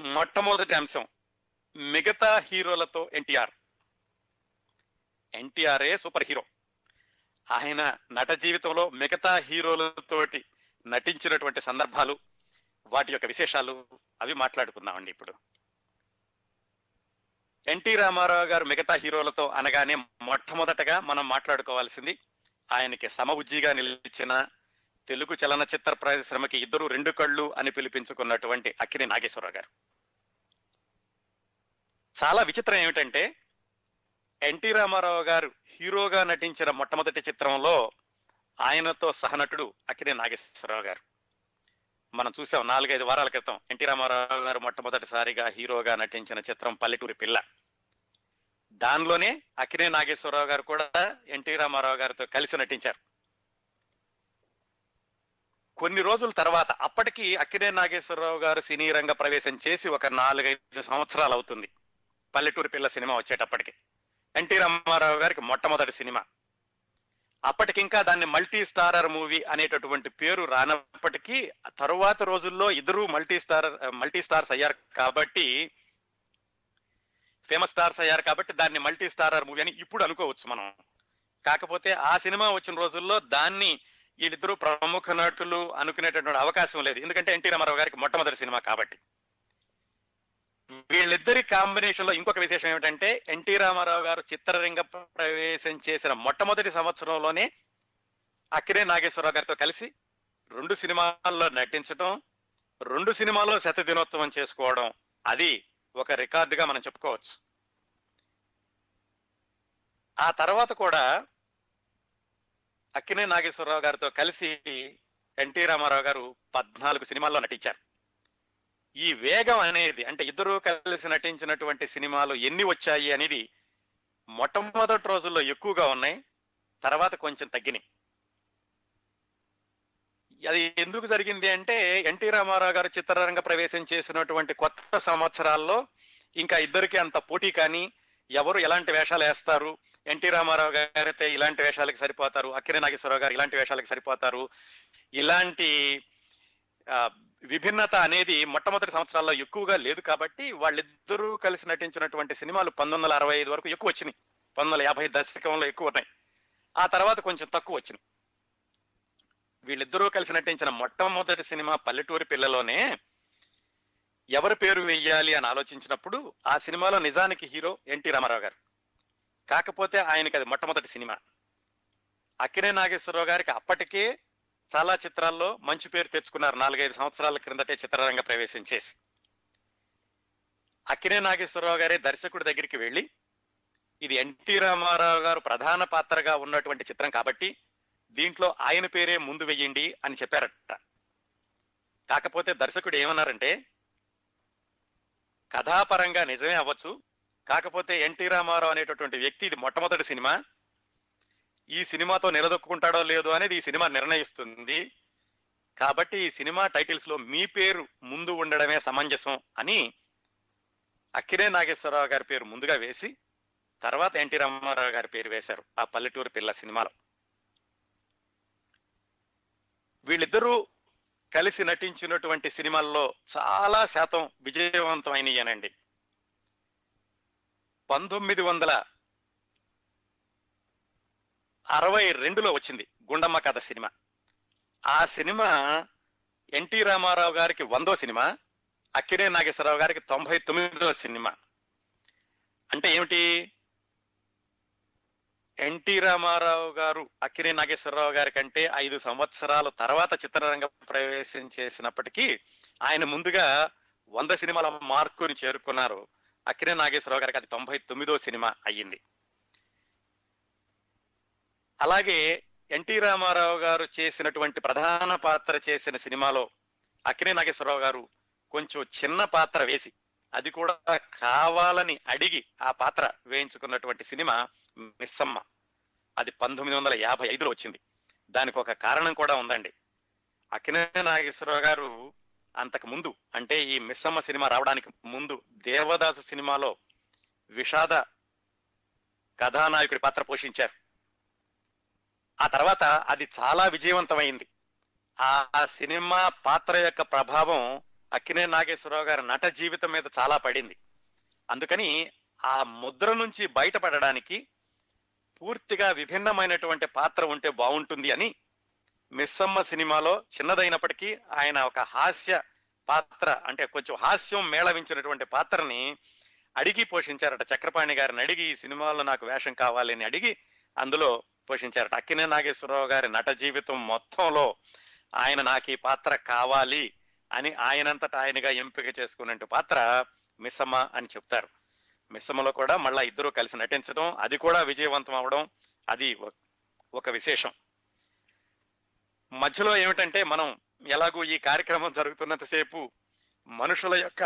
మొట్టమొదటి అంశం మిగతా హీరోలతో ఎన్టీఆర్ ఎన్టీఆర్ఏ సూపర్ హీరో ఆయన నట జీవితంలో మిగతా హీరోలతోటి నటించినటువంటి సందర్భాలు వాటి యొక్క విశేషాలు అవి మాట్లాడుకుందామండి ఇప్పుడు ఎన్టీ రామారావు గారు మిగతా హీరోలతో అనగానే మొట్టమొదటగా మనం మాట్లాడుకోవాల్సింది ఆయనకి సమబుజ్జిగా నిలిచిన తెలుగు చలనచిత్ర పరిశ్రమకి ఇద్దరు రెండు కళ్ళు అని పిలిపించుకున్నటువంటి అక్కిరి నాగేశ్వరరావు గారు చాలా విచిత్రం ఏమిటంటే ఎన్టీ రామారావు గారు హీరోగా నటించిన మొట్టమొదటి చిత్రంలో ఆయనతో సహనటుడు అక్కిరి నాగేశ్వరరావు గారు మనం చూసాం నాలుగైదు వారాల క్రితం ఎన్టీ రామారావు గారు మొట్టమొదటిసారిగా హీరోగా నటించిన చిత్రం పల్లెటూరి పిల్ల దానిలోనే అక్కినే నాగేశ్వరరావు గారు కూడా ఎన్టీ రామారావు గారితో కలిసి నటించారు కొన్ని రోజుల తర్వాత అప్పటికి అక్కినే నాగేశ్వరరావు గారు సినీ రంగ ప్రవేశం చేసి ఒక నాలుగైదు సంవత్సరాలు అవుతుంది పల్లెటూరి పిల్ల సినిమా వచ్చేటప్పటికి ఎన్టీ రామారావు గారికి మొట్టమొదటి సినిమా అప్పటికింకా దాన్ని మల్టీ స్టారర్ మూవీ అనేటటువంటి పేరు రానప్పటికీ తరువాత రోజుల్లో ఇద్దరు మల్టీ స్టార్ మల్టీ స్టార్స్ అయ్యారు కాబట్టి ఫేమస్ స్టార్స్ అయ్యారు కాబట్టి దాన్ని మల్టీ స్టారర్ మూవీ అని ఇప్పుడు అనుకోవచ్చు మనం కాకపోతే ఆ సినిమా వచ్చిన రోజుల్లో దాన్ని వీళ్ళిద్దరూ ప్రముఖ నటులు అనుకునేటటువంటి అవకాశం లేదు ఎందుకంటే ఎన్టీ రామారావు గారికి మొట్టమొదటి సినిమా కాబట్టి వీళ్ళిద్దరి కాంబినేషన్ లో ఇంకొక విశేషం ఏమిటంటే ఎన్టీ రామారావు గారు చిత్రరంగ ప్రవేశం చేసిన మొట్టమొదటి సంవత్సరంలోనే అక్కిరే నాగేశ్వరరావు గారితో కలిసి రెండు సినిమాల్లో నటించడం రెండు సినిమాల్లో శత దినోత్సవం చేసుకోవడం అది ఒక రికార్డుగా మనం చెప్పుకోవచ్చు ఆ తర్వాత కూడా అక్కినే నాగేశ్వరరావు గారితో కలిసి ఎన్టీ రామారావు గారు పద్నాలుగు సినిమాల్లో నటించారు ఈ వేగం అనేది అంటే ఇద్దరు కలిసి నటించినటువంటి సినిమాలు ఎన్ని వచ్చాయి అనేది మొట్టమొదటి రోజుల్లో ఎక్కువగా ఉన్నాయి తర్వాత కొంచెం తగ్గినాయి అది ఎందుకు జరిగింది అంటే ఎన్టీ రామారావు గారు చిత్రరంగ ప్రవేశం చేసినటువంటి కొత్త సంవత్సరాల్లో ఇంకా ఇద్దరికి అంత పోటీ కానీ ఎవరు ఎలాంటి వేషాలు వేస్తారు ఎన్టీ రామారావు గారైతే ఇలాంటి వేషాలకు సరిపోతారు అక్కిరి నాగేశ్వరరావు గారు ఇలాంటి వేషాలకు సరిపోతారు ఇలాంటి ఆ, విభిన్నత అనేది మొట్టమొదటి సంవత్సరాల్లో ఎక్కువగా లేదు కాబట్టి వాళ్ళిద్దరూ కలిసి నటించినటువంటి సినిమాలు పంతొమ్మిది వందల అరవై ఐదు వరకు ఎక్కువ వచ్చినాయి పంతొమ్మిది వందల యాభై దశకంలో ఎక్కువ ఉన్నాయి ఆ తర్వాత కొంచెం తక్కువ వచ్చినాయి వీళ్ళిద్దరూ కలిసి నటించిన మొట్టమొదటి సినిమా పల్లెటూరి పిల్లలోనే ఎవరి పేరు వెయ్యాలి అని ఆలోచించినప్పుడు ఆ సినిమాలో నిజానికి హీరో ఎన్టీ రామారావు గారు కాకపోతే ఆయనకి అది మొట్టమొదటి సినిమా అక్కినే నాగేశ్వరరావు గారికి అప్పటికే చాలా చిత్రాల్లో మంచి పేరు తెచ్చుకున్నారు నాలుగైదు సంవత్సరాల క్రిందటే చిత్రరంగ ప్రవేశం చేసి అక్కినే నాగేశ్వరరావు గారే దర్శకుడి దగ్గరికి వెళ్ళి ఇది ఎన్టీ రామారావు గారు ప్రధాన పాత్రగా ఉన్నటువంటి చిత్రం కాబట్టి దీంట్లో ఆయన పేరే ముందు వెయ్యండి అని చెప్పారట కాకపోతే దర్శకుడు ఏమన్నారంటే కథాపరంగా నిజమే అవ్వచ్చు కాకపోతే ఎన్టీ రామారావు అనేటటువంటి వ్యక్తి ఇది మొట్టమొదటి సినిమా ఈ సినిమాతో నిలదొక్కుంటాడో లేదో అనేది ఈ సినిమా నిర్ణయిస్తుంది కాబట్టి ఈ సినిమా టైటిల్స్ లో మీ పేరు ముందు ఉండడమే సమంజసం అని అక్కినే నాగేశ్వరరావు గారి పేరు ముందుగా వేసి తర్వాత ఎన్టీ రామారావు గారి పేరు వేశారు ఆ పల్లెటూరు పిల్ల సినిమాలో వీళ్ళిద్దరూ కలిసి నటించినటువంటి సినిమాల్లో చాలా శాతం విజయవంతమైనయనండి పంతొమ్మిది వందల అరవై రెండులో వచ్చింది గుండమ్మ కథ సినిమా ఆ సినిమా ఎన్టీ రామారావు గారికి వందో సినిమా అక్కినే నాగేశ్వరరావు గారికి తొంభై తొమ్మిదో సినిమా అంటే ఏమిటి ఎన్టీ రామారావు గారు అక్కినే నాగేశ్వరరావు గారి కంటే ఐదు సంవత్సరాల తర్వాత చిత్రరంగ ప్రవేశం చేసినప్పటికీ ఆయన ముందుగా వంద సినిమాల మార్కుని చేరుకున్నారు అక్కినే నాగేశ్వరరావు గారికి అది తొంభై తొమ్మిదో సినిమా అయ్యింది అలాగే ఎన్టీ రామారావు గారు చేసినటువంటి ప్రధాన పాత్ర చేసిన సినిమాలో అక్కినే నాగేశ్వరరావు గారు కొంచెం చిన్న పాత్ర వేసి అది కూడా కావాలని అడిగి ఆ పాత్ర వేయించుకున్నటువంటి సినిమా మిస్సమ్మ అది పంతొమ్మిది వందల యాభై ఐదులో వచ్చింది దానికి ఒక కారణం కూడా ఉందండి అక్కినే నాగేశ్వరరావు గారు అంతకు ముందు అంటే ఈ మిస్సమ్మ సినిమా రావడానికి ముందు దేవదాసు సినిమాలో విషాద కథానాయకుడి పాత్ర పోషించారు ఆ తర్వాత అది చాలా విజయవంతమైంది ఆ సినిమా పాత్ర యొక్క ప్రభావం అక్కినే నాగేశ్వరరావు గారి నట జీవితం మీద చాలా పడింది అందుకని ఆ ముద్ర నుంచి బయటపడడానికి పూర్తిగా విభిన్నమైనటువంటి పాత్ర ఉంటే బాగుంటుంది అని మిస్సమ్మ సినిమాలో చిన్నదైనప్పటికీ ఆయన ఒక హాస్య పాత్ర అంటే కొంచెం హాస్యం మేళవించినటువంటి పాత్రని అడిగి పోషించారట చక్రపాణి గారిని అడిగి ఈ సినిమాలో నాకు వేషం కావాలి అని అడిగి అందులో పోషించారట అక్కినే నాగేశ్వరరావు గారి నట జీవితం మొత్తంలో ఆయన నాకు ఈ పాత్ర కావాలి అని ఆయనంతటా ఆయనగా ఎంపిక చేసుకున్నట్టు పాత్ర మిస్సమ్మ అని చెప్తారు మిస్సమ్మలో కూడా మళ్ళా ఇద్దరు కలిసి నటించడం అది కూడా విజయవంతం అవడం అది ఒక- ఒక విశేషం మధ్యలో ఏమిటంటే మనం ఎలాగూ ఈ కార్యక్రమం జరుగుతున్నంతసేపు మనుషుల యొక్క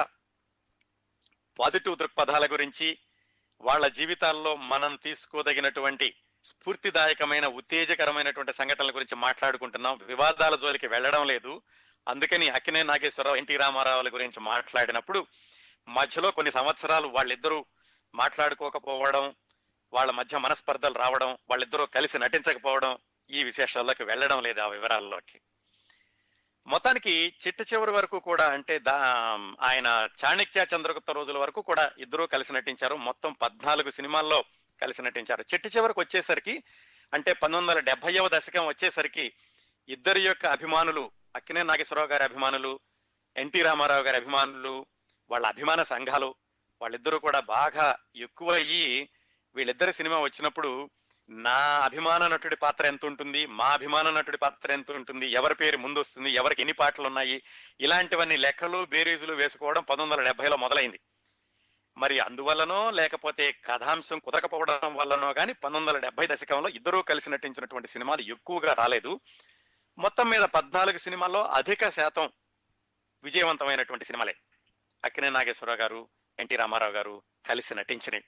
పాజిటివ్ దృక్పథాల గురించి వాళ్ళ జీవితాల్లో మనం తీసుకోదగినటువంటి స్ఫూర్తిదాయకమైన ఉత్తేజకరమైనటువంటి సంఘటనల గురించి మాట్లాడుకుంటున్నాం వివాదాల జోలికి వెళ్ళడం లేదు అందుకని అక్కినే నాగేశ్వరరావు ఎన్టీ రామారావుల గురించి మాట్లాడినప్పుడు మధ్యలో కొన్ని సంవత్సరాలు వాళ్ళిద్దరూ మాట్లాడుకోకపోవడం వాళ్ళ మధ్య మనస్పర్ధలు రావడం వాళ్ళిద్దరూ కలిసి నటించకపోవడం ఈ విశేషాల్లోకి వెళ్ళడం లేదు ఆ వివరాల్లోకి మొత్తానికి చిట్ట చివరి వరకు కూడా అంటే దా ఆయన చాణక్య చంద్రగుప్త రోజుల వరకు కూడా ఇద్దరూ కలిసి నటించారు మొత్తం పద్నాలుగు సినిమాల్లో కలిసి నటించారు చిట్ట చివరికి వచ్చేసరికి అంటే పంతొమ్మిది వందల డెబ్బైవ దశకం వచ్చేసరికి ఇద్దరి యొక్క అభిమానులు అక్కినే నాగేశ్వరరావు గారి అభిమానులు ఎన్టీ రామారావు గారి అభిమానులు వాళ్ళ అభిమాన సంఘాలు వాళ్ళిద్దరూ కూడా బాగా ఎక్కువ అయ్యి వీళ్ళిద్దరి సినిమా వచ్చినప్పుడు నా అభిమాన నటుడి పాత్ర ఎంత ఉంటుంది మా అభిమాన నటుడి పాత్ర ఎంత ఉంటుంది ఎవరి పేరు ముందు వస్తుంది ఎవరికి ఎన్ని పాటలు ఉన్నాయి ఇలాంటివన్నీ లెక్కలు బేరీజులు వేసుకోవడం పంతొమ్మిది వందల డెబ్బైలో మొదలైంది మరి అందువల్లనో లేకపోతే కథాంశం కుదరకపోవడం వల్లనో కానీ పంతొమ్మిది వందల డెబ్బై దశకంలో ఇద్దరూ కలిసి నటించినటువంటి సినిమాలు ఎక్కువగా రాలేదు మొత్తం మీద పద్నాలుగు సినిమాల్లో అధిక శాతం విజయవంతమైనటువంటి సినిమాలే అక్కినే నాగేశ్వరరావు గారు ఎన్టీ రామారావు గారు కలిసి నటించినవి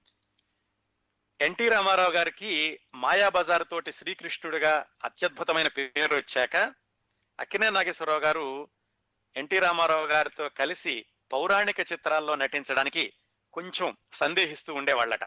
ఎన్టీ రామారావు గారికి మాయాబజార్ తోటి శ్రీకృష్ణుడిగా అత్యద్భుతమైన పేరు వచ్చాక అక్కినే నాగేశ్వరరావు గారు ఎన్టీ రామారావు గారితో కలిసి పౌరాణిక చిత్రాల్లో నటించడానికి కొంచెం సందేహిస్తూ ఉండేవాళ్ళట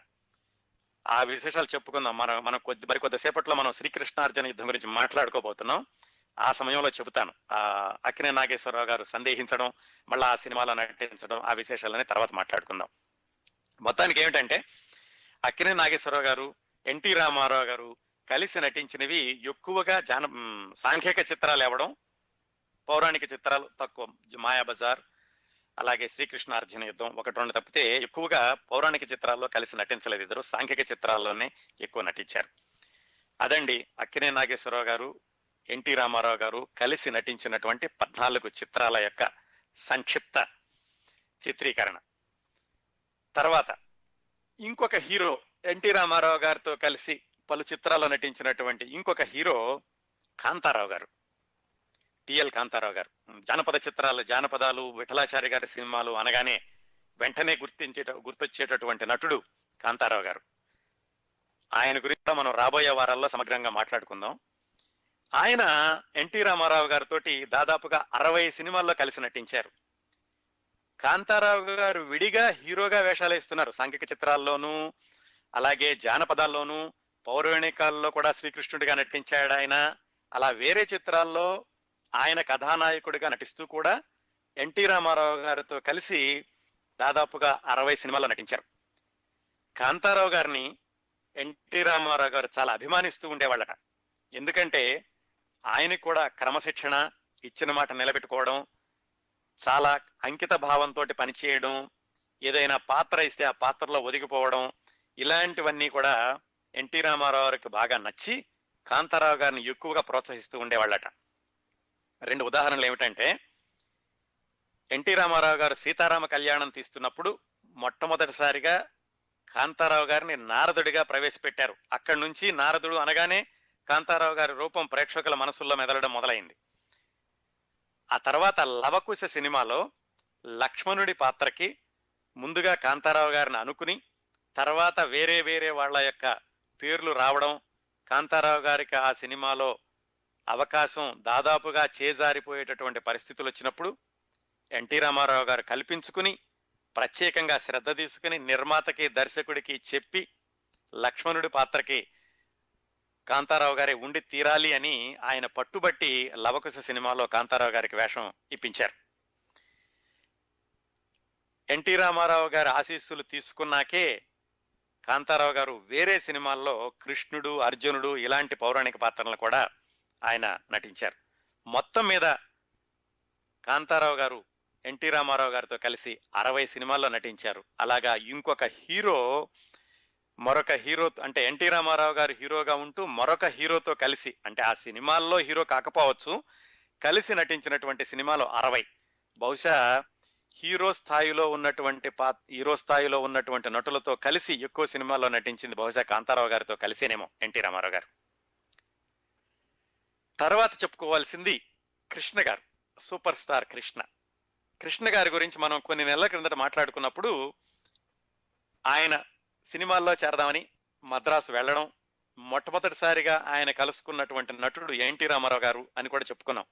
ఆ విశేషాలు చెప్పుకుందాం మనం మనం కొద్ది మరి కొద్దిసేపట్లో మనం శ్రీకృష్ణార్జున యుద్ధం గురించి మాట్లాడుకోబోతున్నాం ఆ సమయంలో చెబుతాను ఆ అక్కినే నాగేశ్వరరావు గారు సందేహించడం మళ్ళా ఆ సినిమాలో నటించడం ఆ విశేషాలని తర్వాత మాట్లాడుకుందాం మొత్తానికి ఏమిటంటే అక్కినే నాగేశ్వరరావు గారు ఎన్టీ రామారావు గారు కలిసి నటించినవి ఎక్కువగా జాన మ్, సాంఘిక చిత్రాలు ఇవ్వడం పౌరాణిక చిత్రాలు తక్కువ మాయాబజార్ అలాగే శ్రీకృష్ణ అర్జున యుద్ధం ఒకటి రెండు తప్పితే ఎక్కువగా పౌరాణిక చిత్రాల్లో కలిసి నటించలేదు ఇద్దరు సాంఘిక చిత్రాల్లోనే ఎక్కువ నటించారు అదండి అక్కినే నాగేశ్వరరావు గారు ఎన్టీ రామారావు గారు కలిసి నటించినటువంటి పద్నాలుగు చిత్రాల యొక్క సంక్షిప్త చిత్రీకరణ తర్వాత ఇంకొక హీరో ఎన్టీ రామారావు గారితో కలిసి పలు చిత్రాల్లో నటించినటువంటి ఇంకొక హీరో కాంతారావు గారు టిఎల్ కాంతారావు గారు జానపద చిత్రాలు జానపదాలు విఠలాచారి గారి సినిమాలు అనగానే వెంటనే గుర్తించేట గుర్తొచ్చేటటువంటి నటుడు కాంతారావు గారు ఆయన గురించి కూడా మనం రాబోయే వారాల్లో సమగ్రంగా మాట్లాడుకుందాం ఆయన ఎన్టీ రామారావు గారితో దాదాపుగా అరవై సినిమాల్లో కలిసి నటించారు కాంతారావు గారు విడిగా హీరోగా వేషాలు వేస్తున్నారు సాంఘిక చిత్రాల్లోనూ అలాగే జానపదాల్లోనూ పౌరాణికాల్లో కూడా శ్రీకృష్ణుడిగా నటించాడు ఆయన అలా వేరే చిత్రాల్లో ఆయన కథానాయకుడిగా నటిస్తూ కూడా ఎన్టీ రామారావు గారితో కలిసి దాదాపుగా అరవై సినిమాల్లో నటించారు కాంతారావు గారిని ఎన్టీ రామారావు గారు చాలా అభిమానిస్తూ ఉండేవాళ్ళట ఎందుకంటే ఆయనకు కూడా క్రమశిక్షణ ఇచ్చిన మాట నిలబెట్టుకోవడం చాలా అంకిత భావంతో పనిచేయడం ఏదైనా పాత్ర ఇస్తే ఆ పాత్రలో ఒదిగిపోవడం ఇలాంటివన్నీ కూడా ఎన్టీ రామారావు గారికి బాగా నచ్చి కాంతారావు గారిని ఎక్కువగా ప్రోత్సహిస్తూ ఉండేవాళ్ళట రెండు ఉదాహరణలు ఏమిటంటే ఎన్టీ రామారావు గారు సీతారామ కళ్యాణం తీస్తున్నప్పుడు మొట్టమొదటిసారిగా కాంతారావు గారిని నారదుడిగా ప్రవేశపెట్టారు అక్కడి నుంచి నారదుడు అనగానే కాంతారావు గారి రూపం ప్రేక్షకుల మనసుల్లో మెదలడం మొదలైంది ఆ తర్వాత లవకుశ సినిమాలో లక్ష్మణుడి పాత్రకి ముందుగా కాంతారావు గారిని అనుకుని తర్వాత వేరే వేరే వాళ్ళ యొక్క పేర్లు రావడం కాంతారావు గారికి ఆ సినిమాలో అవకాశం దాదాపుగా చేజారిపోయేటటువంటి పరిస్థితులు వచ్చినప్పుడు ఎన్టీ రామారావు గారు కల్పించుకుని ప్రత్యేకంగా శ్రద్ధ తీసుకుని నిర్మాతకి దర్శకుడికి చెప్పి లక్ష్మణుడి పాత్రకి కాంతారావు గారే ఉండి తీరాలి అని ఆయన పట్టుబట్టి లవకుశ సినిమాలో కాంతారావు గారికి వేషం ఇప్పించారు ఎన్టీ రామారావు గారి ఆశీస్సులు తీసుకున్నాకే కాంతారావు గారు వేరే సినిమాల్లో కృష్ణుడు అర్జునుడు ఇలాంటి పౌరాణిక పాత్రలను కూడా ఆయన నటించారు మొత్తం మీద కాంతారావు గారు ఎన్టీ రామారావు గారితో కలిసి అరవై సినిమాల్లో నటించారు అలాగా ఇంకొక హీరో మరొక హీరో అంటే ఎన్టీ రామారావు గారు హీరోగా ఉంటూ మరొక హీరోతో కలిసి అంటే ఆ సినిమాల్లో హీరో కాకపోవచ్చు కలిసి నటించినటువంటి సినిమాలు అరవై బహుశా హీరో స్థాయిలో ఉన్నటువంటి పా హీరో స్థాయిలో ఉన్నటువంటి నటులతో కలిసి ఎక్కువ సినిమాల్లో నటించింది బహుశా కాంతారావు గారితో కలిసేనేమో ఎన్టీ రామారావు గారు తర్వాత చెప్పుకోవాల్సింది కృష్ణ గారు సూపర్ స్టార్ కృష్ణ కృష్ణ గారి గురించి మనం కొన్ని నెలల క్రిందట మాట్లాడుకున్నప్పుడు ఆయన సినిమాల్లో చేరదామని మద్రాసు వెళ్ళడం మొట్టమొదటిసారిగా ఆయన కలుసుకున్నటువంటి నటుడు ఎన్టీ రామారావు గారు అని కూడా చెప్పుకున్నాం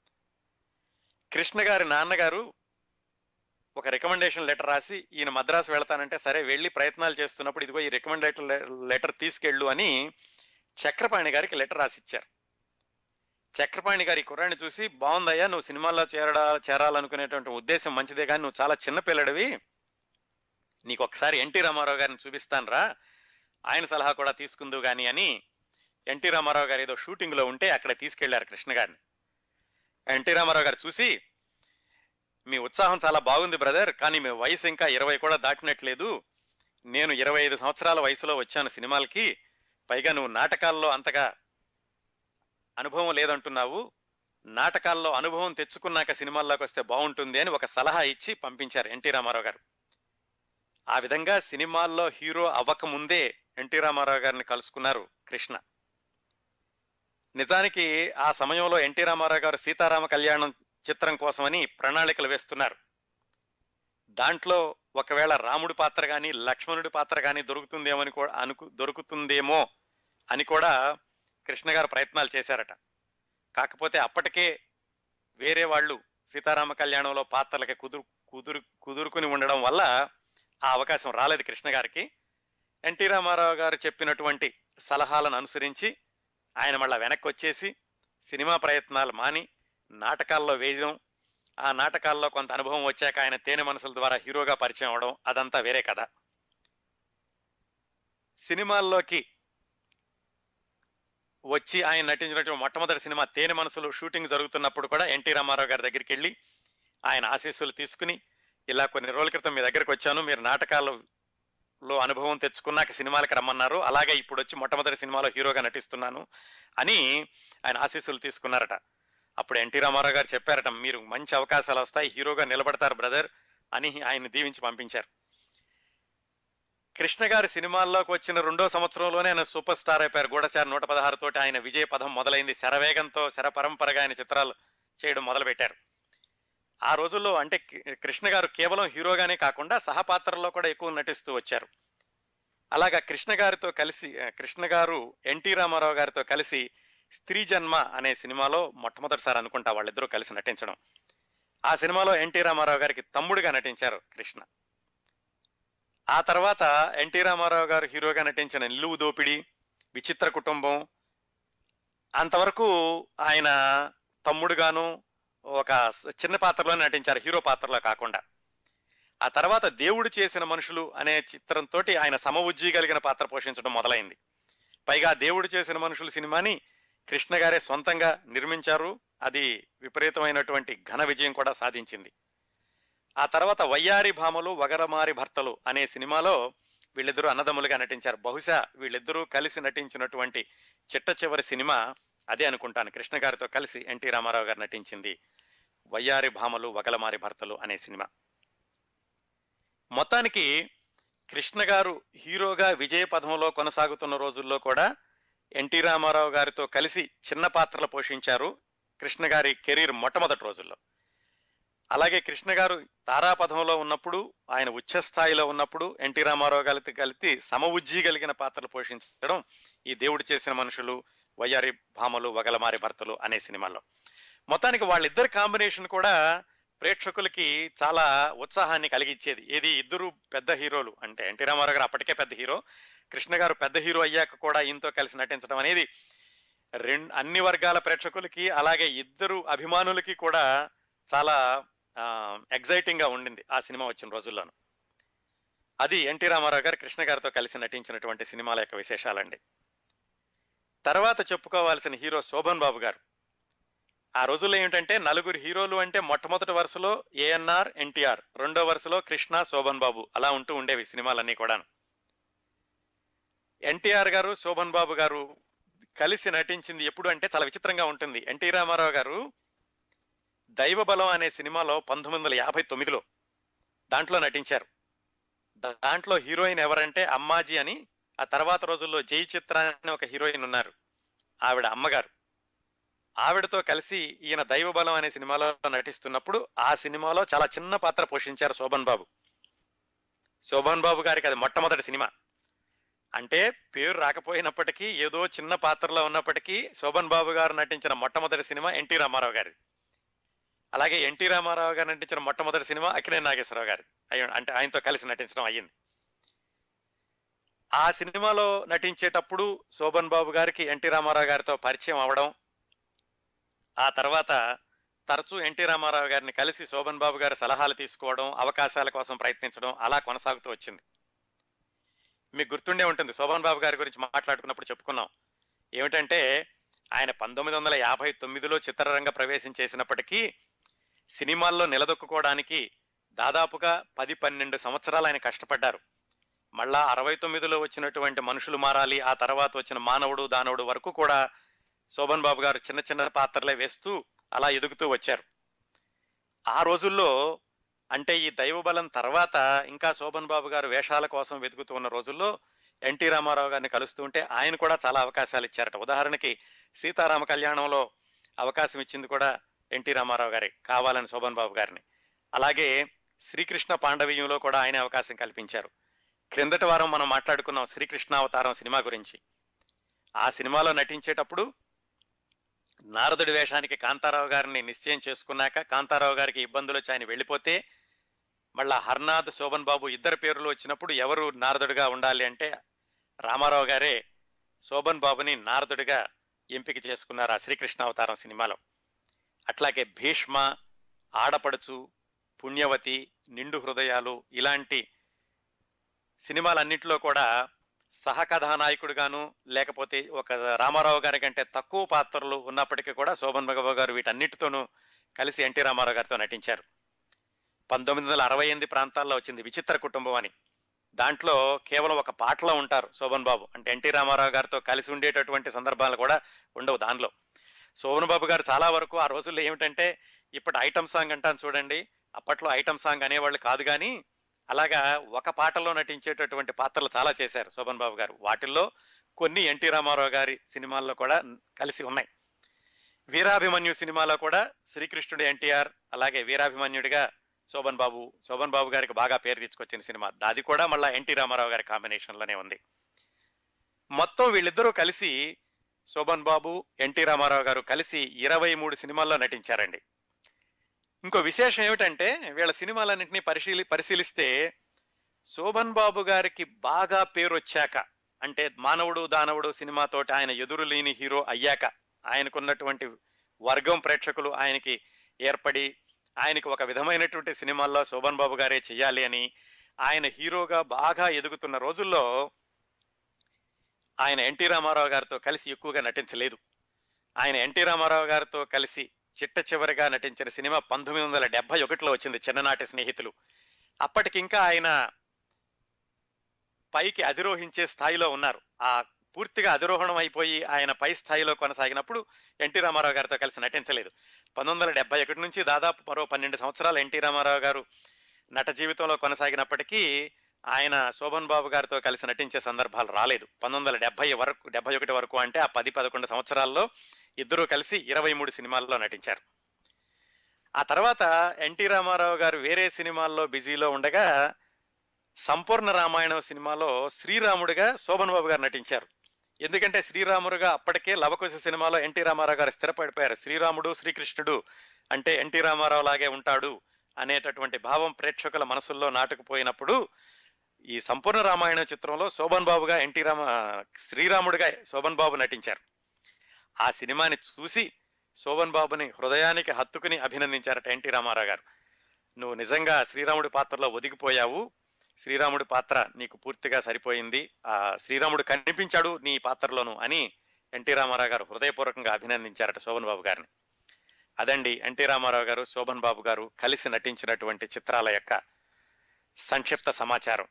కృష్ణ గారి నాన్నగారు ఒక రికమెండేషన్ లెటర్ రాసి ఈయన మద్రాసు వెళ్తానంటే సరే వెళ్ళి ప్రయత్నాలు చేస్తున్నప్పుడు ఇదిగో ఈ రికమెండేషన్ లెటర్ తీసుకెళ్ళు అని చక్రపాణి గారికి లెటర్ రాసిచ్చారు చక్రపాణి గారి కుర్రాన్ని చూసి బాగుందయ్యా నువ్వు సినిమాల్లో చేరడా చేరాలనుకునేటువంటి ఉద్దేశం మంచిదే కానీ నువ్వు చాలా చిన్న పిల్లడివి నీకు ఒకసారి ఎన్టీ రామారావు గారిని చూపిస్తాను రా ఆయన సలహా కూడా తీసుకుందు గాని అని ఎన్టీ రామారావు గారు ఏదో షూటింగ్లో ఉంటే అక్కడ తీసుకెళ్లారు కృష్ణ గారిని ఎన్టీ రామారావు గారు చూసి మీ ఉత్సాహం చాలా బాగుంది బ్రదర్ కానీ మీ వయసు ఇంకా ఇరవై కూడా దాటినట్లేదు నేను ఇరవై ఐదు సంవత్సరాల వయసులో వచ్చాను సినిమాలకి పైగా నువ్వు నాటకాల్లో అంతగా అనుభవం లేదంటున్నావు నాటకాల్లో అనుభవం తెచ్చుకున్నాక సినిమాల్లోకి వస్తే బాగుంటుంది అని ఒక సలహా ఇచ్చి పంపించారు ఎన్టీ రామారావు గారు ఆ విధంగా సినిమాల్లో హీరో అవ్వకముందే ఎన్టీ రామారావు గారిని కలుసుకున్నారు కృష్ణ నిజానికి ఆ సమయంలో ఎన్టీ రామారావు గారు సీతారామ కళ్యాణం చిత్రం కోసమని ప్రణాళికలు వేస్తున్నారు దాంట్లో ఒకవేళ రాముడి పాత్ర కానీ లక్ష్మణుడి పాత్ర కానీ దొరుకుతుందేమని కూడా అనుకు దొరుకుతుందేమో అని కూడా కృష్ణ గారు ప్రయత్నాలు చేశారట కాకపోతే అప్పటికే వేరే వాళ్ళు సీతారామ కళ్యాణంలో పాత్రలకి కుదురు కుదురు కుదురుకుని ఉండడం వల్ల ఆ అవకాశం రాలేదు కృష్ణ గారికి ఎన్టీ రామారావు గారు చెప్పినటువంటి సలహాలను అనుసరించి ఆయన మళ్ళా వెనక్కి వచ్చేసి సినిమా ప్రయత్నాలు మాని నాటకాల్లో వేయడం ఆ నాటకాల్లో కొంత అనుభవం వచ్చాక ఆయన తేనె మనసుల ద్వారా హీరోగా పరిచయం అవడం అదంతా వేరే కథ సినిమాల్లోకి వచ్చి ఆయన నటించినటువంటి మొట్టమొదటి సినిమా తేనె మనసులు షూటింగ్ జరుగుతున్నప్పుడు కూడా ఎన్టీ రామారావు గారి దగ్గరికి వెళ్ళి ఆయన ఆశీస్సులు తీసుకుని ఇలా కొన్ని రోజుల క్రితం మీ దగ్గరికి వచ్చాను మీరు నాటకాలలో అనుభవం తెచ్చుకున్నాక సినిమాలకు రమ్మన్నారు అలాగే ఇప్పుడు వచ్చి మొట్టమొదటి సినిమాలో హీరోగా నటిస్తున్నాను అని ఆయన ఆశీస్సులు తీసుకున్నారట అప్పుడు ఎన్టీ రామారావు గారు చెప్పారట మీరు మంచి అవకాశాలు వస్తాయి హీరోగా నిలబడతారు బ్రదర్ అని ఆయన్ని దీవించి పంపించారు కృష్ణ గారి సినిమాల్లోకి వచ్చిన రెండో సంవత్సరంలోనే ఆయన సూపర్ స్టార్ అయిపోయారు గూఢచారి నూట పదహారు తోటి ఆయన విజయ పదం మొదలైంది శరవేగంతో శర పరంపరగా ఆయన చిత్రాలు చేయడం మొదలుపెట్టారు ఆ రోజుల్లో అంటే కి- కృష్ణ గారు కేవలం హీరోగానే కాకుండా సహపాత్రల్లో కూడా ఎక్కువ నటిస్తూ వచ్చారు అలాగా కృష్ణ గారితో కలిసి ఆ, కృష్ణ గారు ఎన్టీ రామారావు గారితో కలిసి స్త్రీ జన్మ అనే సినిమాలో మొట్టమొదటిసారి అనుకుంటా వాళ్ళిద్దరూ కలిసి నటించడం ఆ సినిమాలో ఎన్టీ రామారావు గారికి తమ్ముడుగా నటించారు కృష్ణ ఆ తర్వాత ఎన్టీ రామారావు గారు హీరోగా నటించిన నిలువు దోపిడి విచిత్ర కుటుంబం అంతవరకు ఆయన తమ్ముడుగాను ఒక స- చిన్న పాత్రలో నటించారు హీరో పాత్రలో కాకుండా ఆ తర్వాత దేవుడు చేసిన మనుషులు అనే చిత్రంతో ఆయన సమవుజ్జీ కలిగిన పాత్ర పోషించడం మొదలైంది పైగా దేవుడు చేసిన మనుషులు సినిమాని కృష్ణ గారే సొంతంగా నిర్మించారు అది విపరీతమైనటువంటి ఘన విజయం కూడా సాధించింది ఆ తర్వాత వయ్యారి భామలు వగరమారి భర్తలు అనే సినిమాలో వీళ్ళిద్దరూ అన్నదమ్ములుగా నటించారు బహుశా వీళ్ళిద్దరూ కలిసి నటించినటువంటి చిట్ట చివరి సినిమా అదే అనుకుంటాను కృష్ణ గారితో కలిసి ఎన్టీ రామారావు గారు నటించింది వయ్యారి భామలు వగలమారి భర్తలు అనే సినిమా మొత్తానికి కృష్ణ గారు హీరోగా విజయ పథంలో కొనసాగుతున్న రోజుల్లో కూడా ఎన్టీ రామారావు గారితో కలిసి చిన్న పాత్రలు పోషించారు కృష్ణ గారి కెరీర్ మొట్టమొదటి రోజుల్లో అలాగే కృష్ణ గారు తారాపథంలో ఉన్నప్పుడు ఆయన ఉచ్చ స్థాయిలో ఉన్నప్పుడు ఎన్టీ రామారావు గారితో కలిసి సమవుజ్జీ కలిగిన పాత్రలు పోషించడం ఈ దేవుడు చేసిన మనుషులు వయ్యారి భామలు వగలమారి భర్తలు అనే సినిమాలో మొత్తానికి వాళ్ళిద్దరి కాంబినేషన్ కూడా ప్రేక్షకులకి చాలా ఉత్సాహాన్ని కలిగించేది ఏది ఇద్దరు పెద్ద హీరోలు అంటే ఎన్టీ రామారావు గారు అప్పటికే పెద్ద హీరో కృష్ణ గారు పెద్ద హీరో అయ్యాక కూడా ఈయనతో కలిసి నటించడం అనేది రెండు అన్ని వర్గాల ప్రేక్షకులకి అలాగే ఇద్దరు అభిమానులకి కూడా చాలా ఎగ్జైటింగ్ గా ఉండింది ఆ సినిమా వచ్చిన రోజుల్లోను అది ఎన్టీ రామారావు గారు కృష్ణ గారితో కలిసి నటించినటువంటి సినిమాల యొక్క విశేషాలండి తర్వాత చెప్పుకోవాల్సిన హీరో శోభన్ బాబు గారు ఆ రోజుల్లో ఏమిటంటే నలుగురు హీరోలు అంటే మొట్టమొదటి వరుసలో ఏఎన్ఆర్ ఎన్టీఆర్ రెండో వరుసలో కృష్ణ శోభన్ బాబు అలా ఉంటూ ఉండేవి సినిమాలన్నీ కూడాను ఎన్టీఆర్ గారు శోభన్ బాబు గారు కలిసి నటించింది ఎప్పుడు అంటే చాలా విచిత్రంగా ఉంటుంది ఎన్టీ రామారావు గారు దైవబలం అనే సినిమాలో పంతొమ్మిది వందల యాభై తొమ్మిదిలో దాంట్లో నటించారు దాంట్లో హీరోయిన్ ఎవరంటే అమ్మాజీ అని ఆ తర్వాత రోజుల్లో జై చిత్ర అని ఒక హీరోయిన్ ఉన్నారు ఆవిడ అమ్మగారు ఆవిడతో కలిసి ఈయన దైవబలం అనే సినిమాలో నటిస్తున్నప్పుడు ఆ సినిమాలో చాలా చిన్న పాత్ర పోషించారు శోభన్ బాబు శోభన్ బాబు గారికి అది మొట్టమొదటి సినిమా అంటే పేరు రాకపోయినప్పటికీ ఏదో చిన్న పాత్రలో ఉన్నప్పటికీ శోభన్ బాబు గారు నటించిన మొట్టమొదటి సినిమా ఎన్టీ రామారావు గారి అలాగే ఎన్టీ రామారావు గారు నటించిన మొట్టమొదటి సినిమా అక్కినే నాగేశ్వరరావు గారి అయ్య- అంటే ఆయనతో కలిసి నటించడం అయ్యింది ఆ సినిమాలో నటించేటప్పుడు శోభన్ బాబు గారికి ఎన్టీ రామారావు గారితో పరిచయం అవడం ఆ తర్వాత తరచూ ఎన్టీ రామారావు గారిని కలిసి శోభన్ బాబు గారి సలహాలు తీసుకోవడం అవకాశాల కోసం ప్రయత్నించడం అలా కొనసాగుతూ వచ్చింది మీకు గుర్తుండే ఉంటుంది శోభన్ బాబు గారి గురించి మాట్లాడుకున్నప్పుడు చెప్పుకున్నాం ఏమిటంటే ఆయన పంతొమ్మిది వందల యాభై తొమ్మిదిలో చిత్రరంగ ప్రవేశం చేసినప్పటికీ సినిమాల్లో నిలదొక్కుకోవడానికి దాదాపుగా పది పన్నెండు సంవత్సరాలు ఆయన కష్టపడ్డారు మళ్ళా అరవై తొమ్మిదిలో వచ్చినటువంటి మనుషులు మారాలి ఆ తర్వాత వచ్చిన మానవుడు దానవుడు వరకు కూడా శోభన్ బాబు గారు చిన్న చిన్న పాత్రలే వేస్తూ అలా ఎదుగుతూ వచ్చారు ఆ రోజుల్లో అంటే ఈ దైవబలం తర్వాత ఇంకా శోభన్ బాబు గారు వేషాల కోసం వెతుకుతూ ఉన్న రోజుల్లో ఎన్టీ రామారావు గారిని కలుస్తూ ఉంటే ఆయన కూడా చాలా అవకాశాలు ఇచ్చారట ఉదాహరణకి సీతారామ కళ్యాణంలో అవకాశం ఇచ్చింది కూడా ఎన్టీ రామారావు గారి కావాలని శోభన్ బాబు గారిని అలాగే శ్రీకృష్ణ పాండవీయంలో కూడా ఆయన అవకాశం కల్పించారు క్రిందటి వారం మనం మాట్లాడుకున్నాం శ్రీకృష్ణ అవతారం సినిమా గురించి ఆ సినిమాలో నటించేటప్పుడు నారదుడి వేషానికి కాంతారావు గారిని నిశ్చయం చేసుకున్నాక కాంతారావు గారికి ఇబ్బందులు వచ్చి ఆయన వెళ్ళిపోతే మళ్ళా హర్నాథ్ శోభన్ బాబు ఇద్దరు పేర్లు వచ్చినప్పుడు ఎవరు నారదుడిగా ఉండాలి అంటే రామారావు గారే శోభన్ బాబుని నారదుడిగా ఎంపిక చేసుకున్నారు ఆ శ్రీకృష్ణ అవతారం సినిమాలో అట్లాగే భీష్మ ఆడపడుచు పుణ్యవతి నిండు హృదయాలు ఇలాంటి సినిమాలన్నింటిలో కూడా సహకథానాయకుడుగాను లేకపోతే ఒక రామారావు గారి కంటే తక్కువ పాత్రలు ఉన్నప్పటికీ కూడా శోభన్ బాబు గారు వీటన్నిటితోనూ కలిసి ఎన్టీ రామారావు గారితో నటించారు పంతొమ్మిది వందల అరవై ఎనిమిది ప్రాంతాల్లో వచ్చింది విచిత్ర కుటుంబం అని దాంట్లో కేవలం ఒక పాటలో ఉంటారు శోభన్ బాబు అంటే ఎన్టీ రామారావు గారితో కలిసి ఉండేటటువంటి సందర్భాలు కూడా ఉండవు దానిలో శోభన్ బాబు గారు చాలా వరకు ఆ రోజుల్లో ఏమిటంటే ఇప్పటి ఐటమ్ సాంగ్ అంటాను చూడండి అప్పట్లో ఐటమ్ సాంగ్ అనేవాళ్ళు కాదు కానీ అలాగా ఒక పాటలో నటించేటటువంటి పాత్రలు చాలా చేశారు శోభన్ బాబు గారు వాటిల్లో కొన్ని ఎన్టీ రామారావు గారి సినిమాల్లో కూడా కలిసి ఉన్నాయి వీరాభిమన్యు సినిమాలో కూడా శ్రీకృష్ణుడు ఎన్టీఆర్ అలాగే వీరాభిమన్యుడిగా శోభన్ బాబు శోభన్ బాబు గారికి బాగా పేరు తీసుకొచ్చిన సినిమా అది కూడా మళ్ళా ఎన్టీ రామారావు గారి కాంబినేషన్లోనే ఉంది మొత్తం వీళ్ళిద్దరూ కలిసి శోభన్ బాబు ఎన్టీ రామారావు గారు కలిసి ఇరవై మూడు సినిమాల్లో నటించారండి ఇంకో విశేషం ఏమిటంటే వీళ్ళ సినిమాలన్నింటినీ పరిశీలి పరిశీలిస్తే శోభన్ బాబు గారికి బాగా పేరు వచ్చాక అంటే మానవుడు దానవుడు సినిమాతోటి ఆయన ఎదురు లేని హీరో అయ్యాక ఆయనకున్నటువంటి వర్గం ప్రేక్షకులు ఆయనకి ఏర్పడి ఆయనకి ఒక విధమైనటువంటి సినిమాల్లో శోభన్ బాబు గారే చెయ్యాలి అని ఆయన హీరోగా బాగా ఎదుగుతున్న రోజుల్లో ఆయన ఎన్టీ రామారావు గారితో కలిసి ఎక్కువగా నటించలేదు ఆయన ఎన్టీ రామారావు గారితో కలిసి చిట్ట చివరిగా నటించిన సినిమా పంతొమ్మిది వందల డెబ్బై ఒకటిలో వచ్చింది చిన్ననాటి స్నేహితులు అప్పటికింకా ఆయన పైకి అధిరోహించే స్థాయిలో ఉన్నారు ఆ పూర్తిగా అధిరోహణం అయిపోయి ఆయన పై స్థాయిలో కొనసాగినప్పుడు ఎన్టీ రామారావు గారితో కలిసి నటించలేదు పంతొమ్మిది వందల డెబ్బై ఒకటి నుంచి దాదాపు మరో పన్నెండు సంవత్సరాలు ఎన్టీ రామారావు గారు నట జీవితంలో కొనసాగినప్పటికీ ఆయన శోభన్ బాబు గారితో కలిసి నటించే సందర్భాలు రాలేదు పంతొమ్మిది వందల డెబ్బై వరకు డెబ్బై ఒకటి వరకు అంటే ఆ పది పదకొండు సంవత్సరాల్లో ఇద్దరూ కలిసి ఇరవై మూడు సినిమాల్లో నటించారు ఆ తర్వాత ఎన్టీ రామారావు గారు వేరే సినిమాల్లో బిజీలో ఉండగా సంపూర్ణ రామాయణం సినిమాలో శ్రీరాముడిగా శోభన్ బాబు గారు నటించారు ఎందుకంటే శ్రీరాముడుగా అప్పటికే లవకుశ సినిమాలో ఎన్టీ రామారావు గారు స్థిరపడిపోయారు శ్రీరాముడు శ్రీకృష్ణుడు అంటే ఎన్టీ రామారావు లాగే ఉంటాడు అనేటటువంటి భావం ప్రేక్షకుల మనసుల్లో నాటుకుపోయినప్పుడు ఈ సంపూర్ణ రామాయణ చిత్రంలో శోభన్ బాబుగా ఎన్టీ రామ శ్రీరాముడిగా శోభన్ బాబు నటించారు ఆ సినిమాని చూసి శోభన్ బాబుని హృదయానికి హత్తుకుని అభినందించారట ఎన్టీ రామారావు గారు నువ్వు నిజంగా శ్రీరాముడి పాత్రలో ఒదిగిపోయావు శ్రీరాముడి పాత్ర నీకు పూర్తిగా సరిపోయింది ఆ శ్రీరాముడు కనిపించాడు నీ పాత్రలోను అని ఎన్టీ రామారావు గారు హృదయపూర్వకంగా అభినందించారట శోభన్ బాబు గారిని అదండి ఎన్టీ రామారావు గారు శోభన్ బాబు గారు కలిసి నటించినటువంటి చిత్రాల యొక్క సంక్షిప్త సమాచారం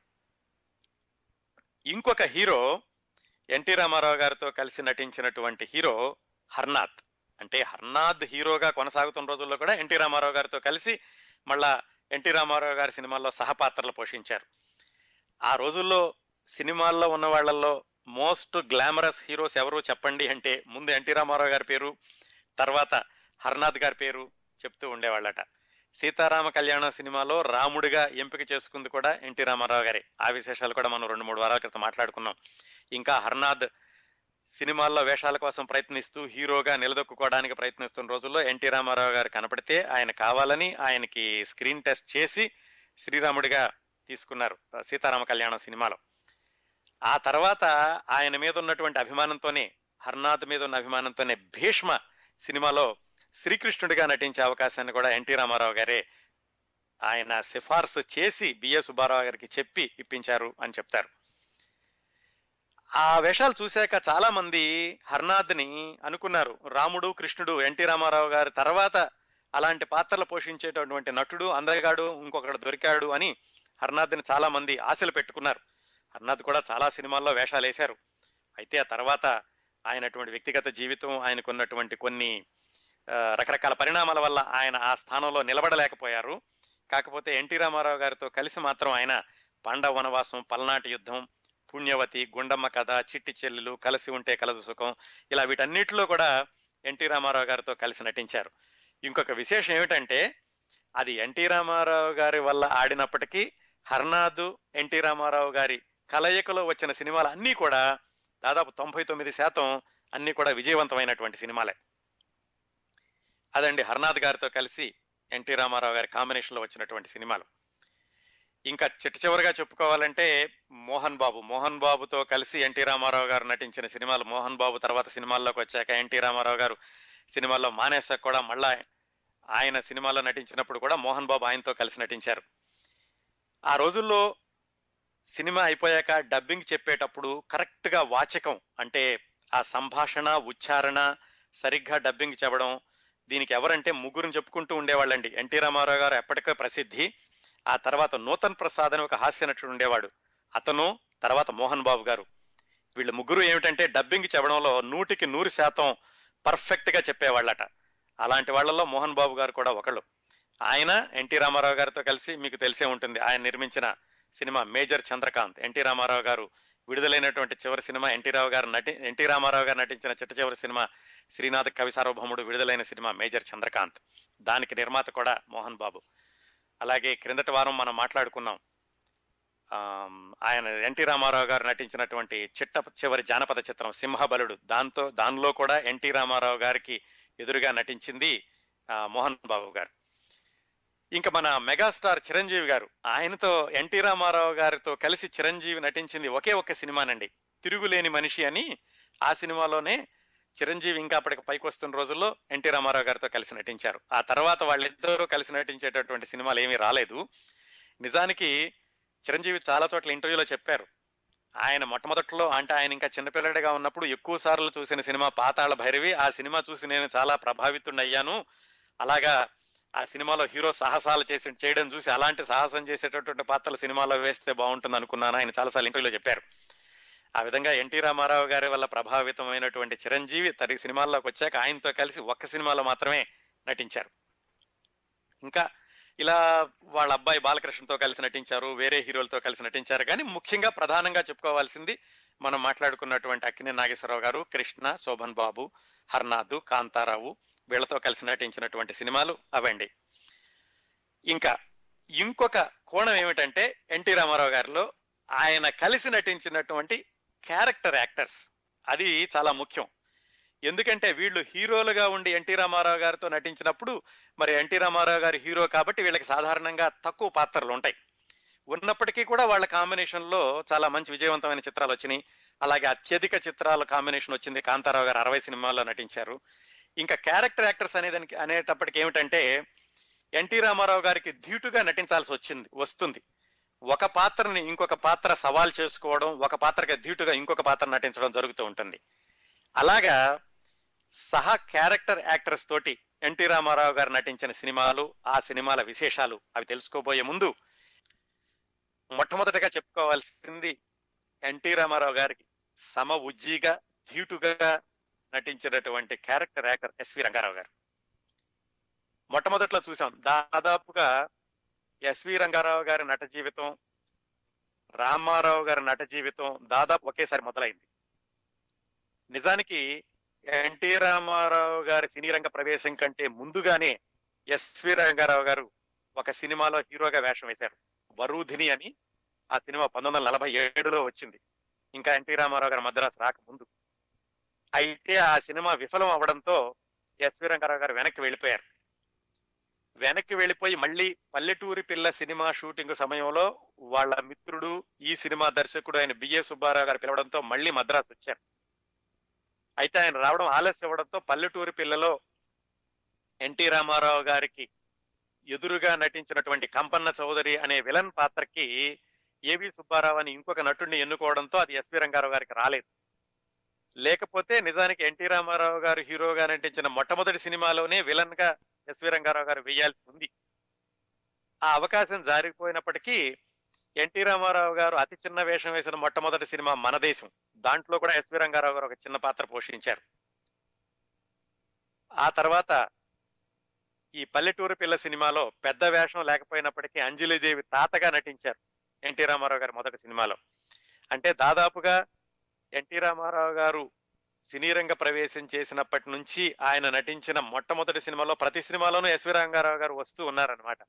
ఇంకొక హీరో ఎన్టీ రామారావు గారితో కలిసి నటించినటువంటి హీరో హర్నాథ్ అంటే హర్నాథ్ హీరోగా కొనసాగుతున్న రోజుల్లో కూడా ఎన్టీ రామారావు గారితో కలిసి మళ్ళా ఎన్టీ రామారావు గారి సినిమాల్లో సహపాత్రలు పోషించారు ఆ రోజుల్లో సినిమాల్లో ఉన్న వాళ్ళల్లో మోస్ట్ గ్లామరస్ హీరోస్ ఎవరు చెప్పండి అంటే ముందు ఎన్టీ రామారావు గారి పేరు తర్వాత హర్నాథ్ గారి పేరు చెప్తూ ఉండేవాళ్ళట సీతారామ కళ్యాణ సినిమాలో రాముడిగా ఎంపిక చేసుకుంది కూడా ఎన్టీ రామారావు గారే ఆ విశేషాలు కూడా మనం రెండు మూడు వారాల క్రితం మాట్లాడుకున్నాం ఇంకా హర్నాథ్ సినిమాల్లో వేషాల కోసం ప్రయత్నిస్తూ హీరోగా నిలదొక్కుకోవడానికి ప్రయత్నిస్తున్న రోజుల్లో ఎన్టీ రామారావు గారు కనపడితే ఆయన కావాలని ఆయనకి స్క్రీన్ టెస్ట్ చేసి శ్రీరాముడిగా తీసుకున్నారు సీతారామ కళ్యాణం సినిమాలో ఆ తర్వాత ఆయన మీద ఉన్నటువంటి అభిమానంతోనే హర్నాథ్ మీద ఉన్న అభిమానంతోనే భీష్మ సినిమాలో శ్రీకృష్ణుడిగా నటించే అవకాశాన్ని కూడా ఎన్టీ రామారావు గారే ఆయన సిఫార్సు చేసి బిఏ సుబ్బారావు గారికి చెప్పి ఇప్పించారు అని చెప్తారు ఆ వేషాలు చూశాక చాలా మంది హర్నాథ్ని అనుకున్నారు రాముడు కృష్ణుడు ఎన్టీ రామారావు గారి తర్వాత అలాంటి పాత్రలు పోషించేటటువంటి నటుడు అందగాడు ఇంకొకడు దొరికాడు అని హర్నాథ్ని చాలా మంది ఆశలు పెట్టుకున్నారు హర్నాథ్ కూడా చాలా సినిమాల్లో వేషాలు వేశారు అయితే ఆ తర్వాత ఆయనటువంటి వ్యక్తిగత జీవితం ఆయనకున్నటువంటి కొన్ని రకరకాల పరిణామాల వల్ల ఆయన ఆ స్థానంలో నిలబడలేకపోయారు కాకపోతే ఎన్టీ రామారావు గారితో కలిసి మాత్రం ఆయన పాండవ వనవాసం పల్నాటి యుద్ధం పుణ్యవతి గుండమ్మ కథ చిట్టి చెల్లెలు కలిసి ఉంటే కలదు సుఖం ఇలా వీటన్నిటిలో కూడా ఎన్టీ రామారావు గారితో కలిసి నటించారు ఇంకొక విశేషం ఏమిటంటే అది ఎన్టీ రామారావు గారి వల్ల ఆడినప్పటికీ హర్నాథ్ ఎన్టీ రామారావు గారి కలయికలో వచ్చిన సినిమాలు అన్నీ కూడా దాదాపు తొంభై తొమ్మిది శాతం అన్నీ కూడా విజయవంతమైనటువంటి సినిమాలే అదండి హర్నాథ్ గారితో కలిసి ఎన్టీ రామారావు గారి కాంబినేషన్లో వచ్చినటువంటి సినిమాలు ఇంకా చిట్ట చివరిగా చెప్పుకోవాలంటే మోహన్ బాబు మోహన్ బాబుతో కలిసి ఎన్టీ రామారావు గారు నటించిన సినిమాలు మోహన్ బాబు తర్వాత సినిమాల్లోకి వచ్చాక ఎన్టీ రామారావు గారు సినిమాల్లో మానేసాక కూడా మళ్ళా ఆయన సినిమాలో నటించినప్పుడు కూడా మోహన్ బాబు ఆయనతో కలిసి నటించారు ఆ రోజుల్లో సినిమా అయిపోయాక డబ్బింగ్ చెప్పేటప్పుడు కరెక్ట్గా వాచకం అంటే ఆ సంభాషణ ఉచ్చారణ సరిగ్గా డబ్బింగ్ చెప్పడం దీనికి ఎవరంటే ముగ్గురిని చెప్పుకుంటూ ఉండేవాళ్ళండి ఎన్టీ రామారావు గారు ఎప్పటికో ప్రసిద్ధి ఆ తర్వాత నూతన్ ప్రసాద్ అని ఒక హాస్య నటుడు ఉండేవాడు అతను తర్వాత మోహన్ బాబు గారు వీళ్ళు ముగ్గురు ఏమిటంటే డబ్బింగ్ చెప్పడంలో నూటికి నూరు శాతం పర్ఫెక్ట్ గా చెప్పేవాళ్ళట అలాంటి వాళ్ళలో మోహన్ బాబు గారు కూడా ఒకళ్ళు ఆయన ఎన్టీ రామారావు గారితో కలిసి మీకు తెలిసే ఉంటుంది ఆయన నిర్మించిన సినిమా మేజర్ చంద్రకాంత్ ఎన్టీ రామారావు గారు విడుదలైనటువంటి చివరి సినిమా ఎన్టీ రావు గారు నటి ఎన్టీ రామారావు గారు నటించిన చిట్ట చివరి సినిమా శ్రీనాథ్ కవి సార్వభౌముడు విడుదలైన సినిమా మేజర్ చంద్రకాంత్ దానికి నిర్మాత కూడా మోహన్ బాబు అలాగే క్రిందటి వారం మనం మాట్లాడుకున్నాం ఆయన ఎన్టీ రామారావు గారు నటించినటువంటి చిట్ట చివరి జానపద చిత్రం సింహబలుడు దాంతో దానిలో కూడా ఎన్టీ రామారావు గారికి ఎదురుగా నటించింది మోహన్ బాబు గారు ఇంకా మన మెగాస్టార్ చిరంజీవి గారు ఆయనతో ఎన్టీ రామారావు గారితో కలిసి చిరంజీవి నటించింది ఒకే ఒక్క సినిమానండి తిరుగులేని మనిషి అని ఆ సినిమాలోనే చిరంజీవి ఇంకా అప్పటికి పైకి వస్తున్న రోజుల్లో ఎన్టీ రామారావు గారితో కలిసి నటించారు ఆ తర్వాత వాళ్ళిద్దరూ కలిసి నటించేటటువంటి సినిమాలు ఏమీ రాలేదు నిజానికి చిరంజీవి చాలా చోట్ల ఇంటర్వ్యూలో చెప్పారు ఆయన మొట్టమొదట్లో అంటే ఆయన ఇంకా చిన్నపిల్లడిగా ఉన్నప్పుడు ఎక్కువ సార్లు చూసిన సినిమా పాతాళ భైరవి ఆ సినిమా చూసి నేను చాలా ప్రభావితుడయ్యాను అలాగా ఆ సినిమాలో హీరో సాహసాలు చేసి చేయడం చూసి అలాంటి సాహసం చేసేటటువంటి పాత్రలు సినిమాలో వేస్తే బాగుంటుంది అనుకున్నాను ఆయన చాలాసార్లు ఇంటర్వ్యూలో చెప్పారు ఆ విధంగా ఎన్టీ రామారావు గారి వల్ల ప్రభావితమైనటువంటి చిరంజీవి తరి సినిమాల్లోకి వచ్చాక ఆయనతో కలిసి ఒక్క సినిమాలో మాత్రమే నటించారు ఇంకా ఇలా వాళ్ళ అబ్బాయి బాలకృష్ణతో కలిసి నటించారు వేరే హీరోలతో కలిసి నటించారు కానీ ముఖ్యంగా ప్రధానంగా చెప్పుకోవాల్సింది మనం మాట్లాడుకున్నటువంటి అక్కినే నాగేశ్వరరావు గారు కృష్ణ శోభన్ బాబు హర్నాథ్ కాంతారావు వీళ్ళతో కలిసి నటించినటువంటి సినిమాలు అవండి ఇంకా ఇంకొక కోణం ఏమిటంటే ఎన్టీ రామారావు గారిలో ఆయన కలిసి నటించినటువంటి క్యారెక్టర్ యాక్టర్స్ అది చాలా ముఖ్యం ఎందుకంటే వీళ్ళు హీరోలుగా ఉండి ఎన్టీ రామారావు గారితో నటించినప్పుడు మరి ఎన్టీ రామారావు గారి హీరో కాబట్టి వీళ్ళకి సాధారణంగా తక్కువ పాత్రలు ఉంటాయి ఉన్నప్పటికీ కూడా వాళ్ళ కాంబినేషన్లో చాలా మంచి విజయవంతమైన చిత్రాలు వచ్చినాయి అలాగే అత్యధిక చిత్రాల కాంబినేషన్ వచ్చింది కాంతారావు గారు అరవై సినిమాల్లో నటించారు ఇంకా క్యారెక్టర్ యాక్టర్స్ అనేదానికి అనేటప్పటికి ఏమిటంటే ఎన్టీ రామారావు గారికి ధీటుగా నటించాల్సి వచ్చింది వస్తుంది ఒక పాత్రని ఇంకొక పాత్ర సవాల్ చేసుకోవడం ఒక పాత్రకి ధీటుగా ఇంకొక పాత్ర నటించడం జరుగుతూ ఉంటుంది అలాగా సహా క్యారెక్టర్ యాక్టర్స్ తోటి ఎన్టీ రామారావు గారు నటించిన సినిమాలు ఆ సినిమాల విశేషాలు అవి తెలుసుకోబోయే ముందు మొట్టమొదటిగా చెప్పుకోవాల్సింది ఎన్టీ రామారావు గారికి సమ ఉజ్జీగా ధీటుగా నటించినటువంటి క్యారెక్టర్ యాక్టర్ ఎస్వి రంగారావు గారు మొట్టమొదట్లో చూసాం దాదాపుగా ఎస్వి రంగారావు గారి నట జీవితం రామారావు గారి నట జీవితం దాదాపు ఒకేసారి మొదలైంది నిజానికి ఎన్టీ రామారావు గారి సినీ రంగ ప్రవేశం కంటే ముందుగానే ఎస్వి రంగారావు గారు ఒక సినిమాలో హీరోగా వేషం వేశారు వరూధిని అని ఆ సినిమా పంతొమ్మిది వందల నలభై ఏడులో వచ్చింది ఇంకా ఎన్టీ రామారావు గారు మద్రాసు రాకముందు అయితే ఆ సినిమా విఫలం అవడంతో ఎస్వి రంగారావు గారు వెనక్కి వెళ్ళిపోయారు వెనక్కి వెళ్ళిపోయి మళ్ళీ పల్లెటూరి పిల్ల సినిమా షూటింగ్ సమయంలో వాళ్ళ మిత్రుడు ఈ సినిమా దర్శకుడు ఆయన బిఏ సుబ్బారావు గారు పిలవడంతో మళ్ళీ మద్రాసు వచ్చారు అయితే ఆయన రావడం ఆలస్యం అవ్వడంతో పల్లెటూరి పిల్లలో ఎన్టీ రామారావు గారికి ఎదురుగా నటించినటువంటి కంపన్న చౌదరి అనే విలన్ పాత్రకి ఏవి సుబ్బారావు అని ఇంకొక నటుడిని ఎన్నుకోవడంతో అది ఎస్వి రంగారావు గారికి రాలేదు లేకపోతే నిజానికి ఎన్టీ రామారావు గారు హీరోగా నటించిన మొట్టమొదటి సినిమాలోనే విలన్ గా ఎస్వి రంగారావు గారు వేయాల్సి ఉంది ఆ అవకాశం జారిపోయినప్పటికీ ఎన్టీ రామారావు గారు అతి చిన్న వేషం వేసిన మొట్టమొదటి సినిమా మన దేశం దాంట్లో కూడా ఎస్వి రంగారావు గారు ఒక చిన్న పాత్ర పోషించారు ఆ తర్వాత ఈ పల్లెటూరు పిల్ల సినిమాలో పెద్ద వేషం లేకపోయినప్పటికీ అంజలిదేవి తాతగా నటించారు ఎన్టీ రామారావు గారి మొదటి సినిమాలో అంటే దాదాపుగా ఎన్టీ రామారావు గారు సినీ రంగ ప్రవేశం చేసినప్పటి నుంచి ఆయన నటించిన మొట్టమొదటి సినిమాలో ప్రతి సినిమాలోనూ ఎస్వి రంగారావు గారు వస్తూ ఉన్నారనమాట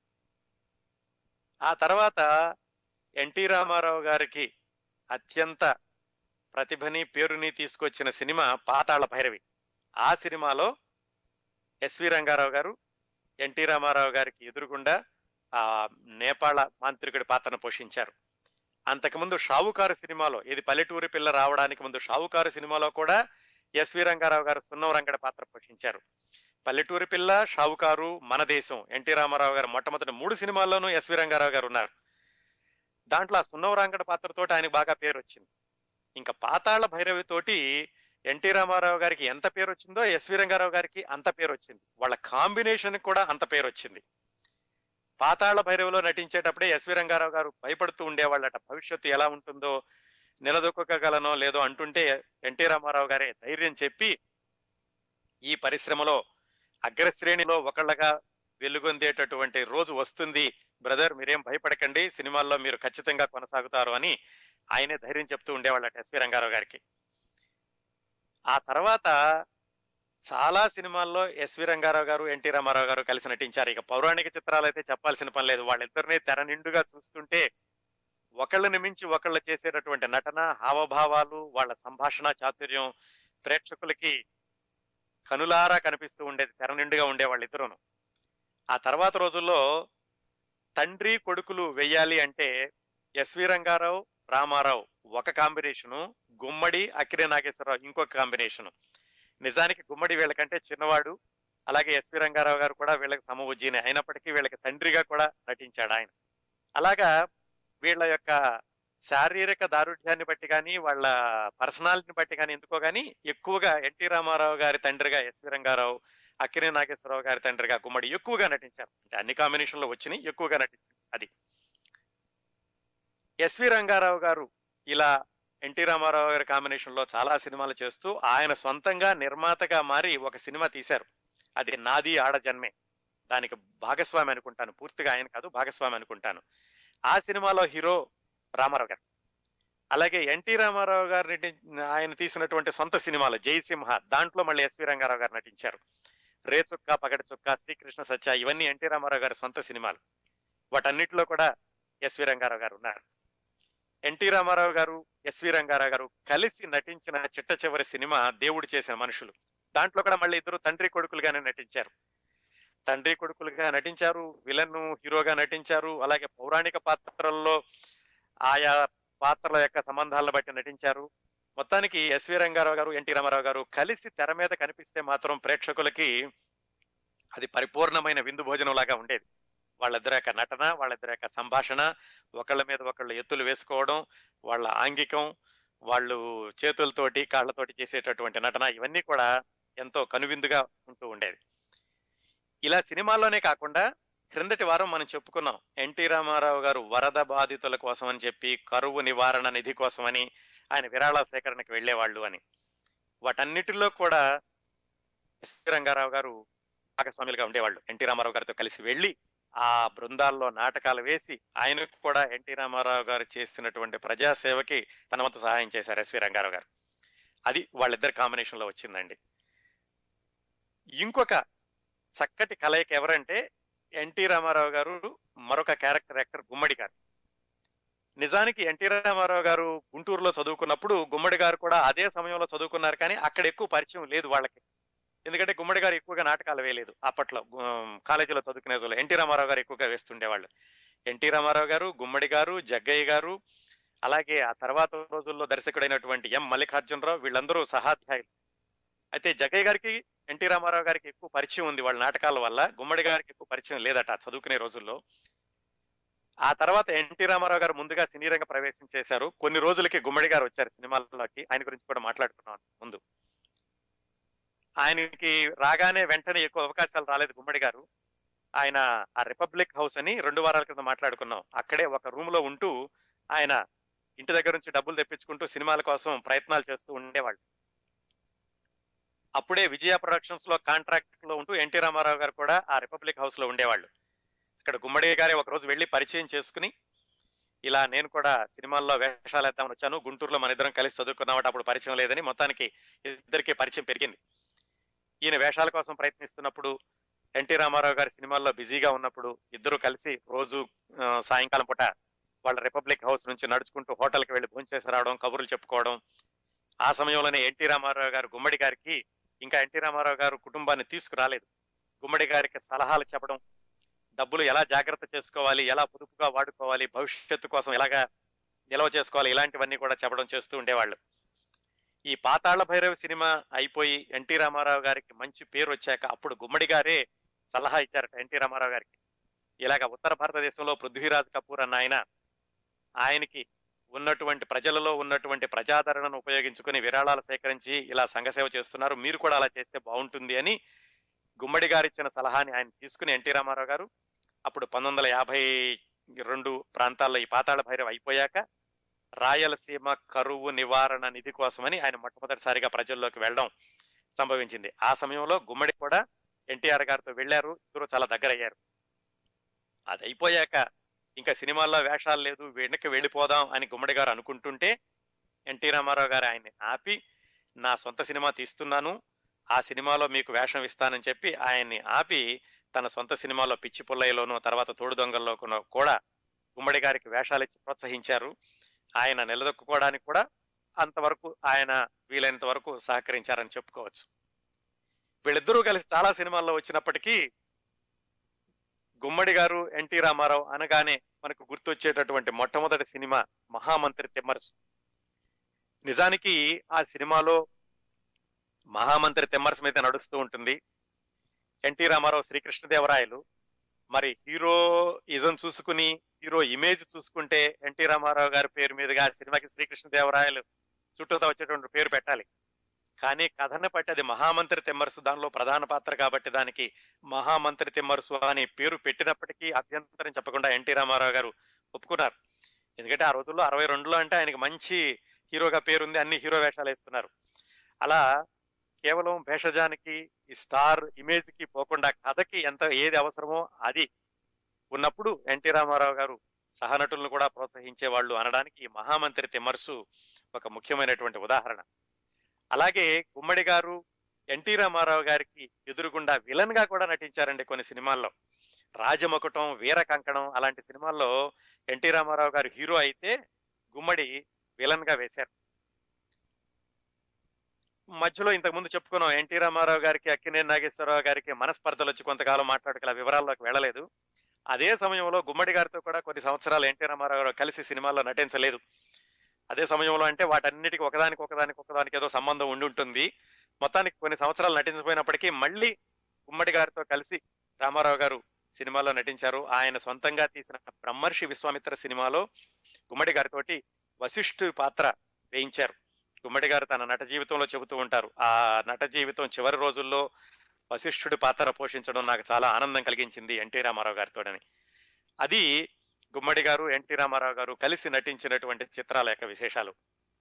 ఆ తర్వాత ఎన్టీ రామారావు గారికి అత్యంత ప్రతిభని పేరుని తీసుకొచ్చిన సినిమా పాతాళ భైరవి ఆ సినిమాలో ఎస్వి రంగారావు గారు ఎన్టీ రామారావు గారికి ఎదురుగుండా ఆ నేపాళ మాంత్రికుడి పాత్రను పోషించారు అంతకుముందు షావుకారు సినిమాలో ఇది పల్లెటూరి పిల్ల రావడానికి ముందు షావుకారు సినిమాలో కూడా ఎస్వి రంగారావు గారు సున్నం రంగడ పాత్ర పోషించారు పల్లెటూరి పిల్ల షావుకారు మన దేశం ఎన్టీ రామారావు గారు మొట్టమొదటి మూడు సినిమాల్లోనూ ఎస్వి రంగారావు గారు ఉన్నారు దాంట్లో ఆ సున్నం రంగడ పాత్రతోటి ఆయనకు బాగా పేరు వచ్చింది ఇంకా పాతాళ భైరవి తోటి ఎన్టీ రామారావు గారికి ఎంత పేరు వచ్చిందో ఎస్వి రంగారావు గారికి అంత పేరు వచ్చింది వాళ్ళ కాంబినేషన్ కూడా అంత పేరు వచ్చింది పాతాళ భైరవిలో నటించేటప్పుడే ఎస్వి రంగారావు గారు భయపడుతూ ఉండేవాళ్ళట భవిష్యత్తు ఎలా ఉంటుందో నిలదొక్కగలనో లేదో అంటుంటే ఎన్టీ రామారావు గారే ధైర్యం చెప్పి ఈ పరిశ్రమలో అగ్రశ్రేణిలో ఒకళ్ళగా వెలుగొందేటటువంటి రోజు వస్తుంది బ్రదర్ మీరేం భయపడకండి సినిమాల్లో మీరు ఖచ్చితంగా కొనసాగుతారు అని ఆయనే ధైర్యం చెప్తూ ఉండేవాళ్ళట ఎస్వి రంగారావు గారికి ఆ తర్వాత చాలా సినిమాల్లో ఎస్వి రంగారావు గారు ఎన్టీ రామారావు గారు కలిసి నటించారు ఇక పౌరాణిక చిత్రాలు అయితే చెప్పాల్సిన పని లేదు వాళ్ళిద్దరిని తెర నిండుగా చూస్తుంటే ఒకళ్ళని మించి ఒకళ్ళు చేసేటటువంటి నటన హావభావాలు వాళ్ళ సంభాషణ చాతుర్యం ప్రేక్షకులకి కనులారా కనిపిస్తూ ఉండేది తెర నిండుగా ఉండే వాళ్ళిద్దరూను ఆ తర్వాత రోజుల్లో తండ్రి కొడుకులు వెయ్యాలి అంటే ఎస్వి రంగారావు రామారావు ఒక కాంబినేషను గుమ్మడి అక్కిరే నాగేశ్వరరావు ఇంకొక కాంబినేషను నిజానికి గుమ్మడి వీళ్ళకంటే చిన్నవాడు అలాగే ఎస్వి రంగారావు గారు కూడా వీళ్ళకి సమవుజ్జీనే అయినప్పటికీ వీళ్ళకి తండ్రిగా కూడా నటించాడు ఆయన అలాగా వీళ్ళ యొక్క శారీరక దారుఢ్యాన్ని బట్టి కానీ వాళ్ళ పర్సనాలిటీని బట్టి కానీ ఎందుకో కానీ ఎక్కువగా ఎన్టీ రామారావు గారి తండ్రిగా ఎస్వి రంగారావు అక్కినే నాగేశ్వరరావు గారి తండ్రిగా గుమ్మడి ఎక్కువగా నటించారు అంటే అన్ని కాంబినేషన్లో వచ్చినాయి ఎక్కువగా నటించారు అది ఎస్వి రంగారావు గారు ఇలా ఎన్టీ రామారావు గారి కాంబినేషన్ లో చాలా సినిమాలు చేస్తూ ఆయన సొంతంగా నిర్మాతగా మారి ఒక సినిమా తీశారు అది నాది ఆడ జన్మే దానికి భాగస్వామి అనుకుంటాను పూర్తిగా ఆయన కాదు భాగస్వామి అనుకుంటాను ఆ సినిమాలో హీరో రామారావు గారు అలాగే ఎన్టీ రామారావు గారు నటి ఆయన తీసినటువంటి సొంత సినిమాలు జయసింహ దాంట్లో మళ్ళీ ఎస్వి రంగారావు గారు నటించారు రే చుక్క పగటి చుక్క శ్రీకృష్ణ సత్య ఇవన్నీ ఎన్టీ రామారావు గారి సొంత సినిమాలు వాటన్నిటిలో కూడా ఎస్వి రంగారావు గారు ఉన్నారు ఎన్టీ రామారావు గారు ఎస్వి రంగారావు గారు కలిసి నటించిన చిట్ట చివరి సినిమా దేవుడు చేసిన మనుషులు దాంట్లో కూడా మళ్ళీ ఇద్దరు తండ్రి కొడుకులుగానే నటించారు తండ్రి కొడుకులుగా నటించారు విలన్ హీరోగా నటించారు అలాగే పౌరాణిక పాత్రల్లో ఆయా పాత్రల యొక్క సంబంధాలను బట్టి నటించారు మొత్తానికి ఎస్వి రంగారావు గారు ఎన్టీ రామారావు గారు కలిసి తెర మీద కనిపిస్తే మాత్రం ప్రేక్షకులకి అది పరిపూర్ణమైన విందు భోజనం లాగా ఉండేది వాళ్ళిద్దరి యొక్క నటన వాళ్ళిద్దరి యొక్క సంభాషణ ఒకళ్ళ మీద ఒకళ్ళు ఎత్తులు వేసుకోవడం వాళ్ళ ఆంగికం వాళ్ళు చేతులతోటి కాళ్ళతోటి చేసేటటువంటి నటన ఇవన్నీ కూడా ఎంతో కనువిందుగా ఉంటూ ఉండేది ఇలా సినిమాల్లోనే కాకుండా క్రిందటి వారం మనం చెప్పుకున్నాం ఎన్టీ రామారావు గారు వరద బాధితుల కోసం అని చెప్పి కరువు నివారణ నిధి కోసమని ఆయన విరాళ సేకరణకు వెళ్ళేవాళ్ళు అని వాటన్నిటిలో కూడా ఎస్వి రంగారావు గారు భాగస్వాములుగా ఉండేవాళ్ళు ఎన్టీ రామారావు గారితో కలిసి వెళ్ళి ఆ బృందాల్లో నాటకాలు వేసి ఆయనకు కూడా ఎన్టీ రామారావు గారు చేసినటువంటి ప్రజాసేవకి తన వంతు సహాయం చేశారు ఎస్వి రంగారావు గారు అది వాళ్ళిద్దరి కాంబినేషన్ లో వచ్చిందండి ఇంకొక చక్కటి కలయిక ఎవరంటే ఎన్టీ రామారావు గారు మరొక క్యారెక్టర్ యాక్టర్ గుమ్మడి గారు నిజానికి ఎన్టీ రామారావు గారు గుంటూరులో చదువుకున్నప్పుడు గుమ్మడి గారు కూడా అదే సమయంలో చదువుకున్నారు కానీ అక్కడ ఎక్కువ పరిచయం లేదు వాళ్ళకి ఎందుకంటే గుమ్మడి గారు ఎక్కువగా నాటకాలు వేయలేదు అప్పట్లో ఉమ్, కాలేజీలో చదువుకునే రోజుల్లో ఎన్టీ రామారావు గారు ఎక్కువగా వేస్తుండేవాళ్ళు ఎన్టీ రామారావు గారు గుమ్మడి గారు జగ్గయ్య గారు అలాగే ఆ తర్వాత రోజుల్లో దర్శకుడైనటువంటి ఎం మల్లికార్జునరావు వీళ్ళందరూ సహాధ్యాయులు అయితే జగ్గయ్య గారికి ఎన్టీ రామారావు గారికి ఎక్కువ పరిచయం ఉంది వాళ్ళ నాటకాల వల్ల గుమ్మడి గారికి ఎక్కువ పరిచయం లేదట ఆ చదువుకునే రోజుల్లో ఆ తర్వాత ఎన్టీ రామారావు గారు ముందుగా సినీ రంగ ప్రవేశం చేశారు కొన్ని రోజులకి గుమ్మడి గారు వచ్చారు సినిమాల్లోకి ఆయన గురించి కూడా మాట్లాడుకున్నాం ముందు ఆయనకి రాగానే వెంటనే ఎక్కువ అవకాశాలు రాలేదు గుమ్మడి గారు ఆయన ఆ రిపబ్లిక్ హౌస్ అని రెండు వారాల క్రితం మాట్లాడుకున్నాం అక్కడే ఒక రూమ్ లో ఉంటూ ఆయన ఇంటి దగ్గర నుంచి డబ్బులు తెప్పించుకుంటూ సినిమాల కోసం ప్రయత్నాలు చేస్తూ ఉండేవాళ్ళు అప్పుడే విజయ ప్రొడక్షన్స్ లో కాంట్రాక్ట్ లో ఉంటూ ఎన్టీ రామారావు గారు కూడా ఆ రిపబ్లిక్ హౌస్ లో ఉండేవాళ్ళు ఇక్కడ గుమ్మడి గారే ఒక రోజు వెళ్ళి పరిచయం చేసుకుని ఇలా నేను కూడా సినిమాల్లో వేషాలు వేద్దామని వచ్చాను గుంటూరులో మన ఇద్దరం కలిసి చదువుకున్నామట అప్పుడు పరిచయం లేదని మొత్తానికి ఇద్దరికి పరిచయం పెరిగింది ఈయన వేషాల కోసం ప్రయత్నిస్తున్నప్పుడు ఎన్టీ రామారావు గారి సినిమాల్లో బిజీగా ఉన్నప్పుడు ఇద్దరు కలిసి రోజు ఆ, సాయంకాలం పూట వాళ్ళ రిపబ్లిక్ హౌస్ నుంచి నడుచుకుంటూ హోటల్కి వెళ్ళి భోంచేసి రావడం కబుర్లు చెప్పుకోవడం ఆ సమయంలోనే ఎన్టీ రామారావు గారు గుమ్మడి గారికి ఇంకా ఎన్టీ రామారావు గారు కుటుంబాన్ని తీసుకురాలేదు గుమ్మడి గారికి సలహాలు చెప్పడం డబ్బులు ఎలా జాగ్రత్త చేసుకోవాలి ఎలా పొదుపుగా వాడుకోవాలి భవిష్యత్తు కోసం ఎలాగా నిల్వ చేసుకోవాలి ఇలాంటివన్నీ కూడా చెప్పడం చేస్తూ ఉండేవాళ్ళు ఈ పాతాళ భైరవి సినిమా అయిపోయి ఎన్టీ రామారావు గారికి మంచి పేరు వచ్చాక అప్పుడు గుమ్మడి గారే సలహా ఇచ్చారట ఎన్టీ రామారావు గారికి ఇలాగ ఉత్తర భారతదేశంలో పృథ్వీరాజ్ కపూర్ అన్న ఆయన ఆయనకి ఉన్నటువంటి ప్రజలలో ఉన్నటువంటి ప్రజాదరణను ఉపయోగించుకుని విరాళాలు సేకరించి ఇలా సంఘసేవ చేస్తున్నారు మీరు కూడా అలా చేస్తే బాగుంటుంది అని గుమ్మడి గారు ఇచ్చిన సలహాని ఆయన తీసుకుని ఎన్టీ రామారావు గారు అప్పుడు పంతొమ్మిది వందల యాభై రెండు ప్రాంతాల్లో ఈ పాతాళ భైరవ్ అయిపోయాక రాయలసీమ కరువు నివారణ నిధి కోసమని ఆయన మొట్టమొదటిసారిగా ప్రజల్లోకి వెళ్ళడం సంభవించింది ఆ సమయంలో గుమ్మడి కూడా ఎన్టీఆర్ గారితో వెళ్ళారు ఇద్దరు చాలా దగ్గర అయ్యారు అది అయిపోయాక ఇంకా సినిమాల్లో వేషాలు లేదు వెనక్కి వెళ్ళిపోదాం అని గుమ్మడి గారు అనుకుంటుంటే ఎన్టీ రామారావు గారు ఆయన్ని ఆపి నా సొంత సినిమా తీస్తున్నాను ఆ సినిమాలో మీకు వేషం ఇస్తానని చెప్పి ఆయన్ని ఆపి తన సొంత సినిమాలో పిచ్చి పుల్లయ్యలోను తర్వాత తోడు దొంగల్లో కూడా గుమ్మడి గారికి వేషాలు ఇచ్చి ప్రోత్సహించారు ఆయన నిలదొక్కుకోవడానికి కూడా అంతవరకు ఆయన వీలైనంత వరకు సహకరించారని చెప్పుకోవచ్చు వీళ్ళిద్దరూ కలిసి చాలా సినిమాల్లో వచ్చినప్పటికీ గుమ్మడి గారు ఎన్టీ రామారావు అనగానే మనకు గుర్తొచ్చేటటువంటి మొట్టమొదటి సినిమా మహామంత్రి తిమ్మరసు నిజానికి ఆ సినిమాలో మహామంత్రి తిమ్మరసు మీద నడుస్తూ ఉంటుంది ఎన్టీ రామారావు శ్రీకృష్ణదేవరాయలు మరి హీరో ఇజం చూసుకుని హీరో ఇమేజ్ చూసుకుంటే ఎన్టీ రామారావు గారి పేరు మీదుగా ఆ సినిమాకి శ్రీకృష్ణదేవరాయలు చుట్టూతా వచ్చేటువంటి పేరు పెట్టాలి కానీ కథను బట్టి అది మహామంత్రి తిమ్మరసు దానిలో ప్రధాన పాత్ర కాబట్టి దానికి మహామంత్రి తిమ్మరసు అని పేరు పెట్టినప్పటికీ అభ్యంతరం చెప్పకుండా ఎన్టీ రామారావు గారు ఒప్పుకున్నారు ఎందుకంటే ఆ రోజుల్లో అరవై రెండులో అంటే ఆయనకి మంచి హీరోగా పేరుంది అన్ని హీరో వేషాలు వేస్తున్నారు అలా కేవలం భేషజానికి ఈ స్టార్ ఇమేజ్ కి పోకుండా కథకి ఎంత ఏది అవసరమో అది ఉన్నప్పుడు ఎన్టీ రామారావు గారు సహనటులను కూడా ప్రోత్సహించే వాళ్ళు అనడానికి ఈ మహామంత్రి తిమ్మర్సు ఒక ముఖ్యమైనటువంటి ఉదాహరణ అలాగే గుమ్మడి గారు ఎన్టీ రామారావు గారికి ఎదురుగుండా విలన్ గా కూడా నటించారండి కొన్ని సినిమాల్లో రాజమకుటం వీర కంకణం అలాంటి సినిమాల్లో ఎన్టీ రామారావు గారు హీరో అయితే గుమ్మడి విలన్ గా వేశారు మధ్యలో ఇంతకు ముందు చెప్పుకున్నాం ఎన్టీ రామారావు గారికి అక్కినేని నాగేశ్వరరావు గారికి మనస్పర్ధలు వచ్చి కొంతకాలం మాట్లాడుకల వివరాల్లోకి వెళ్ళలేదు అదే సమయంలో గుమ్మడి గారితో కూడా కొన్ని సంవత్సరాలు ఎన్టీ రామారావు గారు కలిసి సినిమాల్లో నటించలేదు అదే సమయంలో అంటే వాటన్నిటికి ఒకదానికి ఒకదానికి ఒకదానికి ఏదో సంబంధం ఉండి ఉంటుంది మొత్తానికి కొన్ని సంవత్సరాలు నటించకపోయినప్పటికీ మళ్ళీ గుమ్మడి గారితో కలిసి రామారావు గారు సినిమాలో నటించారు ఆయన సొంతంగా తీసిన బ్రహ్మర్షి విశ్వామిత్ర సినిమాలో గుమ్మడి గారితోటి వశిష్ఠు పాత్ర వేయించారు గుమ్మడి గారు తన నట జీవితంలో చెబుతూ ఉంటారు ఆ నట జీవితం చివరి రోజుల్లో వశిష్ఠుడి పాత్ర పోషించడం నాకు చాలా ఆనందం కలిగించింది ఎన్టీ రామారావు గారితోడని అది గుమ్మడి గారు ఎన్టీ రామారావు గారు కలిసి నటించినటువంటి చిత్రాల యొక్క విశేషాలు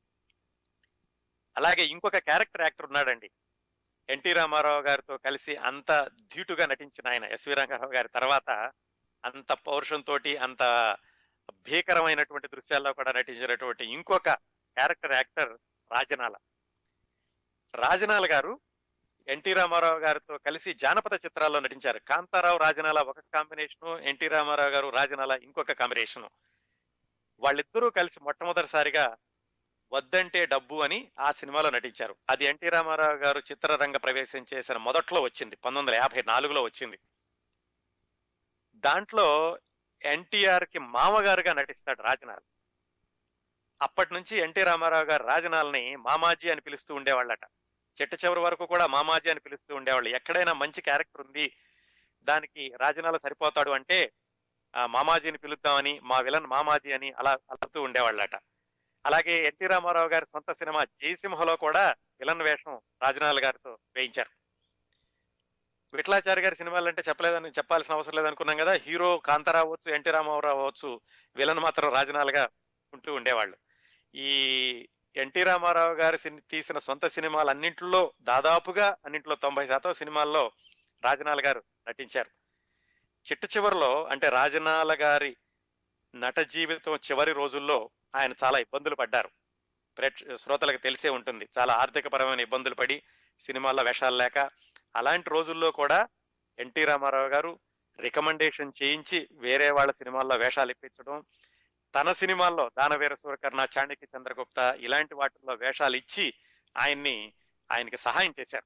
అలాగే ఇంకొక క్యారెక్టర్ యాక్టర్ ఉన్నాడండి ఎన్టీ రామారావు గారితో కలిసి అంత ధీటుగా నటించిన ఆయన ఎస్వి రంగారావు గారి తర్వాత అంత పౌరుషంతో అంత భీకరమైనటువంటి దృశ్యాల్లో కూడా నటించినటువంటి ఇంకొక క్యారెక్టర్ యాక్టర్ రాజనాల రాజనాల గారు ఎన్టీ రామారావు గారితో కలిసి జానపద చిత్రాల్లో నటించారు కాంతారావు రాజనాల ఒక కాంబినేషను ఎన్టీ రామారావు గారు రాజనాల ఇంకొక కాంబినేషను వాళ్ళిద్దరూ కలిసి మొట్టమొదటిసారిగా వద్దంటే డబ్బు అని ఆ సినిమాలో నటించారు అది ఎన్టీ రామారావు గారు చిత్రరంగ ప్రవేశం చేసిన మొదట్లో వచ్చింది పంతొమ్మిది వందల యాభై నాలుగులో వచ్చింది దాంట్లో ఎన్టీఆర్ కి మామగారుగా నటిస్తాడు రాజనాల్ అప్పటి నుంచి ఎన్టీ రామారావు గారు రాజనాల్ని మామాజీ అని పిలుస్తూ ఉండేవాళ్ళట చెట్ట చివరి వరకు కూడా మామాజీ అని పిలుస్తూ ఉండేవాళ్ళు ఎక్కడైనా మంచి క్యారెక్టర్ ఉంది దానికి రాజనాల సరిపోతాడు అంటే ఆ మామాజీని పిలుద్దామని మా విలన్ మామాజీ అని అలా అలుతూ ఉండేవాళ్ళట అలాగే ఎన్టీ రామారావు గారి సొంత సినిమా జయసింహలో కూడా విలన్ వేషం రాజనాల్ గారితో వేయించారు విఠలాచారి గారి సినిమాలు అంటే చెప్పలేదని చెప్పాల్సిన అవసరం లేదనుకున్నాం కదా హీరో కాంతారావు అవ్వచ్చు ఎన్టీ రామారావు అవ్వచ్చు విలన్ మాత్రం రాజనాలుగా ఉంటూ ఉండేవాళ్ళు ఈ ఎన్టీ రామారావు గారి సిన్- తీసిన సొంత సినిమాలు అన్నింటిలో దాదాపుగా అన్నింటిలో తొంభై శాతం సినిమాల్లో రాజనాల గారు నటించారు చిట్ట చివరిలో అంటే రాజనాల గారి నట జీవితం చివరి రోజుల్లో ఆయన చాలా ఇబ్బందులు పడ్డారు ప్రేక్ష శ్రోతలకు తెలిసే ఉంటుంది చాలా ఆర్థికపరమైన ఇబ్బందులు పడి సినిమాల్లో వేషాలు లేక అలాంటి రోజుల్లో కూడా ఎన్టీ రామారావు గారు రికమెండేషన్ చేయించి వేరే వాళ్ళ సినిమాల్లో వేషాలు ఇప్పించడం తన సినిమాల్లో దానవీర సూరకర్ణ చాణక్య చంద్రగుప్త ఇలాంటి వాటిల్లో వేషాలు ఇచ్చి ఆయన్ని ఆయనకి సహాయం చేశారు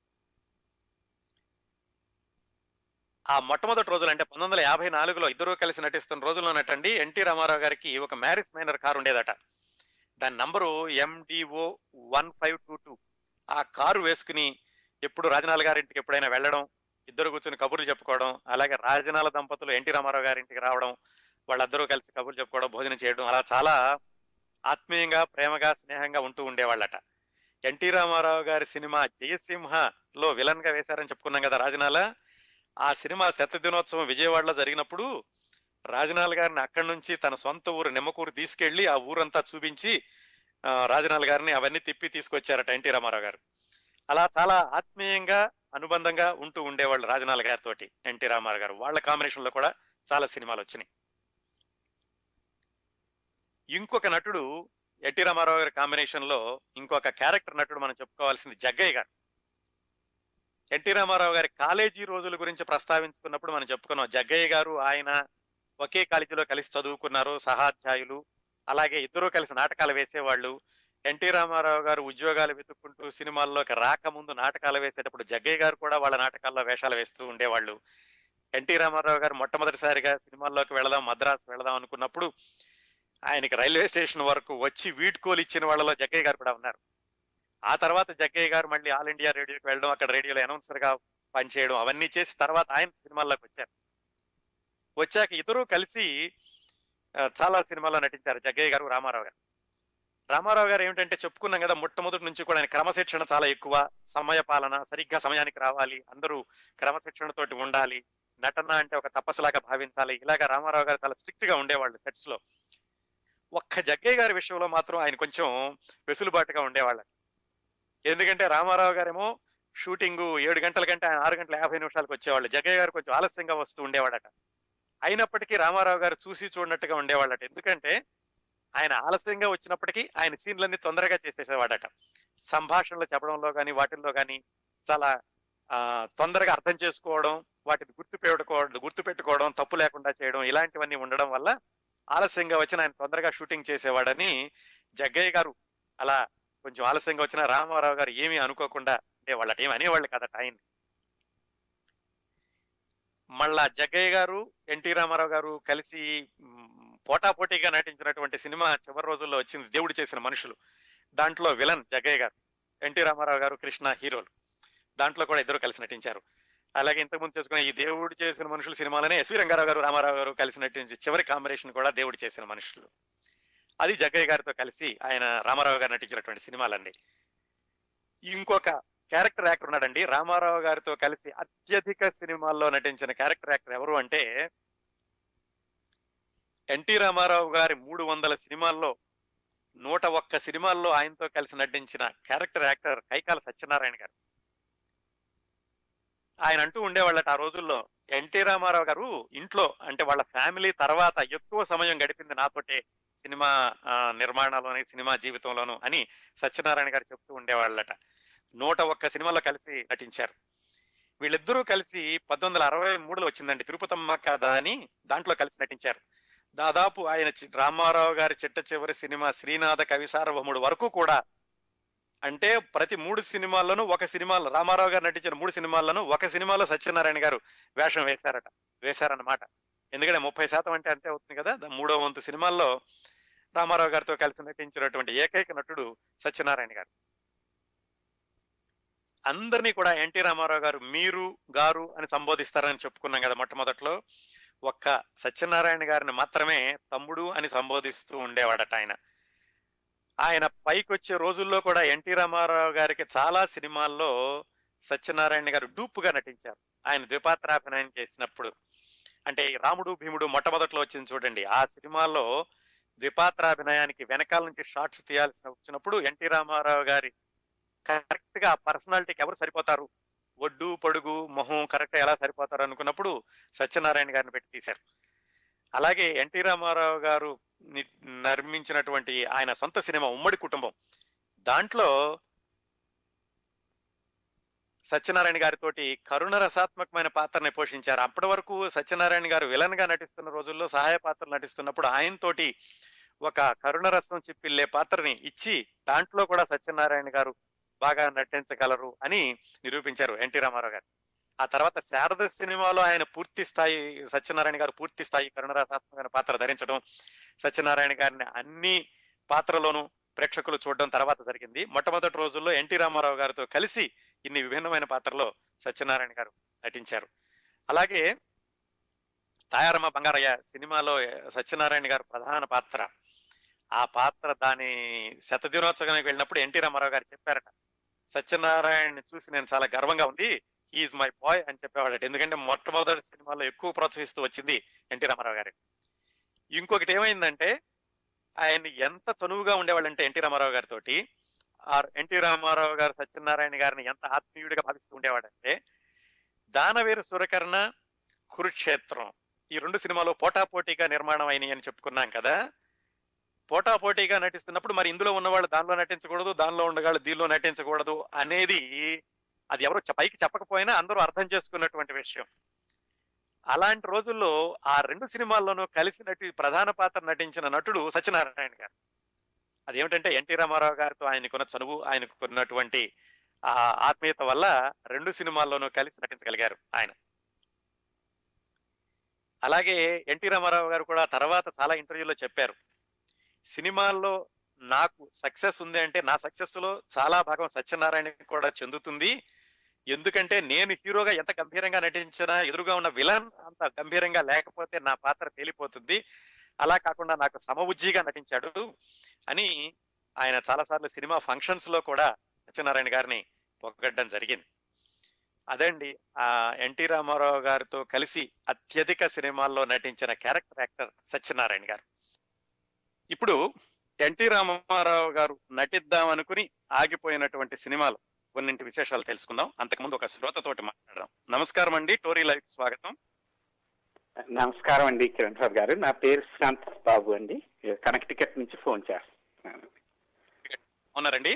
ఆ మొట్టమొదటి రోజులు అంటే పంతొమ్మిది వందల యాభై నాలుగులో ఇద్దరూ కలిసి నటిస్తున్న రోజుల్లో నటండి ఎన్టీ రామారావు గారికి ఒక మ్యారిస్ మైనర్ కారు ఉండేదట దాని number MDO one five two two ఆ కారు వేసుకుని ఎప్పుడు రాజనాల గారింటికి ఎప్పుడైనా వెళ్ళడం ఇద్దరు కూర్చొని కబుర్లు చెప్పుకోవడం అలాగే రాజనాల దంపతులు ఎన్టీ రామారావు గారింటికి రావడం వాళ్ళందరూ కలిసి కబుర్లు చెప్పుకోవడం భోజనం చేయడం అలా చాలా ఆత్మీయంగా ప్రేమగా స్నేహంగా ఉంటూ ఉండేవాళ్ళట ఎన్టీ రామారావు గారి సినిమా జయసింహలో విలన్ గా వేశారని చెప్పుకున్నాం కదా రాజనాల ఆ సినిమా శత దినోత్సవం విజయవాడలో జరిగినప్పుడు రాజనాల్ గారిని అక్కడి నుంచి తన సొంత ఊరు నిమ్మకూరు తీసుకెళ్లి ఆ ఊరంతా చూపించి ఆ, రాజనాల్ గారిని అవన్నీ తిప్పి తీసుకొచ్చారట ఎన్టీ రామారావు గారు అలా చాలా ఆత్మీయంగా అనుబంధంగా ఉంటూ ఉండేవాళ్ళు రాజనాల్ గారితో ఎన్టీ రామారావు గారు వాళ్ళ కాంబినేషన్ లో కూడా చాలా సినిమాలు వచ్చినాయి ఇంకొక నటుడు ఎన్టీ రామారావు గారి కాంబినేషన్ లో ఇంకొక క్యారెక్టర్ నటుడు మనం చెప్పుకోవాల్సింది జగ్గయ్య గారు ఎన్టీ రామారావు గారి కాలేజీ రోజుల గురించి ప్రస్తావించుకున్నప్పుడు మనం చెప్పుకున్నాం జగ్గయ్య గారు ఆయన ఒకే కాలేజీలో కలిసి చదువుకున్నారు సహాధ్యాయులు అలాగే ఇద్దరూ కలిసి నాటకాలు వేసేవాళ్ళు ఎన్టీ రామారావు గారు ఉద్యోగాలు వెతుక్కుంటూ సినిమాల్లోకి రాకముందు నాటకాలు వేసేటప్పుడు జగ్గయ్య గారు కూడా వాళ్ళ నాటకాల్లో వేషాలు వేస్తూ ఉండేవాళ్ళు ఎన్టీ రామారావు గారు మొట్టమొదటిసారిగా సినిమాల్లోకి వెళదాం మద్రాసు వెళదాం అనుకున్నప్పుడు ఆయనకి రైల్వే స్టేషన్ వరకు వచ్చి వీడ్కోలు ఇచ్చిన వాళ్ళలో జగ్గయ్య గారు కూడా ఉన్నారు ఆ తర్వాత జగ్గయ్య గారు మళ్ళీ ఆల్ ఇండియా రేడియోకి వెళ్ళడం అక్కడ రేడియోలో అనౌన్సర్ గా పనిచేయడం అవన్నీ చేసి తర్వాత ఆయన సినిమాల్లోకి వచ్చారు వచ్చాక ఇద్దరూ కలిసి ఆ, చాలా సినిమాల్లో నటించారు జగ్గయ్య గారు రామారావు గారు రామారావు గారు ఏమిటంటే చెప్పుకున్నాం కదా మొట్టమొదటి నుంచి కూడా ఆయన క్రమశిక్షణ చాలా ఎక్కువ సమయ పాలన సరిగ్గా సమయానికి రావాలి అందరూ క్రమశిక్షణతోటి ఉండాలి నటన అంటే ఒక తపస్సులాగా భావించాలి ఇలాగా రామారావు గారు చాలా స్ట్రిక్ట్ గా ఉండేవాళ్ళు సెట్స్ లో ఒక్క జగ్గయ్య గారి విషయంలో మాత్రం ఆయన కొంచెం వెసులుబాటుగా ఉండేవాళ్ళు ఎందుకంటే రామారావు గారేమో షూటింగ్ ఏడు గంటల కంటే ఆయన ఆరు గంటల యాభై నిమిషాలకు వచ్చేవాళ్ళు జగ్గయ్య గారు కొంచెం ఆలస్యంగా వస్తూ ఉండేవాడట అయినప్పటికీ రామారావు గారు చూసి చూడనట్టుగా ఉండేవాళ్ళట ఎందుకంటే ఆయన ఆలస్యంగా వచ్చినప్పటికీ ఆయన సీన్లన్నీ తొందరగా చేసేసేవాడట సంభాషణలు చెప్పడంలో కానీ వాటిల్లో కానీ చాలా ఆ, తొందరగా అర్థం చేసుకోవడం వాటిని గుర్తు పెట్టుకోవడం గుర్తు పెట్టుకోవడం తప్పు లేకుండా చేయడం ఇలాంటివన్నీ ఉండడం వల్ల ఆలస్యంగా వచ్చిన ఆయన తొందరగా షూటింగ్ చేసేవాడని జగ్గయ్య గారు అలా కొంచెం ఆలస్యంగా వచ్చిన రామారావు గారు ఏమీ అనుకోకుండా ఉండేవాళ్ళట ఏమి అనేవాళ్ళు కదట ఆయన మళ్ళా జగ్గయ్య గారు ఎన్టీ రామారావు గారు కలిసి మ్, పోటాపోటీగా నటించినటువంటి సినిమా చివరి రోజుల్లో వచ్చింది దేవుడు చేసిన మనుషులు దాంట్లో విలన్ జగ్గయ్య గారు ఎన్టీ రామారావు గారు కృష్ణ హీరోలు దాంట్లో కూడా ఇద్దరు కలిసి నటించారు అలాగే ఇంతకుముందు చేసుకున్న ఈ దేవుడు చేసిన మనుషులు సినిమాలనే ఎస్వి రంగారావు గారు రామారావు గారు కలిసి నటించి చివరి కాంబినేషన్ కూడా దేవుడు చేసిన మనుషులు అది జగ్గయ్య గారితో కలిసి ఆయన రామారావు గారు నటించినటువంటి సినిమాలండి ఇంకొక క్యారెక్టర్ యాక్టర్ ఉన్నాడండి రామారావు గారితో కలిసి అత్యధిక సినిమాల్లో నటించిన క్యారెక్టర్ యాక్టర్ ఎవరు అంటే ఎన్టీ రామారావు గారి మూడు వందల సినిమాల్లో నూట ఒక్క సినిమాల్లో ఆయనతో కలిసి నటించిన క్యారెక్టర్ యాక్టర్ కైకాల సత్యనారాయణ గారు ఆయన అంటూ ఉండేవాళ్ళట ఆ రోజుల్లో ఎన్టీ రామారావు గారు ఇంట్లో అంటే వాళ్ళ ఫ్యామిలీ తర్వాత ఎక్కువ సమయం గడిపింది నాతోటే సినిమా ఆ, నిర్మాణాలోని సినిమా జీవితంలోను అని సత్యనారాయణ గారు చెప్తూ ఉండేవాళ్ళట నూట ఒక్క సినిమాలో కలిసి నటించారు వీళ్ళిద్దరూ కలిసి పంతొమ్మిది వందల అరవై మూడులో వచ్చిందండి తిరుపతమ్మ కథ అని దాంట్లో కలిసి నటించారు దాదాపు ఆయన చి- రామారావు గారి చిట్ట చివరి సినిమా శ్రీనాథ కవి సార్వభౌముడు వరకు కూడా అంటే ప్రతి మూడు సినిమాల్లోనూ ఒక సినిమాలో రామారావు గారు నటించిన మూడు సినిమాల్లోనూ ఒక సినిమాలో సత్యనారాయణ గారు వేషం వేశారట వేశారన్నమాట ఎందుకంటే ముప్పై శాతం అంటే అంతే అవుతుంది కదా దా- మూడో వంతు సినిమాల్లో రామారావు గారితో కలిసి నటించినటువంటి ఏకైక నటుడు సత్యనారాయణ గారు అందరినీ కూడా ఎన్టీ రామారావు గారు మీరు గారు అని సంబోధిస్తారని చెప్పుకున్నాం కదా మొట్టమొదట్లో ఒక్క సత్యనారాయణ గారిని మాత్రమే తమ్ముడు అని సంబోధిస్తూ ఉండేవాడట ఆయన ఆయన పైకి వచ్చే రోజుల్లో కూడా ఎన్టీ రామారావు గారికి చాలా సినిమాల్లో సత్యనారాయణ గారు డూపుగా నటించారు ఆయన ద్విపాత్రాభినయం చేసినప్పుడు అంటే ఈ రాముడు భీముడు మొట్టమొదట్లో వచ్చింది చూడండి ఆ సినిమాలో ద్విపాత్రాభినయానికి వెనకాల నుంచి షార్ట్స్ తీయాల్సిన వచ్చినప్పుడు ఎన్టీ రామారావు గారి కరెక్ట్ గా పర్సనాలిటీకి ఎవరు సరిపోతారు ఒడ్డు పొడుగు మొహం కరెక్ట్ ఎలా సరిపోతారు అనుకున్నప్పుడు సత్యనారాయణ గారిని పెట్టి తీశారు అలాగే ఎన్టీ రామారావు గారు ని- నిర్మించినటువంటి ఆయన సొంత సినిమా ఉమ్మడి కుటుంబం దాంట్లో సత్యనారాయణ గారితోటి కరుణ రసాత్మకమైన పాత్రని పోషించారు అప్పటి వరకు సత్యనారాయణ గారు విలన్ గా నటిస్తున్న రోజుల్లో సహాయ పాత్రలు నటిస్తున్నప్పుడు ఆయనతోటి ఒక కరుణ రసం చిప్పిల్లే పాత్రని ఇచ్చి దాంట్లో కూడా సత్యనారాయణ గారు బాగా నటించగలరు అని నిరూపించారు ఎన్టీ రామారావు గారు ఆ తర్వాత శారద సినిమాలో ఆయన పూర్తి స్థాయి సత్యనారాయణ గారు పూర్తి స్థాయి కరుణరాసాత్మకమైన పాత్ర ధరించడం సత్యనారాయణ గారిని అన్ని పాత్రలోనూ ప్రేక్షకులు చూడడం తర్వాత జరిగింది మొట్టమొదటి రోజుల్లో ఎన్టీ రామారావు గారితో కలిసి ఇన్ని విభిన్నమైన పాత్రలో సత్యనారాయణ గారు నటించారు అలాగే తాయారమ్మ బంగారయ్య సినిమాలో సత్యనారాయణ గారు ప్రధాన పాత్ర ఆ పాత్ర దాని శతదినోత్సవానికి వెళ్ళినప్పుడు ఎన్టీ రామారావు గారు చెప్పారట సత్యనారాయణ చూసి నేను చాలా గర్వంగా ఉంది ఈజ్ మై బాయ్ అని చెప్పేవాడట ఎందుకంటే మొట్టమొదటి సినిమాలో ఎక్కువ ప్రోత్సహిస్తూ వచ్చింది ఎన్టీ రామారావు గారు ఇంకొకటి ఏమైందంటే ఆయన ఎంత చనువుగా ఉండేవాళ్ళంటే ఎన్టీ రామారావు గారితో ఎన్టీ రామారావు గారు సత్యనారాయణ గారిని ఎంత ఆత్మీయుడిగా భావిస్తూ ఉండేవాడంటే దానవేరు సురకర్ణ కురుక్షేత్రం ఈ రెండు సినిమాలు పోటాపోటీగా నిర్మాణం అయినాయి అని చెప్పుకున్నాం కదా పోటాపోటీగా నటిస్తున్నప్పుడు మరి ఇందులో ఉన్నవాళ్ళు దానిలో నటించకూడదు దానిలో ఉండగాళ్ళు దీనిలో నటించకూడదు అనేది అది ఎవరు చె- పైకి చెప్పకపోయినా అందరూ అర్థం చేసుకున్నటువంటి విషయం అలాంటి రోజుల్లో ఆ రెండు సినిమాల్లోనూ కలిసి నటి ప్రధాన పాత్ర నటించిన నటుడు సత్యనారాయణ గారు అదేమిటంటే ఎన్టీ రామారావు గారితో ఆయనకున్న చనువు ఆయనకున్నటువంటి ఆ ఆత్మీయత వల్ల రెండు సినిమాల్లోనూ కలిసి నటించగలిగారు ఆయన అలాగే ఎన్టీ రామారావు గారు కూడా తర్వాత చాలా ఇంటర్వ్యూలో చెప్పారు సినిమాల్లో నాకు సక్సెస్ ఉంది అంటే నా సక్సెస్ లో చాలా భాగం సత్యనారాయణ కూడా చెందుతుంది ఎందుకంటే నేను హీరోగా ఎంత గంభీరంగా నటించినా ఎదురుగా ఉన్న విలన్ అంత గంభీరంగా లేకపోతే నా పాత్ర తేలిపోతుంది అలా కాకుండా నాకు సమబుజ్జిగా నటించాడు అని ఆయన చాలాసార్లు సినిమా ఫంక్షన్స్ లో కూడా సత్యనారాయణ గారిని పొగడ్డం జరిగింది అదండి ఆ ఎన్టీ రామారావు గారితో కలిసి అత్యధిక సినిమాల్లో నటించిన క్యారెక్టర్ యాక్టర్ సత్యనారాయణ గారు ఇప్పుడు ఎన్టీ రామారావు గారు నటిద్దాం అనుకుని ఆగిపోయినటువంటి సినిమాలు కొన్నింటి విశేషాలు తెలుసుకుందాం అంతకుముందు ఒక శ్రోతతోటి మాట్లాడదాం నమస్కారం అండి టోరీ లైవ్ స్వాగతం నమస్కారం అండి కిరణ్ సార్ గారు నా పేరు శాంత్ బాబు అండి కనెక్టికట్ నుంచి ఫోన్ చేస్తున్నాను ఉన్నారండి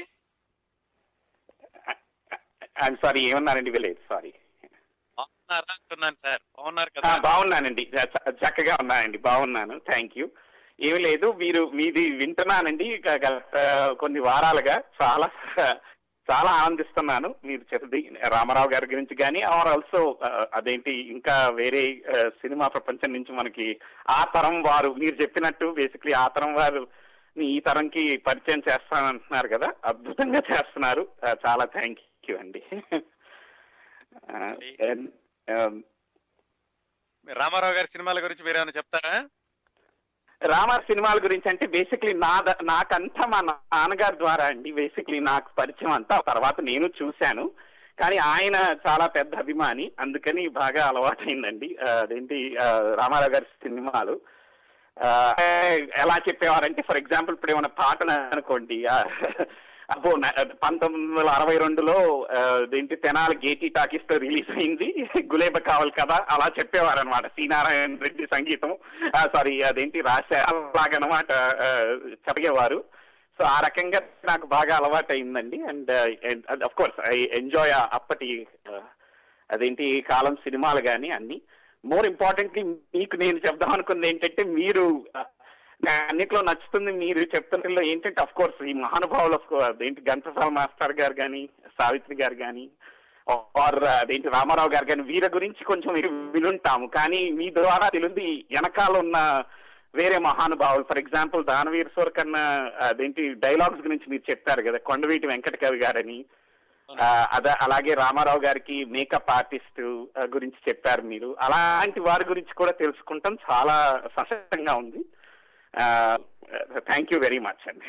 ఐఎమ్ సారీ ఏమన్నారండి విలేదు సారీ బాగున్నారా అంటున్నాను సార్ బాగున్నారు కదా బాగున్నానండి చ- చక్కగా ఉన్నానండి బాగున్నాను థ్యాంక్ యూ ఏమి లేదు మీరు మీది వింటున్నానండి గ- గత కొన్ని వారాలుగా చాలా చాలా ఆనందిస్తున్నాను మీరు చెప్పది రామారావు గారి గురించి కానీ ఆర్ ఆల్సో అదేంటి ఇంకా వేరే ఆ, సినిమా ప్రపంచం నుంచి మనకి ఆ తరం వారు మీరు చెప్పినట్టు బేసిక్లీ ఆ తరం వారు ఈ తరంకి పరిచయం చేస్తానంటున్నారు కదా అద్భుతంగా చేస్తున్నారు ఆ, చాలా థ్యాంక్ యూ అండి రామారావు గారి సినిమాల గురించి మీరు ఏమైనా చెప్తారా రామార్ సినిమాల గురించి అంటే బేసిక్లీ నా ద- నాకంతా మా నాన్నగారి ద్వారా అండి బేసిక్లీ నాకు పరిచయం అంతా తర్వాత నేను చూశాను కానీ ఆయన చాలా పెద్ద అభిమాని అందుకని బాగా అలవాటైందండి ఆ, అదేంటి ఆ, రామారావు గారి సినిమాలు ఆ, ఎలా చెప్పేవారంటే ఫర్ ఎగ్జాంపుల్ ఇప్పుడు ఏమైనా పాటను అనుకోండి ఆ, అబ్బో నా- పంతొమ్మిది వందల అరవై రెండులో ఆ, అదేంటి తెనాలి గేటీ టాకీస్ తో రిలీజ్ అయింది గులేబ కావాలి కదా అలా చెప్పేవారు అనమాట సి నారాయణ రెడ్డి సంగీతం సారీ అదేంటి రాశా అలాగనమాట ఆ, చెప్పేవారు సో ఆ రకంగా నాకు బాగా అలవాటు అయిందండి and of course I enjoy అప్పటి ఆ, అదేంటి కాలం సినిమాలు కానీ అన్ని మోర్ ఇంపార్టెంట్లీ మీకు నేను చెప్దాం అనుకుంది ఏంటంటే మీరు ఆ, నా అన్నిట్లో నచ్చుతుంది మీరు చెప్తున్నలో ఏంటంటే అఫ్ కోర్స్ ఈ మహానుభావులు of course, అదేంటి ఘంటసాల మాస్టర్ గారు కానీ సావిత్రి గారు కానీ ఆర్ అదేంటి రామారావు గారు కానీ వీరి గురించి కొంచెం మీరు వినుంటాము కానీ మీ ద్వారా తెలిసింది వెనకాల ఉన్న వేరే మహానుభావులు ఫర్ ఎగ్జాంపుల్ దానవీర్ సోర్ కన్నా అదేంటి డైలాగ్స్ గురించి మీరు చెప్పారు కదా కొండవీటి వెంకట కవి గారని ఆ, అద అలాగే రామారావు గారికి మేకప్ ఆర్టిస్ట్ గురించి చెప్పారు మీరు అలాంటి వారి గురించి కూడా తెలుసుకుంటాం చాలా సంతోషంగా ఉంది థ్యాంక్ యూ వెరీ మచ్ అండి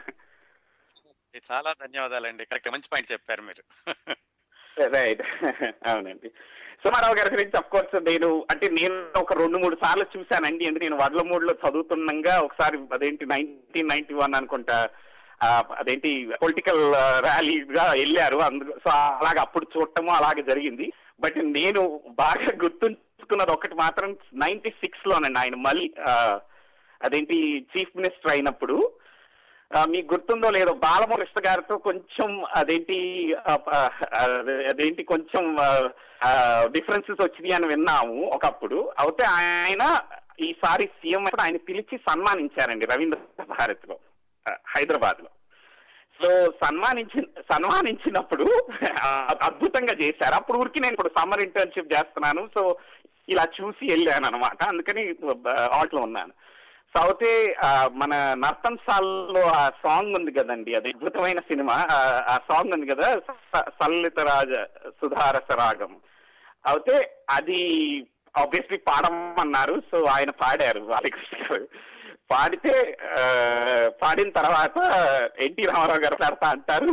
ఇది చాలా ధన్యవాదాలండి కరెక్ట్ మంచి పాయింట్ చెప్పారు మీరు రైట్ అవునండి సుమారావు గారి గురించి అఫ్ కోర్స్ నేను అంటే నేను ఒక రెండు మూడు సార్లు చూశానండి ఎందుకు నేను వడ్ల మూడులో చదువుతుండగా ఒకసారి అదేంటి నైన్టీన్ నైన్టీ వన్ అనుకుంటా ఆ, అదేంటి పొలిటికల్ ర్యాలీగా వెళ్ళారు అందుకు సో అలాగే అప్పుడు చూడటము అలాగే జరిగింది బట్ నేను బాగా గుర్తుంచుకున్నది ఒకటి మాత్రం నైన్టీ సిక్స్ లోనండి ఆయన మళ్ళీ ఆ, అదేంటి చీఫ్ మినిస్టర్ అయినప్పుడు ఆ, మీకు గుర్తుందో లేదో బాలముకృష్ణ గారితో కొంచెం అదేంటి ఆ, ఆ, అదేంటి కొంచెం డిఫరెన్సెస్ వచ్చినాయి అని విన్నాము ఒకప్పుడు అయితే ఆయన ఈసారి సీఎం అప్పుడు ఆయన పిలిచి సన్మానించారండి రవీంద్ర భారత్ లో హైదరాబాద్ లో సో సన్మానించి సన్మానించినప్పుడు ఆ, అద్భుతంగా చేశారు అప్పుడు ఊరికి నేను ఇప్పుడు సమ్మర్ ఇంటర్న్షిప్ చేస్తున్నాను సో ఇలా చూసి వెళ్ళాను అనమాట అందుకని ఆటలో ఉన్నాను సో అయితే ఆ, మన నర్తన్ సాల్లో ఆ సాంగ్ ఉంది కదండి అది అద్భుతమైన సినిమా ఆ- ఆ సాంగ్ ఉంది కదా స- సల్లిత రాజ సుధారస రాగం అయితే అది ఆబ్వియస్లీ పాడమన్నారు సో ఆయన పాడారు బాలకృష్ణ గారు పాడితే ఆ, పాడిన తర్వాత ఎన్టీ రామారావు గారు పాడతా అంటారు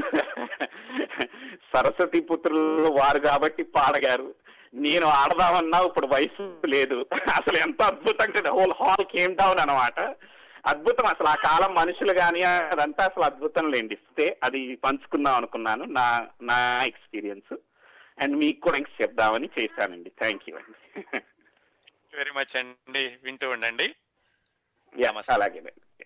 సరస్వతి పుత్రులు వారు కాబట్టి పాడగారు నేను ఆడదామన్నా ఇప్పుడు వయసు లేదు అసలు ఎంత అద్భుతంగా హోల్ హాల్ కేమ్ డౌన్ అనమాట అద్భుతం అసలు ఆ కాలం మనుషులు కానీ అదంతా అసలు అద్భుతం లేండి ఇస్తే అది పంచుకుందాం అనుకున్నాను నా నా ఎక్స్పీరియన్స్ అండ్ మీకు కూడా ఇంక చెప్దామని చేశానండి థ్యాంక్ యూ అండి వెరీ మచ్ అండి వింటూ ఉండండి యా అలాగే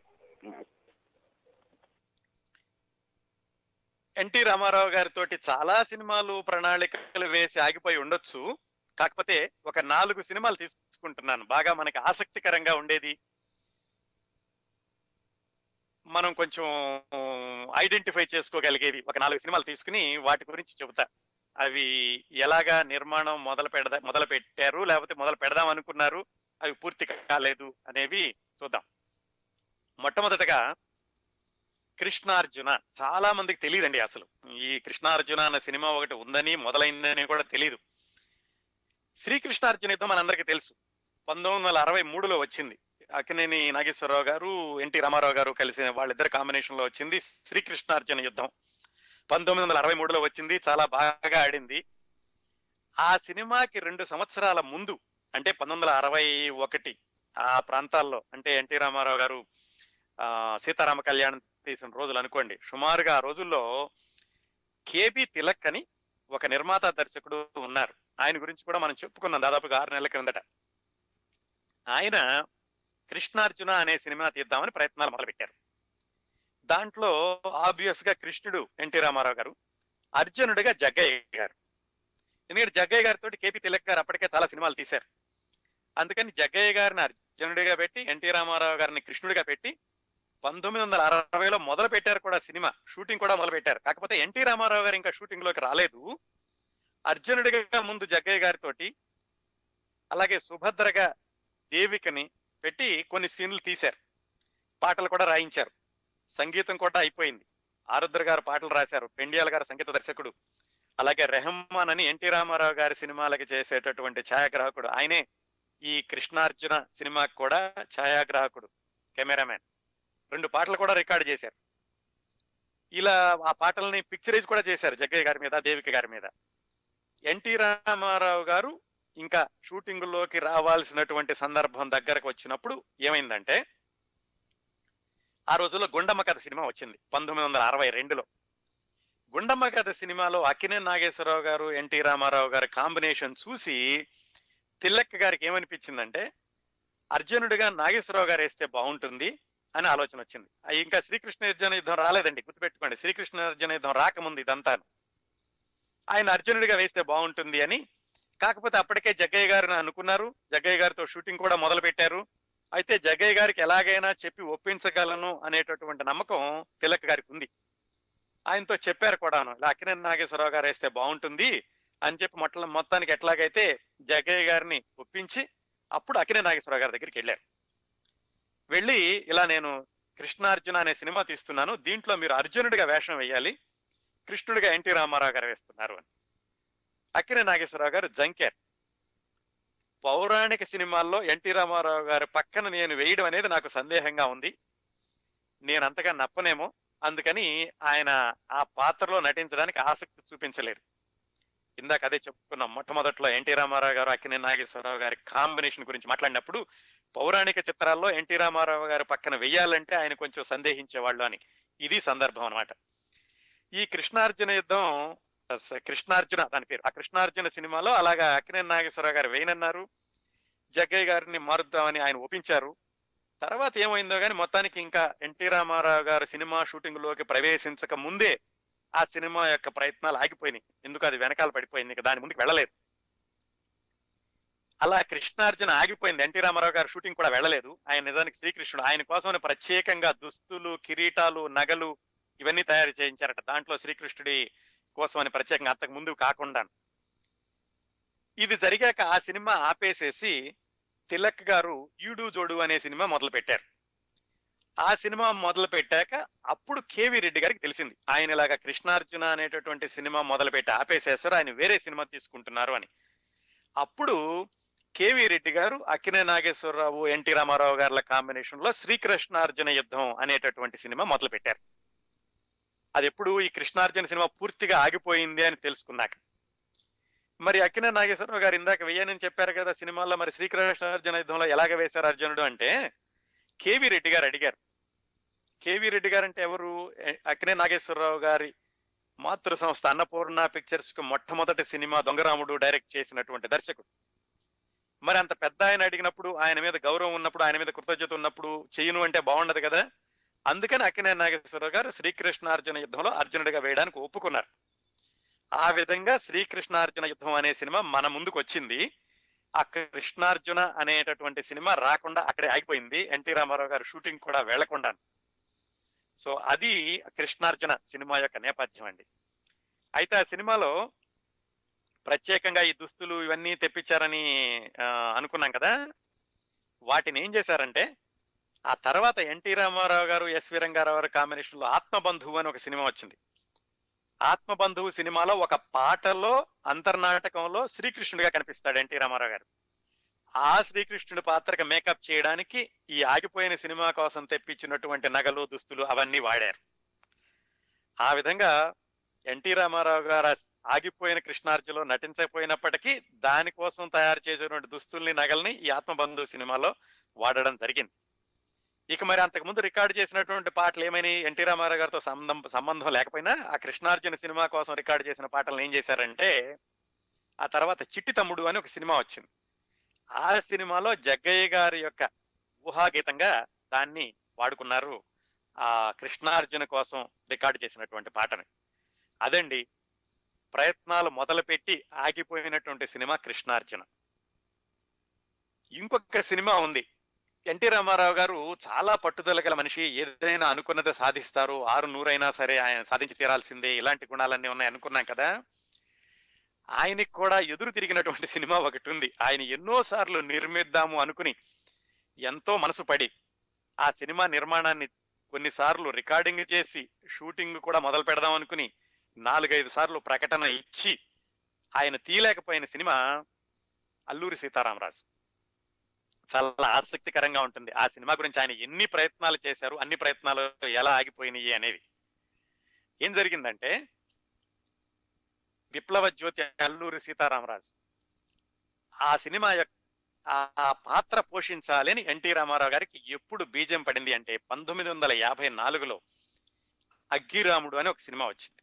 ఎన్టీ రామారావు గారితో చాలా సినిమాలు ప్రణాళికలు వేసి ఆగిపోయి ఉండొచ్చు కాకపోతే ఒక నాలుగు సినిమాలు తీసుకుంటున్నాను బాగా మనకి ఆసక్తికరంగా ఉండేది మనం కొంచెం ఐడెంటిఫై చేసుకోగలిగేవి ఒక నాలుగు సినిమాలు తీసుకుని వాటి గురించి చెబుతా అవి ఎలాగా నిర్మాణం మొదలు పెడదా మొదలు పెట్టారు లేకపోతే మొదలు పెడదాం అనుకున్నారు అవి పూర్తి కాలేదు అనేవి చూద్దాం మొట్టమొదటగా కృష్ణార్జున చాలా మందికి తెలియదండి అసలు ఈ కృష్ణార్జున అన్న సినిమా ఒకటి ఉందని మొదలైందని కూడా తెలియదు శ్రీకృష్ణార్జున యుద్ధం మనందరికీ తెలుసు పంతొమ్మిది వందల అరవై మూడులో వచ్చింది అక్కినేని నాగేశ్వరరావు గారు ఎన్టీ రామారావు గారు కలిసి వాళ్ళిద్దరు కాంబినేషన్ లో వచ్చింది శ్రీకృష్ణార్జున యుద్ధం పంతొమ్మిది వందల అరవై మూడులో వచ్చింది చాలా బాగా ఆడింది ఆ సినిమాకి రెండు సంవత్సరాల ముందు అంటే పంతొమ్మిది వందల అరవై ఒకటి ఆ ప్రాంతాల్లో అంటే ఎన్టీ రామారావు గారు ఆ సీతారామ కళ్యాణం తీసిన రోజులు అనుకోండి సుమారుగా ఆ రోజుల్లో కేబి తిలక్ అని ఒక నిర్మాత దర్శకుడు ఉన్నారు ఆయన గురించి కూడా మనం చెప్పుకున్నాం దాదాపుగా ఆరు నెలల క్రిందట ఆయన కృష్ణార్జున అనే సినిమా తీద్దామని ప్రయత్నాలు మొదలుపెట్టారు దాంట్లో ఆబ్వియస్ గా కృష్ణుడు ఎన్టీ రామారావు గారు అర్జునుడిగా జగ్గయ్య గారు ఎందుకంటే జగ్గయ్య గారితో కేపీ తిలక్ గారు అప్పటికే చాలా సినిమాలు తీశారు అందుకని జగ్గయ్య గారిని అర్జునుడిగా పెట్టి ఎన్టీ రామారావు గారిని కృష్ణుడిగా పెట్టి పంతొమ్మిది వందల అరవైలో మొదలు పెట్టారు కూడా సినిమా షూటింగ్ కూడా మొదలు పెట్టారు కాకపోతే ఎన్టీ రామారావు గారు ఇంకా షూటింగ్ లోకి రాలేదు అర్జునుడిగా ముందు జగ్గయ్య గారితోటి అలాగే సుభద్రగా దేవికని పెట్టి కొన్ని సీన్లు తీశారు పాటలు కూడా రాయించారు సంగీతం కూడా అయిపోయింది ఆరుద్ర గారు పాటలు రాశారు పెండియాల గారు సంగీత దర్శకుడు అలాగే రెహమాన్ అని ఎన్టీ రామారావు గారి సినిమాలకి చేసేటటువంటి ఛాయాగ్రాహకుడు ఆయనే ఈ కృష్ణార్జున సినిమాకి కూడా ఛాయాగ్రాహకుడు కెమెరామెన్ రెండు పాటలు కూడా రికార్డ్ చేశారు ఇలా ఆ పాటల్ని పిక్చరైజ్ కూడా చేశారు జగ్గయ్య గారి మీద దేవిక గారి మీద ఎన్టీ రామారావు గారు ఇంకా షూటింగ్ లోకి రావాల్సినటువంటి సందర్భం దగ్గరకు వచ్చినప్పుడు ఏమైందంటే ఆ రోజుల్లో గుండమ్మ కథ సినిమా వచ్చింది పంతొమ్మిది వందల అరవై రెండులో గుండమ్మ కథ సినిమాలో అక్కినే నాగేశ్వరరావు గారు ఎన్టీ రామారావు గారి కాంబినేషన్ చూసి తిల్లక్క గారికి ఏమనిపించిందంటే అర్జునుడిగా నాగేశ్వరరావు గారు వేస్తే బాగుంటుంది అని ఆలోచన వచ్చింది ఆ ఇంకా శ్రీకృష్ణ అర్జున యుద్ధం రాలేదండి గుర్తుపెట్టుకోండి శ్రీకృష్ణ అర్జున యుద్ధం రాకముందు ఇదంతా ఆయన అర్జునుడిగా వేస్తే బాగుంటుంది అని కాకపోతే అప్పటికే జగ్గయ్య గారిని అనుకున్నారు జగ్గయ్య గారితో షూటింగ్ కూడా మొదలు పెట్టారు అయితే జగ్గయ్య గారికి ఎలాగైనా చెప్పి ఒప్పించగలను అనేటటువంటి నమ్మకం తిలక్ గారికి ఉంది ఆయనతో చెప్పారు కూడాను ఇలా అక్కినేని నాగేశ్వరరావు గారు వేస్తే బాగుంటుంది అని చెప్పి మొట్ల మొత్తానికి ఎట్లాగైతే జగ్గయ్య గారిని ఒప్పించి అప్పుడు అక్కినేని నాగేశ్వరరావు గారి దగ్గరికి వెళ్ళారు వెళ్ళి ఇలా నేను కృష్ణార్జున అనే సినిమా తీస్తున్నాను దీంట్లో మీరు అర్జునుడిగా వేషం వేయాలి కృష్ణుడిగా ఎన్టీ రామారావు గారు వేస్తున్నారు అని అక్కినే నాగేశ్వరరావు గారు జంకారు పౌరాణిక సినిమాల్లో ఎన్టీ రామారావు గారి పక్కన నేను వేయడం అనేది నాకు సందేహంగా ఉంది నేను అంతగా నప్పనేమో అందుకని ఆయన ఆ పాత్రలో నటించడానికి ఆసక్తి చూపించలేదు ఇందాక అదే చెప్పుకున్నాం మొట్టమొదట్లో ఎన్టీ రామారావు గారు అక్కినే నాగేశ్వరరావు గారి కాంబినేషన్ గురించి మాట్లాడినప్పుడు పౌరాణిక చిత్రాల్లో ఎన్టీ రామారావు గారి పక్కన వెయ్యాలంటే ఆయన కొంచెం సందేహించేవాళ్ళు అని ఇది సందర్భం అన్నమాట ఈ కృష్ణార్జున యుద్ధం స- కృష్ణార్జున దాని పేరు ఆ కృష్ణార్జున సినిమాలో అలాగా అక్కినేని నాగేశ్వరరావు గారు వేయనన్నారు జగ్గయ్య గారిని మారుద్దామని ఆయన ఒప్పించారు తర్వాత ఏమైందో కానీ మొత్తానికి ఇంకా ఎన్టీ రామారావు గారు సినిమా షూటింగ్ లోకి ప్రవేశించక ముందే ఆ సినిమా యొక్క ప్రయత్నాలు ఆగిపోయినాయి ఎందుకు అది వెనకాల పడిపోయింది ఇంకా దాని ముందుకు వెళ్ళలేదు అలా కృష్ణార్జున ఆగిపోయింది ఎన్టీ రామారావు గారు షూటింగ్ కూడా వెళ్ళలేదు ఆయన నిజానికి శ్రీకృష్ణుడు ఆయన కోసం ప్రత్యేకంగా దుస్తులు కిరీటాలు నగలు ఇవన్నీ తయారు చేయించారట దాంట్లో శ్రీకృష్ణుడి కోసం అని ప్రత్యేకంగా అంతకు ముందు కాకుండా ఇది జరిగాక ఆ సినిమా ఆపేసేసి తిలక్ గారు ఈడు జోడు అనే సినిమా మొదలు పెట్టారు ఆ సినిమా మొదలు పెట్టాక అప్పుడు కేవీ రెడ్డి గారికి తెలిసింది ఆయన ఇలాగా కృష్ణార్జున అనేటటువంటి సినిమా మొదలు పెట్టి ఆపేసేసారు ఆయన వేరే సినిమా తీసుకుంటున్నారు అని అప్పుడు కేవీ రెడ్డి గారు అక్కినే నాగేశ్వరరావు ఎన్టీ రామారావు గారుల కాంబినేషన్ లో శ్రీకృష్ణార్జున యుద్ధం అనేటటువంటి సినిమా మొదలు పెట్టారు అది ఎప్పుడు ఈ కృష్ణార్జున సినిమా పూర్తిగా ఆగిపోయింది అని తెలుసుకున్నాక మరి అక్కినే నాగేశ్వరరావు గారు ఇందాక వెయ్యనని చెప్పారు కదా సినిమాల్లో మరి శ్రీకృష్ణార్జున యుద్ధంలో ఎలాగ వేశారు అర్జునుడు అంటే కేవీ రెడ్డి గారు అడిగారు కేవీ రెడ్డి గారు అంటే ఎవరు ఎ- అక్కినే నాగేశ్వరరావు గారి మాతృ సంస్థ అన్నపూర్ణ పిక్చర్స్ కు మొట్టమొదటి సినిమా దొంగరాముడు డైరెక్ట్ చేసినటువంటి దర్శకుడు మరి అంత పెద్ద ఆయన అడిగినప్పుడు ఆయన మీద గౌరవం ఉన్నప్పుడు ఆయన మీద కృతజ్ఞత ఉన్నప్పుడు చెయ్యను అంటే బాగుండదు కదా అందుకని అక్కినే నాగేశ్వరరావు గారు శ్రీకృష్ణార్జున యుద్ధంలో అర్జునుడిగా వేయడానికి ఒప్పుకున్నారు ఆ విధంగా శ్రీకృష్ణార్జున యుద్ధం అనే సినిమా మన ముందుకు వచ్చింది ఆ కృష్ణార్జున అనేటటువంటి సినిమా రాకుండా అక్కడే ఆగిపోయింది ఎన్టీ రామారావు గారు షూటింగ్ కూడా వెళ్లకుండా సో అది కృష్ణార్జున సినిమా యొక్క నేపథ్యం అండి అయితే ఆ సినిమాలో ప్రత్యేకంగా ఈ దుస్తులు ఇవన్నీ తెప్పించారని ఆ, అనుకున్నాం కదా వాటిని ఏం చేశారంటే ఆ తర్వాత ఎన్టీ రామారావు గారు ఎస్వి రంగారావు గారు కాంబినేషన్ లో ఆత్మబంధువు అని ఒక సినిమా వచ్చింది ఆత్మబంధువు సినిమాలో ఒక పాటలో అంతర్నాటకంలో శ్రీకృష్ణుడిగా కనిపిస్తాడు ఎన్టీ రామారావు గారు ఆ శ్రీకృష్ణుడి పాత్రకు మేకప్ చేయడానికి ఈ ఆగిపోయిన సినిమా కోసం తెప్పించినటువంటి నగలు దుస్తులు అవన్నీ వాడారు ఆ విధంగా ఎన్టీ రామారావు గారు ఆ ఆగిపోయిన కృష్ణార్జులో నటించకపోయినప్పటికీ దానికోసం తయారు చేసినటువంటి దుస్తుల్ని నగల్ని ఈ ఆత్మబంధు సినిమాలో వాడడం జరిగింది ఇక మరి అంతకుముందు రికార్డు చేసినటువంటి పాటలు ఏమైనా ఎన్టీ రామారావు గారితో సంబంధం సంబంధం లేకపోయినా ఆ కృష్ణార్జున సినిమా కోసం రికార్డు చేసిన పాటలను ఏం చేశారంటే ఆ తర్వాత చిట్టి తమ్ముడు అని ఒక సినిమా వచ్చింది ఆ సినిమాలో జగ్గయ్య గారి యొక్క ఊహాగీతంగా దాన్ని వాడుకున్నారు ఆ కృష్ణార్జున కోసం రికార్డు చేసినటువంటి పాటని అదండి ప్రయత్నాలు మొదలుపెట్టి ఆగిపోయినటువంటి సినిమా కృష్ణార్జున ఇంకొక సినిమా ఉంది ఎన్టీ రామారావు గారు చాలా పట్టుదల గల మనిషి ఏదైనా అనుకున్నది సాధిస్తారు ఆరు నూరైనా సరే ఆయన సాధించి తీరాల్సిందే ఇలాంటి గుణాలన్నీ ఉన్నాయి అనుకున్నాం కదా ఆయనకి కూడా ఎదురు తిరిగినటువంటి సినిమా ఒకటి ఉంది ఆయన ఎన్నో సార్లు నిర్మిద్దాము అనుకుని ఎంతో మనసు పడి ఆ సినిమా నిర్మాణాన్ని కొన్నిసార్లు రికార్డింగ్ చేసి షూటింగ్ కూడా మొదలు పెడదాం అనుకుని నాలుగైదు సార్లు ప్రకటన ఇచ్చి ఆయన తీయలేకపోయిన సినిమా అల్లూరి సీతారామరాజు చాలా ఆసక్తికరంగా ఉంటుంది ఆ సినిమా గురించి ఆయన ఎన్ని ప్రయత్నాలు చేశారు అన్ని ప్రయత్నాలు ఎలా ఆగిపోయినాయి అనేవి ఏం జరిగిందంటే విప్లవ జ్యోతి అల్లూరి సీతారామరాజు ఆ సినిమా యొక్క ఆ పాత్ర పోషించాలని ఎన్టీ రామారావు గారికి ఎప్పుడు బీజం పడింది అంటే పంతొమ్మిది వందల యాభై నాలుగులో అగ్గిరాముడు అని ఒక సినిమా వచ్చింది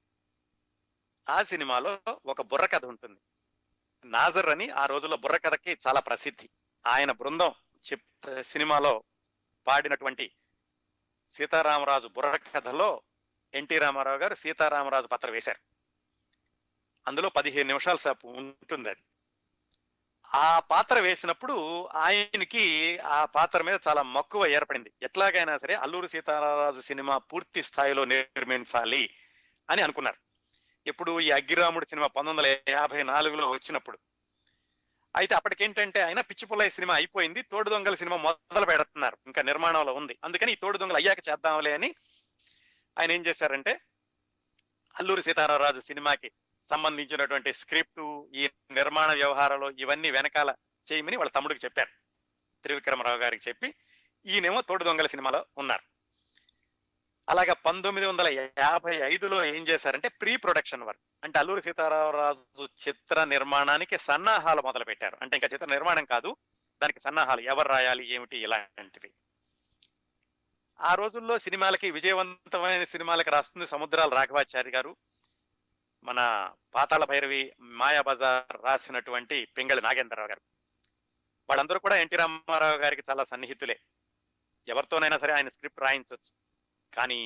ఆ సినిమాలో ఒక బుర్ర కథ ఉంటుంది నాజర్ అని ఆ రోజుల్లో బుర్ర కథకి చాలా ప్రసిద్ధి ఆయన బృందం చెప్ సినిమాలో పాడినటువంటి సీతారామరాజు బుర్ర కథలో ఎన్టీ రామారావు గారు సీతారామరాజు పాత్ర వేశారు అందులో పదిహేను నిమిషాల సేపు ఉంటుంది అది ఆ పాత్ర వేసినప్పుడు ఆయనకి ఆ పాత్ర మీద చాలా మక్కువ ఏర్పడింది ఎట్లాగైనా సరే అల్లూరు సీతారామరాజు సినిమా పూర్తి స్థాయిలో నిర్మించాలి అని అనుకున్నారు ఎప్పుడు ఈ అగ్గిరాముడు సినిమా పంతొమ్మిది వందల యాభై నాలుగులో వచ్చినప్పుడు అయితే అప్పటికేంటంటే ఆయన పిచ్చిపుల్లయ్య సినిమా అయిపోయింది తోడు దొంగల సినిమా మొదలు పెడుతున్నారు ఇంకా నిర్మాణంలో ఉంది అందుకని ఈ తోడు దొంగలు అయ్యాక చేద్దాంలే అని ఆయన ఏం చేశారంటే అల్లూరి సీతారామరాజు సినిమాకి సంబంధించినటువంటి స్క్రిప్ట్ ఈ నిర్మాణ వ్యవహారాలు ఇవన్నీ వెనకాల చేయమని వాళ్ళ తమ్ముడికి చెప్పారు త్రివిక్రమరావు గారికి చెప్పి ఈయనేమో తోడు దొంగల సినిమాలో ఉన్నారు అలాగా పంతొమ్మిది వందల యాభై ఐదులో ఏం చేశారంటే ప్రీ ప్రొడక్షన్ వర్క్ అంటే అల్లూరి సీతారామరాజు చిత్ర నిర్మాణానికి సన్నాహాలు మొదలు పెట్టారు అంటే ఇంకా చిత్ర నిర్మాణం కాదు దానికి సన్నాహాలు ఎవరు రాయాలి ఏమిటి ఇలాంటివి ఆ రోజుల్లో సినిమాలకి విజయవంతమైన సినిమాలకి రాస్తుంది సముద్రాల రాఘవాచారి గారు మన పాతాళ భైరవి మాయా బజార్ రాసినటువంటి పింగళి నాగేంద్రరావు గారు వాళ్ళందరూ కూడా ఎన్టీ రామారావు గారికి చాలా సన్నిహితులే ఎవరితోనైనా సరే ఆయన స్క్రిప్ట్ రాయించవచ్చు కానీ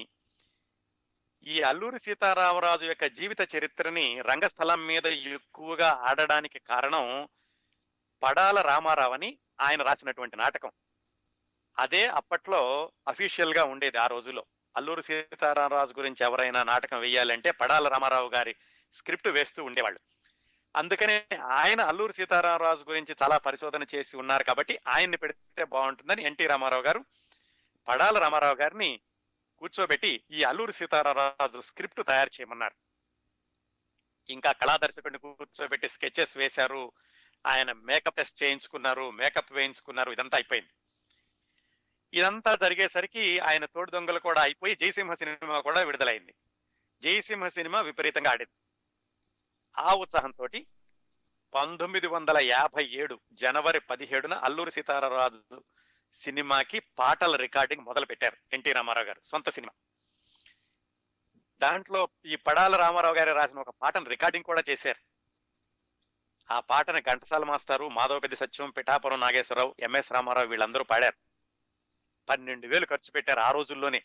ఈ అల్లూరి సీతారామరాజు యొక్క జీవిత చరిత్రని రంగస్థలం మీద ఎక్కువగా ఆడడానికి కారణం పడాల రామారావు అని ఆయన రాసినటువంటి నాటకం అదే అప్పట్లో అఫీషియల్ గా ఉండేది ఆ రోజుల్లో అల్లూరి సీతారామరాజు గురించి ఎవరైనా నాటకం వేయాలంటే పడాల రామారావు గారి స్క్రిప్ట్ వేస్తూ ఉండేవాళ్ళు అందుకనే ఆయన అల్లూరి సీతారామరాజు గురించి చాలా పరిశోధన చేసి ఉన్నారు కాబట్టి ఆయన్ని పెడితే బాగుంటుందని ఎన్టీ రామారావు గారు పడాల రామారావు గారిని కూర్చోబెట్టి ఈ అల్లూరి సీతారామరాజు స్క్రిప్ట్ తయారు చేయమన్నారు ఇంకా కళాదర్శకుడిని కూర్చోబెట్టి స్కెచెస్ వేశారు ఆయన మేకప్ టెస్ట్ చేయించుకున్నారు మేకప్ వేయించుకున్నారు ఇదంతా అయిపోయింది ఇదంతా జరిగేసరికి ఆయన తోడు దొంగలు కూడా అయిపోయి జయసింహ సినిమా కూడా విడుదలైంది జయసింహ సినిమా విపరీతంగా ఆడింది ఆ ఉత్సాహంతో పంతొమ్మిది వందల యాభై ఏడు జనవరి పదిహేడున అల్లూరి సీతారామరాజు సినిమాకి పాటల రికార్డింగ్ మొదలు పెట్టారు ఎన్టీ రామారావు గారు సొంత సినిమా దాంట్లో ఈ పడాల రామారావు గారు రాసిన ఒక పాటను రికార్డింగ్ కూడా చేశారు ఆ పాటని ఘంటసాల మాస్టారు మాధవపెద్ది సత్యం పిఠాపురం నాగేశ్వరరావు ఎంఎస్ రామారావు వీళ్ళందరూ పాడారు పన్నెండు వేలు ఖర్చు పెట్టారు ఆ రోజుల్లోనే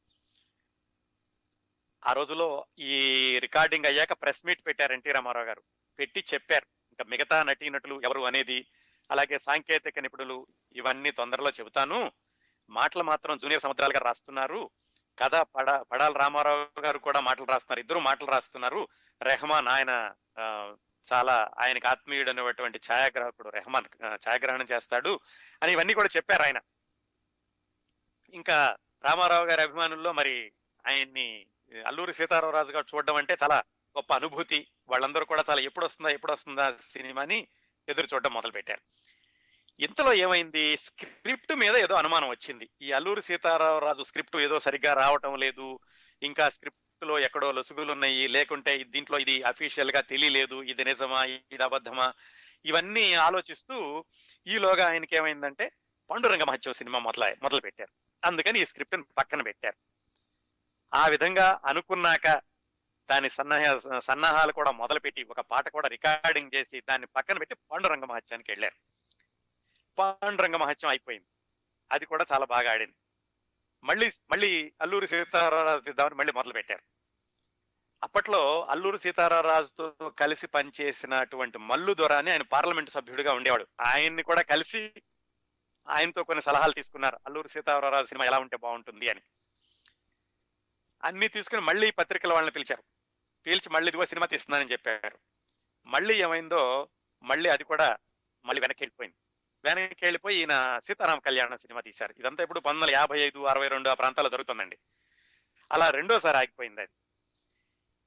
ఆ రోజులో ఈ రికార్డింగ్ అయ్యాక ప్రెస్ మీట్ పెట్టారు ఎన్టీ రామారావు గారు పెట్టి చెప్పారు ఇంకా మిగతా నటీనటులు ఎవరు అనేది అలాగే సాంకేతిక నిపుణులు ఇవన్నీ తొందరలో చెబుతాను మాటలు మాత్రం జూనియర్ సముద్రాలు గారు రాస్తున్నారు కథ పడ పడాల రామారావు గారు కూడా మాటలు రాస్తున్నారు ఇద్దరు మాటలు రాస్తున్నారు రెహమాన్ ఆయన ఆ, చాలా ఆయనకు ఆత్మీయుడు అనేటువంటి ఛాయాగ్రాహకుడు రెహమాన్ ఆ, ఛాయాగ్రహణం చేస్తాడు అని ఇవన్నీ కూడా చెప్పారు ఆయన ఇంకా రామారావు గారి అభిమానుల్లో మరి ఆయన్ని అల్లూరి సీతారామరాజు గారు చూడడం అంటే చాలా గొప్ప అనుభూతి వాళ్ళందరూ కూడా చాలా ఎప్పుడు వస్తుందా ఎప్పుడు వస్తుందా సినిమాని ఎదురు చూడడం మొదలు పెట్టారు ఇంతలో ఏమైంది స్క్రిప్ట్ మీద ఏదో అనుమానం వచ్చింది ఈ అల్లూరి సీతారామరాజు స్క్రిప్ట్ ఏదో సరిగ్గా రావటం లేదు ఇంకా స్క్రిప్ట్ లో ఎక్కడో లొసుగులు ఉన్నాయి లేకుంటే దీంట్లో ఇది అఫీషియల్ గా తెలియలేదు ఇది నిజమా ఇది అబద్ధమా ఇవన్నీ ఆలోచిస్తూ ఈలోగా ఆయనకి ఏమైందంటే పండురంగ మహత్యం సినిమా మొదల మొదలు పెట్టారు అందుకని ఈ స్క్రిప్ట్ పక్కన పెట్టారు ఆ విధంగా అనుకున్నాక దాని సన్నాహ సన్నాహాలు కూడా మొదలుపెట్టి ఒక పాట కూడా రికార్డింగ్ చేసి దాన్ని పక్కన పెట్టి పాండురంగ మహత్యానికి వెళ్ళారు పాండురంగ మహత్యం అయిపోయింది అది కూడా చాలా బాగా ఆడింది మళ్ళీ మళ్ళీ అల్లూరి సీతారామరాజు తీద్దామని మళ్ళీ మొదలు పెట్టారు అప్పట్లో అల్లూరి సీతారామరాజుతో కలిసి పనిచేసినటువంటి మల్లు దొర అని ఆయన పార్లమెంట్ సభ్యుడిగా ఉండేవాడు ఆయన్ని కూడా కలిసి ఆయనతో కొన్ని సలహాలు తీసుకున్నారు అల్లూరి సీతారామరాజు సినిమా ఎలా ఉంటే బాగుంటుంది అని అన్ని తీసుకుని మళ్ళీ పత్రికల వాళ్ళని పిలిచారు పిలిచి మళ్ళీ ఇదిగో సినిమా తీస్తున్నానని చెప్పారు మళ్ళీ ఏమైందో మళ్ళీ అది కూడా మళ్ళీ వెనక్కి వెళ్ళిపోయింది వెనక్కి వెళ్ళిపోయి ఈయన సీతారామ కళ్యాణ సినిమా తీశారు ఇదంతా ఇప్పుడు పంతొమ్మిది వందల యాభై ఐదు అరవై రెండు ఆ ప్రాంతాల్లో జరుగుతుందండి అలా రెండోసారి ఆగిపోయింది అది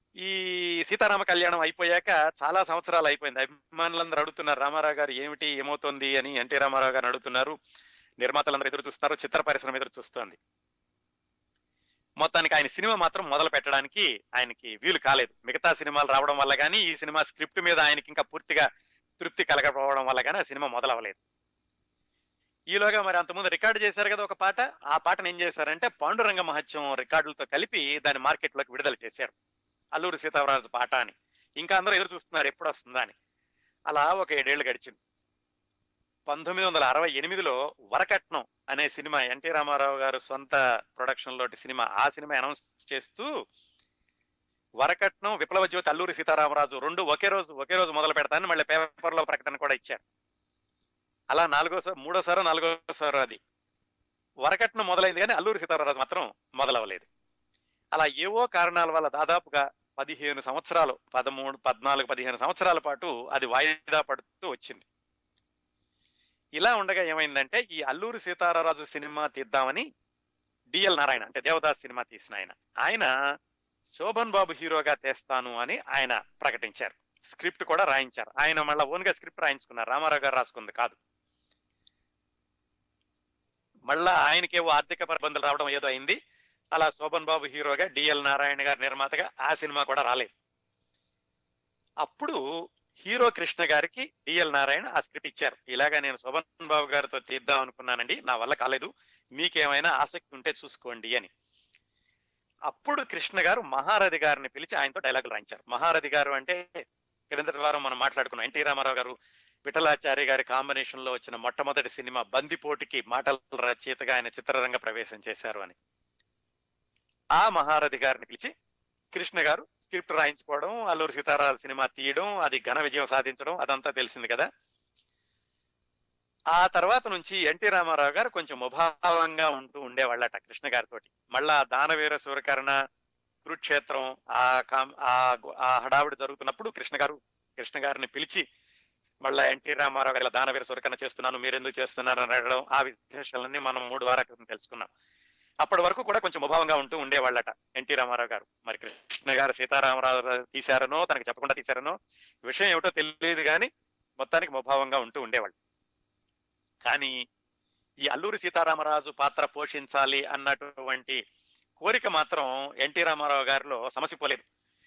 ఈ సీతారామ కళ్యాణం అయిపోయాక చాలా సంవత్సరాలు అయిపోయింది అభిమానులందరూ అడుగుతున్నారు రామారావు గారు ఏమిటి ఏమవుతోంది అని ఎన్టీ రామారావు గారు అడుగుతున్నారు నిర్మాతలందరూ ఎదురు చూస్తున్నారు చిత్ర పరిశ్రమ ఎదురు చూస్తోంది మొత్తానికి ఆయన సినిమా మాత్రం మొదలు పెట్టడానికి ఆయనకి వీలు కాలేదు మిగతా సినిమాలు రావడం వల్ల కానీ ఈ సినిమా స్క్రిప్ట్ మీద ఆయనకి ఇంకా పూర్తిగా తృప్తి కలగకపోవడం వల్ల కానీ ఆ సినిమా మొదలవ్వలేదు ఈలోగా మరి అంతకుముందు రికార్డు చేశారు కదా ఒక పాట ఆ పాటను ఏం చేశారంటే పాండురంగ మహత్యం రికార్డులతో కలిపి దాన్ని మార్కెట్లోకి విడుదల చేశారు అల్లూరి సీతారామరాజు పాట అని ఇంకా అందరూ ఎదురు చూస్తున్నారు ఎప్పుడు వస్తుందా అని అలా ఒక ఏడేళ్లు గడిచింది పంతొమ్మిది వందల అరవై ఎనిమిదిలో వరకట్నం అనే సినిమా ఎన్టీ రామారావు గారు సొంత ప్రొడక్షన్ లోటి సినిమా ఆ సినిమా అనౌన్స్ చేస్తూ వరకట్నం విప్లవ జ్యోతి అల్లూరి సీతారామరాజు రెండు ఒకే రోజు ఒకే రోజు మొదలు పెడతానని మళ్ళీ పేపర్లో ప్రకటన కూడా ఇచ్చారు అలా నాలుగోసారి మూడోసారో నాలుగోసారో అది వరకట్నం మొదలైంది కానీ అల్లూరి సీతారామరాజు మాత్రం మొదలవ్వలేదు అలా ఏవో కారణాల వల్ల దాదాపుగా పదిహేను సంవత్సరాలు పదమూడు పద్నాలుగు పదిహేను సంవత్సరాల పాటు అది వాయిదా పడుతూ వచ్చింది ఇలా ఉండగా ఏమైందంటే ఈ అల్లూరి సీతారామరాజు సినిమా తీద్దామని డిఎల్ నారాయణ అంటే దేవదాస్ సినిమా తీసిన ఆయన ఆయన శోభన్ బాబు హీరోగా తెస్తాను అని ఆయన ప్రకటించారు స్క్రిప్ట్ కూడా రాయించారు ఆయన మళ్ళీ ఓన్ గా స్క్రిప్ట్ రాయించుకున్నారు రామారావు గారు రాసుకుంది కాదు మళ్ళా ఆయనకేవో ఆర్థిక ఇబ్బందులు రావడం ఏదో అయింది అలా శోభన్ బాబు హీరోగా డిఎల్ నారాయణ గారి నిర్మాతగా ఆ సినిమా కూడా రాలేదు అప్పుడు హీరో కృష్ణ గారికి డిఎల్ నారాయణ ఆ స్క్రిప్ట్ ఇచ్చారు ఇలాగా నేను శోభన్ బాబు గారితో తీద్దాం అనుకున్నానండి నా వల్ల కాలేదు మీకేమైనా ఆసక్తి ఉంటే చూసుకోండి అని అప్పుడు కృష్ణ గారు మహారథి గారిని పిలిచి ఆయనతో డైలాగులు రాయించారు మహారథి గారు అంటే క్రిందటి వారం మనం మాట్లాడుకున్నాం ఎన్టీ రామారావు గారు విఠలాచారి గారి కాంబినేషన్ లో వచ్చిన మొట్టమొదటి సినిమా బందిపోటుకి మాటల రచయితగా ఆయన చిత్రరంగ ప్రవేశం చేశారు అని ఆ మహారథి గారిని పిలిచి కృష్ణ గారు స్క్రిప్ట్ రాయించుకోవడం అల్లూరి సీతారామ సినిమా తీయడం అది ఘన విజయం సాధించడం అదంతా తెలిసింది కదా ఆ తర్వాత నుంచి ఎన్టీ రామారావు గారు కొంచెం ముభావంగా ఉంటూ ఉండేవాళ్ళట కృష్ణ గారితోటి మళ్ళా దానవీర సూరకరణ కురుక్షేత్రం ఆ కాం- ఆ గు- ఆ హడావిడి జరుగుతున్నప్పుడు కృష్ణ గారు కృష్ణ గారిని పిలిచి మళ్ళా ఎన్టీ రామారావు గారు ఇలా దానవీర సూరకరణ చేస్తున్నాను మీరు ఎందుకు చేస్తున్నారు అని అడగడం ఆ విశేషాలన్నీ మనం మూడు వారాల క్రితం తెలుసుకున్నాం అప్పటి వరకు కూడా కొంచెం ముభావంగా ఉంటూ ఉండేవాళ్ళట ఎన్టీ రామారావు గారు మరి కృష్ణ గారు సీతారామరావు తీశారనో తనకు చెప్పకుండా తీశారనో విషయం ఏమిటో తెలియదు కానీ మొత్తానికి ముభావంగా ఉంటూ ఉండేవాళ్ళు కానీ ఈ అల్లూరి సీతారామరాజు పాత్ర పోషించాలి అన్నటువంటి కోరిక మాత్రం ఎన్టీ రామారావు గారిలో సమసిపోలేదు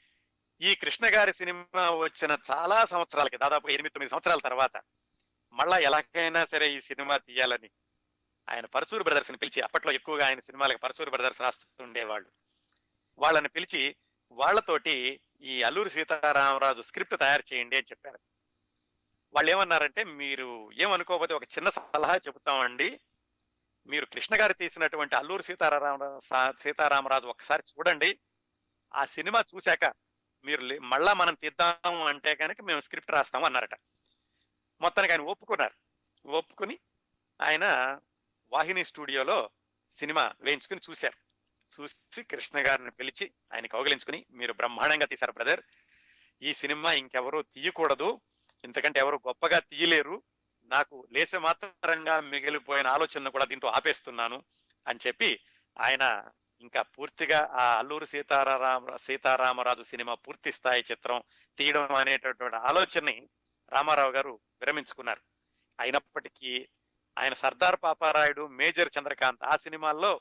ఈ కృష్ణ గారి సినిమా వచ్చిన చాలా సంవత్సరాలకి దాదాపు ఎనిమిది తొమ్మిది సంవత్సరాల తర్వాత మళ్ళా ఎలాగైనా సరే ఈ సినిమా తీయాలని ఆయన పరచూరు బ్రదర్స్ ని పిలిచి అప్పట్లో ఎక్కువగా ఆయన సినిమాలకు పరచూరు బ్రదర్స్ రాస్తుండేవాళ్ళు వాళ్ళని పిలిచి వాళ్ళతోటి ఈ అల్లూరి సీతారామరాజు స్క్రిప్ట్ తయారు చేయండి అని చెప్పారు వాళ్ళు ఏమన్నారంటే మీరు ఏమనుకోకపోతే ఒక చిన్న సలహా చెబుతామండి మీరు కృష్ణ గారు తీసినటువంటి అల్లూరి సీతారామ సీతారామరాజు ఒకసారి చూడండి ఆ సినిమా చూశాక మీరు లే- మళ్ళా మనం తీద్దాము అంటే కనుక మేము స్క్రిప్ట్ రాస్తాము అన్నారట మొత్తానికి ఆయన ఒప్పుకున్నారు ఒప్పుకుని ఆయన వాహిని స్టూడియోలో సినిమా వేయించుకుని చూశారు చూసి కృష్ణ గారిని పిలిచి ఆయన కౌగిలించుకుని మీరు బ్రహ్మాండంగా తీశారు బ్రదర్ ఈ సినిమా ఇంకెవరూ తీయకూడదు ఇంతకంటే ఎవరు గొప్పగా తీయలేరు నాకు లేస మాత్రంగా మిగిలిపోయిన ఆలోచన కూడా దీంతో ఆపేస్తున్నాను అని చెప్పి ఆయన ఇంకా పూర్తిగా ఆ అల్లూరి సీతారామ సీతారామరాజు సినిమా పూర్తి స్థాయి చిత్రం తీయడం అనేటటువంటి ఆలోచనని రామారావు గారు విరమించుకున్నారు అయినప్పటికీ ఆయన సర్దార్ పాపారాయుడు మేజర్ చంద్రకాంత్ ఆ సినిమాల్లో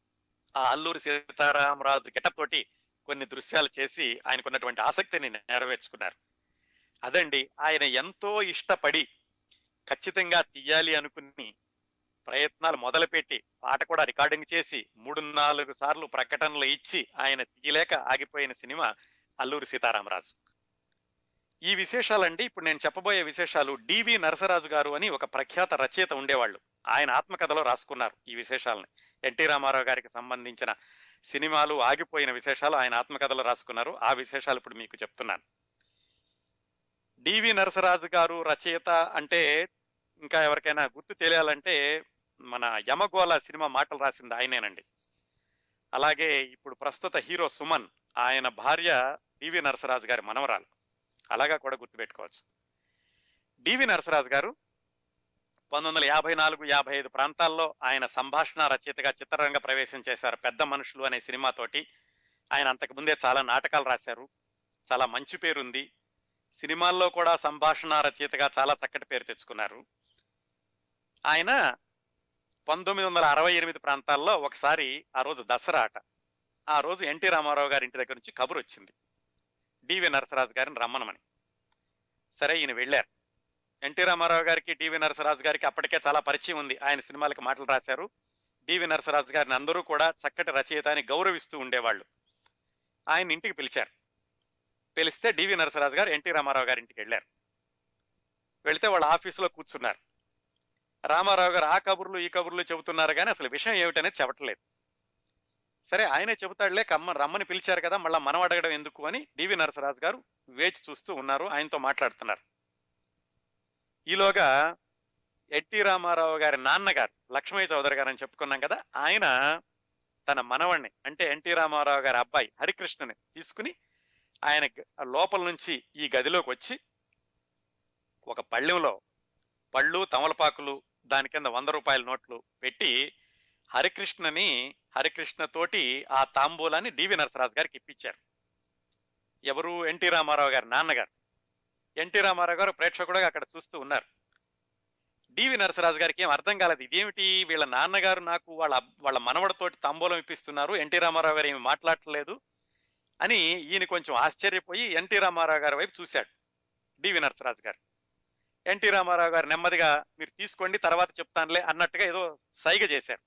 ఆ అల్లూరి సీతారామరాజు గెటప్ తోటి కొన్ని దృశ్యాలు చేసి ఆయనకున్నటువంటి ఆసక్తిని నెరవేర్చుకున్నారు అదండి ఆయన ఎంతో ఇష్టపడి ఖచ్చితంగా తీయాలి అనుకుని ప్రయత్నాలు మొదలుపెట్టి పాట కూడా రికార్డింగ్ చేసి మూడు నాలుగు సార్లు ప్రకటనలు ఇచ్చి ఆయన తీయలేక ఆగిపోయిన సినిమా అల్లూరి సీతారామరాజు ఈ విశేషాలండి ఇప్పుడు నేను చెప్పబోయే విశేషాలు డివి నరసరాజు గారు అని ఒక ప్రఖ్యాత రచయిత ఉండేవాళ్ళు ఆయన ఆత్మకథలో రాసుకున్నారు ఈ విశేషాలని ఎన్టీ రామారావు గారికి సంబంధించిన సినిమాలు ఆగిపోయిన విశేషాలు ఆయన ఆత్మకథలో రాసుకున్నారు ఆ విశేషాలు ఇప్పుడు మీకు చెప్తున్నాను డివి నరసరాజు గారు రచయిత అంటే ఇంకా ఎవరికైనా గుర్తు తెలియాలంటే మన యమగోళ సినిమా మాటలు రాసింది ఆయనేనండి అలాగే ఇప్పుడు ప్రస్తుత హీరో సుమన్ ఆయన భార్య డివి నరసరాజు గారి మనవరాలు అలాగా కూడా గుర్తుపెట్టుకోవచ్చు డివి నరసరాజు గారు పంతొమ్మిది వందల యాభై నాలుగు యాభై ఐదు ప్రాంతాల్లో ఆయన సంభాషణ రచయితగా చిత్రరంగ ప్రవేశం చేశారు పెద్ద మనుషులు అనే సినిమాతోటి ఆయన అంతకు ముందే చాలా నాటకాలు రాశారు చాలా మంచి పేరుంది సినిమాల్లో కూడా సంభాషణ రచయితగా చాలా చక్కటి పేరు తెచ్చుకున్నారు ఆయన పంతొమ్మిది వందల అరవై ఎనిమిది ప్రాంతాల్లో ఒకసారి ఆ రోజు దసరా ఆట ఆ రోజు ఎన్టీ రామారావు గారి ఇంటి దగ్గర నుంచి కబురు వచ్చింది డివి నరసరాజు గారిని రమ్మనమని సరే ఈయన వెళ్ళారు ఎన్టీ రామారావు గారికి డివి నరసరాజు గారికి అప్పటికే చాలా పరిచయం ఉంది ఆయన సినిమాలకు మాటలు రాశారు డివి నరసరాజు గారిని అందరూ కూడా చక్కటి రచయిత అని గౌరవిస్తూ ఉండేవాళ్ళు ఆయన ఇంటికి పిలిచారు పిలిస్తే డివి నరసరాజు గారు ఎన్టీ రామారావు గారి ఇంటికి వెళ్ళారు వెళితే వాళ్ళ ఆఫీసులో కూర్చున్నారు రామారావు గారు ఆ కబుర్లు ఈ కబుర్లు చెబుతున్నారు కానీ అసలు విషయం ఏమిటనేది చెప్పట్లేదు సరే ఆయనే చెబుతాడులే కమ్మ రమ్మని పిలిచారు కదా మళ్ళీ మనం అడగడం ఎందుకు అని డివి నరసరాజు గారు వేచి చూస్తూ ఉన్నారు ఆయనతో మాట్లాడుతున్నారు ఈలోగా ఎన్టీ రామారావు గారి నాన్నగారు లక్ష్మయ్య చౌదరి గారు అని చెప్పుకున్నాం కదా ఆయన తన మనవణ్ణి అంటే ఎన్టీ రామారావు గారి అబ్బాయి హరికృష్ణని తీసుకుని ఆయన గ- లోపల నుంచి ఈ గదిలోకి వచ్చి ఒక పళ్ళెంలో పళ్ళు తమలపాకులు దాని కింద వంద రూపాయల నోట్లు పెట్టి హరికృష్ణని హరికృష్ణ తోటి ఆ తాంబూలాన్ని డివి నరసరాజు గారికి ఇప్పించారు ఎవరు ఎన్టీ రామారావు గారి నాన్నగారు ఎన్టీ రామారావు గారు ప్రేక్షకుడుగా అక్కడ చూస్తూ ఉన్నారు డివి నరసరాజు గారికి ఏం అర్థం కాలేదు ఇదేమిటి వీళ్ళ నాన్నగారు నాకు వాళ్ళ అబ్- వాళ్ళ మనవడితోటి తాంబూలం ఇప్పిస్తున్నారు ఎన్టీ రామారావు గారు ఏమి మాట్లాడట్లేదు అని ఈయన కొంచెం ఆశ్చర్యపోయి ఎన్టీ రామారావు గారి వైపు చూశాడు డివి నరసరాజు గారు ఎన్టీ రామారావు గారు నెమ్మదిగా మీరు తీసుకోండి తర్వాత చెప్తానులే అన్నట్టుగా ఏదో సైగ చేశారు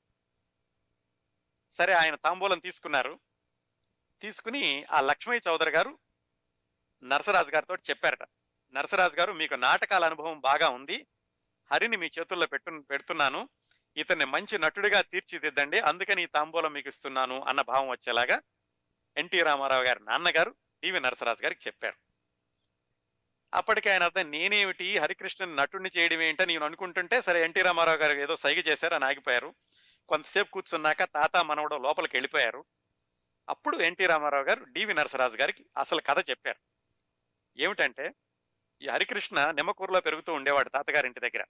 సరే ఆయన తాంబూలం తీసుకున్నారు తీసుకుని ఆ లక్ష్మయ్య చౌదరి గారు నరసరాజు గారితో చెప్పారట నరసరాజు గారు మీకు నాటకాల అనుభవం బాగా ఉంది హరిని మీ చేతుల్లో పెట్టు పెడుతున్నాను ఇతన్ని మంచి నటుడిగా తీర్చిదిద్దండి అందుకని ఈ తాంబూలం మీకు ఇస్తున్నాను అన్న భావం వచ్చేలాగా ఎన్టీ రామారావు గారి నాన్నగారు డివి నరసరాజు గారికి చెప్పారు అప్పటికి ఆయన అర్థం నేనేమిటి హరికృష్ణన్ నటుడిని చేయడం ఏంటని నేను అనుకుంటుంటే సరే ఎన్టీ రామారావు గారు ఏదో సైగ చేశారు అని ఆగిపోయారు కొంతసేపు కూర్చున్నాక తాత మనవడు లోపలికి వెళ్ళిపోయారు అప్పుడు ఎన్టీ రామారావు గారు డివి నరసరాజు గారికి అసలు కథ చెప్పారు ఏమిటంటే ఈ హరికృష్ణ నిమ్మకూరులో పెరుగుతూ ఉండేవాడు తాతగారి ఇంటి దగ్గర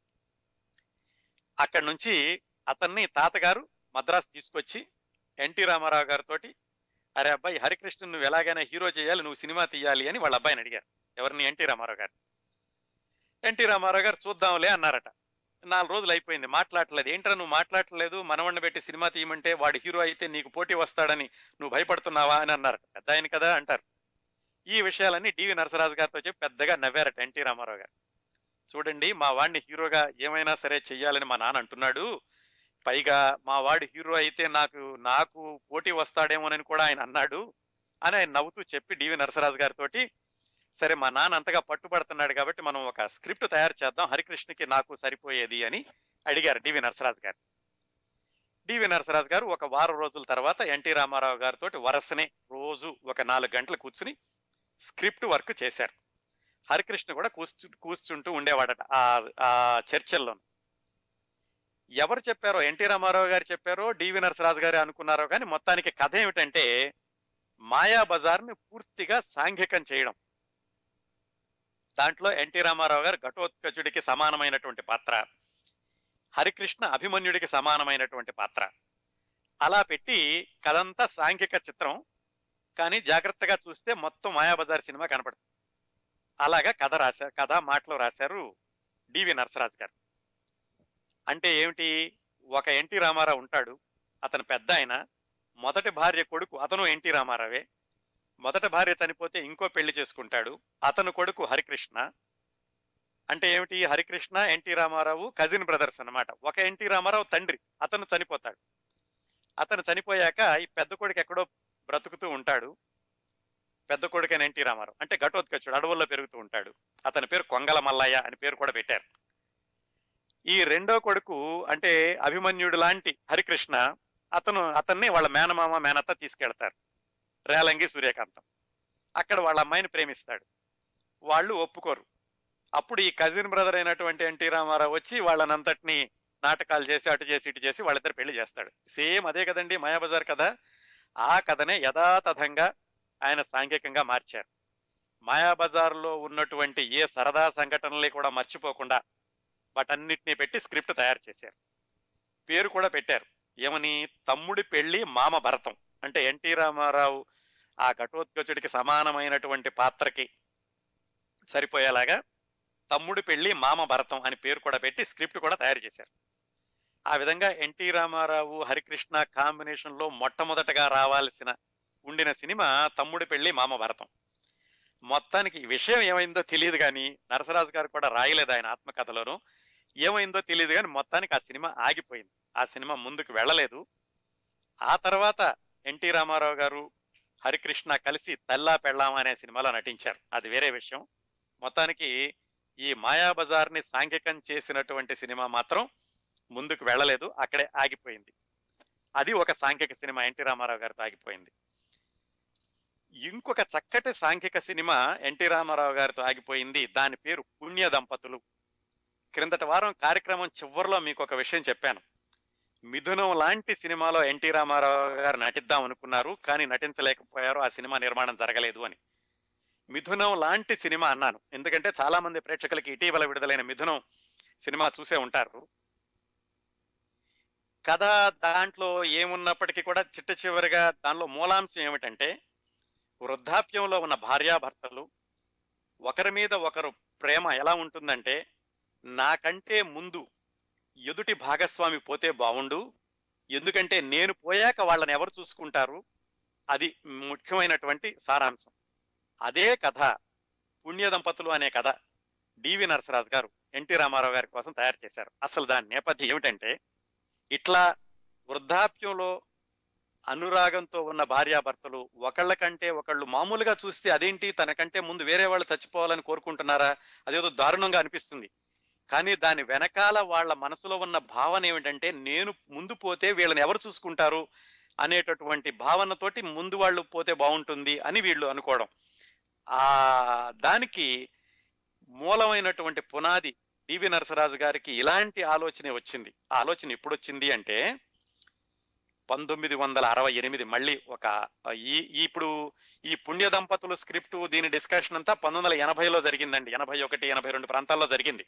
అక్కడి నుంచి అతన్ని తాతగారు మద్రాసు తీసుకొచ్చి ఎన్టీ రామారావు గారితో అరే అబ్బాయి హరికృష్ణ నువ్వు ఎలాగైనా హీరో చేయాలి నువ్వు సినిమా తీయాలి అని వాళ్ళ అబ్బాయిని అడిగారు ఎవరిని ఎన్టీ రామారావు గారు ఎన్టీ రామారావు గారు చూద్దాంలే అన్నారట నాలుగు రోజులు అయిపోయింది మాట్లాడలేదు ఏంట్రా నువ్వు మాట్లాడలేదు మనవణ్ణి పెట్టి సినిమా తీయమంటే వాడు హీరో అయితే నీకు పోటీ వస్తాడని నువ్వు భయపడుతున్నావా అని అన్నారట పెద్ద ఆయన కదా అంటారు ఈ విషయాలన్నీ డివి నరసరాజు గారితో చెప్పి పెద్దగా నవ్వారట ఎన్టీ రామారావు గారు చూడండి మా వాడిని హీరోగా ఏమైనా సరే చెయ్యాలని మా నాన్న అంటున్నాడు పైగా మా వాడు హీరో అయితే నాకు నాకు పోటీ వస్తాడేమోనని కూడా ఆయన అన్నాడు అని ఆయన నవ్వుతూ చెప్పి డివి నరసరాజు గారితోటి సరే మా నాన్న అంతగా పట్టుబడుతున్నాడు కాబట్టి మనం ఒక స్క్రిప్ట్ తయారు చేద్దాం హరికృష్ణకి నాకు సరిపోయేది అని అడిగారు డివి నరసరాజు గారు డివి నరసరాజు గారు ఒక వారం రోజుల తర్వాత ఎన్టీ రామారావు గారితో వరసనే రోజు ఒక నాలుగు గంటలు కూర్చుని స్క్రిప్ట్ వర్క్ చేశారు హరికృష్ణ కూడా కూర్చు కూర్చుంటూ ఉండేవాడట ఆ ఆ చర్చల్లో ఎవరు చెప్పారో ఎన్టీ రామారావు గారు చెప్పారో డివి నరసరాజు గారు అనుకున్నారో కానీ మొత్తానికి కథ ఏమిటంటే మాయా బజార్ని పూర్తిగా సాంఘికం చేయడం దాంట్లో ఎన్టీ రామారావు గారు ఘటోత్కచుడికి సమానమైనటువంటి పాత్ర హరికృష్ణ అభిమన్యుడికి సమానమైనటువంటి పాత్ర అలా పెట్టి కథంతా సాంఘిక చిత్రం కానీ జాగ్రత్తగా చూస్తే మొత్తం మాయాబజార్ సినిమా కనపడుతుంది అలాగా కథ రాశారు కథ మాటలు రాశారు డివి నరసరాజు గారు అంటే ఏమిటి ఒక ఎన్టీ రామారావు ఉంటాడు అతను పెద్ద ఆయన మొదటి భార్య కొడుకు అతను ఎన్టీ రామారావే మొదటి భార్య చనిపోతే ఇంకో పెళ్లి చేసుకుంటాడు అతను కొడుకు హరికృష్ణ అంటే ఏమిటి Harikrishna NT Rama Rao cousin brothers అన్నమాట ఒక ఎన్టీ రామారావు తండ్రి అతను చనిపోతాడు అతను చనిపోయాక ఈ పెద్ద కొడుకు ఎక్కడో బ్రతుకుతూ ఉంటాడు పెద్ద కొడుకైన ఎన్టీ రామారావు అంటే ఘటోత్కచుడు అడవుల్లో పెరుగుతూ ఉంటాడు అతని పేరు కొంగల మల్లయ్య అని పేరు కూడా పెట్టారు ఈ రెండో కొడుకు అంటే అభిమన్యుడు లాంటి హరికృష్ణ అతను అతన్ని వాళ్ళ మేనమామ మేనత్త తీసుకెళ్తారు రేలంగి సూర్యకాంతం అక్కడ వాళ్ళ అమ్మాయిని ప్రేమిస్తాడు వాళ్ళు ఒప్పుకోరు అప్పుడు ఈ కజిన్ బ్రదర్ అయినటువంటి ఎన్టీ రామారావు వచ్చి వాళ్ళనంతటిని నాటకాలు చేసి అటు చేసి ఇటు చేసి వాళ్ళిద్దరు పెళ్లి చేస్తాడు సేమ్ అదే కదండి మాయాబజార్ కథ ఆ కథనే యథాతథంగా ఆయన సాంఘికంగా మార్చారు మాయాబజార్లో ఉన్నటువంటి ఏ సరదా సంఘటనల్ని కూడా మర్చిపోకుండా వాటన్నిటిని పెట్టి స్క్రిప్ట్ తయారు చేశారు పేరు కూడా పెట్టారు ఏమని తమ్ముడి పెళ్లి మామ భరతం అంటే ఎన్టీ రామారావు ఆ ఘటోత్కచుడికి సమానమైనటువంటి పాత్రకి సరిపోయేలాగా తమ్ముడి పెళ్లి మామ భరతం అని పేరు కూడా పెట్టి స్క్రిప్ట్ కూడా తయారు చేశారు ఆ విధంగా ఎన్టీ రామారావు హరికృష్ణ కాంబినేషన్ లో మొట్టమొదటగా రావాల్సిన ఉండిన సినిమా తమ్ముడి పెళ్లి మామ భరతం మొత్తానికి ఈ విషయం ఏమైందో తెలియదు కానీ నరసరాజు గారు కూడా రాయలేదు ఆయన ఆత్మకథలోను ఏమైందో తెలియదు కానీ మొత్తానికి ఆ సినిమా ఆగిపోయింది ఆ సినిమా ముందుకు వెళ్ళలేదు ఆ తర్వాత ఎన్టీ రామారావు గారు హరికృష్ణ కలిసి తల్లా పెళ్ళాం అనే సినిమాలో నటించారు అది వేరే విషయం మొత్తానికి ఈ మాయాబజార్ని సాంఘికం చేసినటువంటి సినిమా మాత్రం ముందుకు వెళ్ళలేదు అక్కడే ఆగిపోయింది అది ఒక సాంఘిక సినిమా ఎన్టీ రామారావు గారితో ఆగిపోయింది ఇంకొక చక్కటి సాంఘిక సినిమా ఎన్టీ రామారావు గారితో ఆగిపోయింది దాని పేరు పుణ్య దంపతులు క్రిందటి వారం కార్యక్రమం చివరిలో మీకు ఒక విషయం చెప్పాను మిథునం లాంటి సినిమాలో ఎన్టీ రామారావు గారు నటిద్దాం అనుకున్నారు కానీ నటించలేకపోయారు ఆ సినిమా నిర్మాణం జరగలేదు అని మిథునం లాంటి సినిమా అన్నాను ఎందుకంటే చాలా మంది ప్రేక్షకులకి ఇటీవల విడుదలైన మిథునం సినిమా చూసే ఉంటారు కథ దాంట్లో ఏమున్నప్పటికీ కూడా చిట్ట చివరిగా దానిలో మూలాంశం ఏమిటంటే వృద్ధాప్యంలో ఉన్న భార్యాభర్తలు ఒకరి మీద ఒకరు ప్రేమ ఎలా ఉంటుందంటే నాకంటే ముందు ఎదుటి భాగస్వామి పోతే బావుండు ఎందుకంటే నేను పోయాక వాళ్ళని ఎవరు చూసుకుంటారు అది ముఖ్యమైనటువంటి సారాంశం అదే కథ పుణ్య దంపతులు అనే కథ డివి నరసరాజు గారు ఎన్టీ రామారావు గారి కోసం తయారు చేశారు అసలు దాని నేపథ్యం ఏమిటంటే ఇట్లా వృద్ధాప్యంలో అనురాగంతో ఉన్న భార్యాభర్తలు ఒకళ్ళ కంటే ఒకళ్ళు మామూలుగా చూస్తే అదేంటి తనకంటే ముందు వేరే వాళ్ళు చచ్చిపోవాలని కోరుకుంటున్నారా అదేదో దారుణంగా అనిపిస్తుంది కానీ దాని వెనకాల వాళ్ళ మనసులో ఉన్న భావన ఏమిటంటే నేను ముందు పోతే వీళ్ళని ఎవరు చూసుకుంటారు అనేటటువంటి భావనతోటి ముందు వాళ్ళు పోతే బాగుంటుంది అని వీళ్ళు అనుకోవడం ఆ దానికి మూలమైనటువంటి పునాది డివి నరసరాజు గారికి ఇలాంటి ఆలోచనే వచ్చింది ఆ ఆలోచన ఎప్పుడు వచ్చింది అంటే పంతొమ్మిది వందల అరవై ఎనిమిది మళ్ళీ ఒక ఈ ఈ ఇప్పుడు ఈ పుణ్య దంపతులు స్క్రిప్ట్ దీని డిస్కషన్ అంతా పంతొమ్మిది వందల ఎనభైలో జరిగిందండి ఎనభై ఒకటి ఎనభై రెండు ప్రాంతాల్లో జరిగింది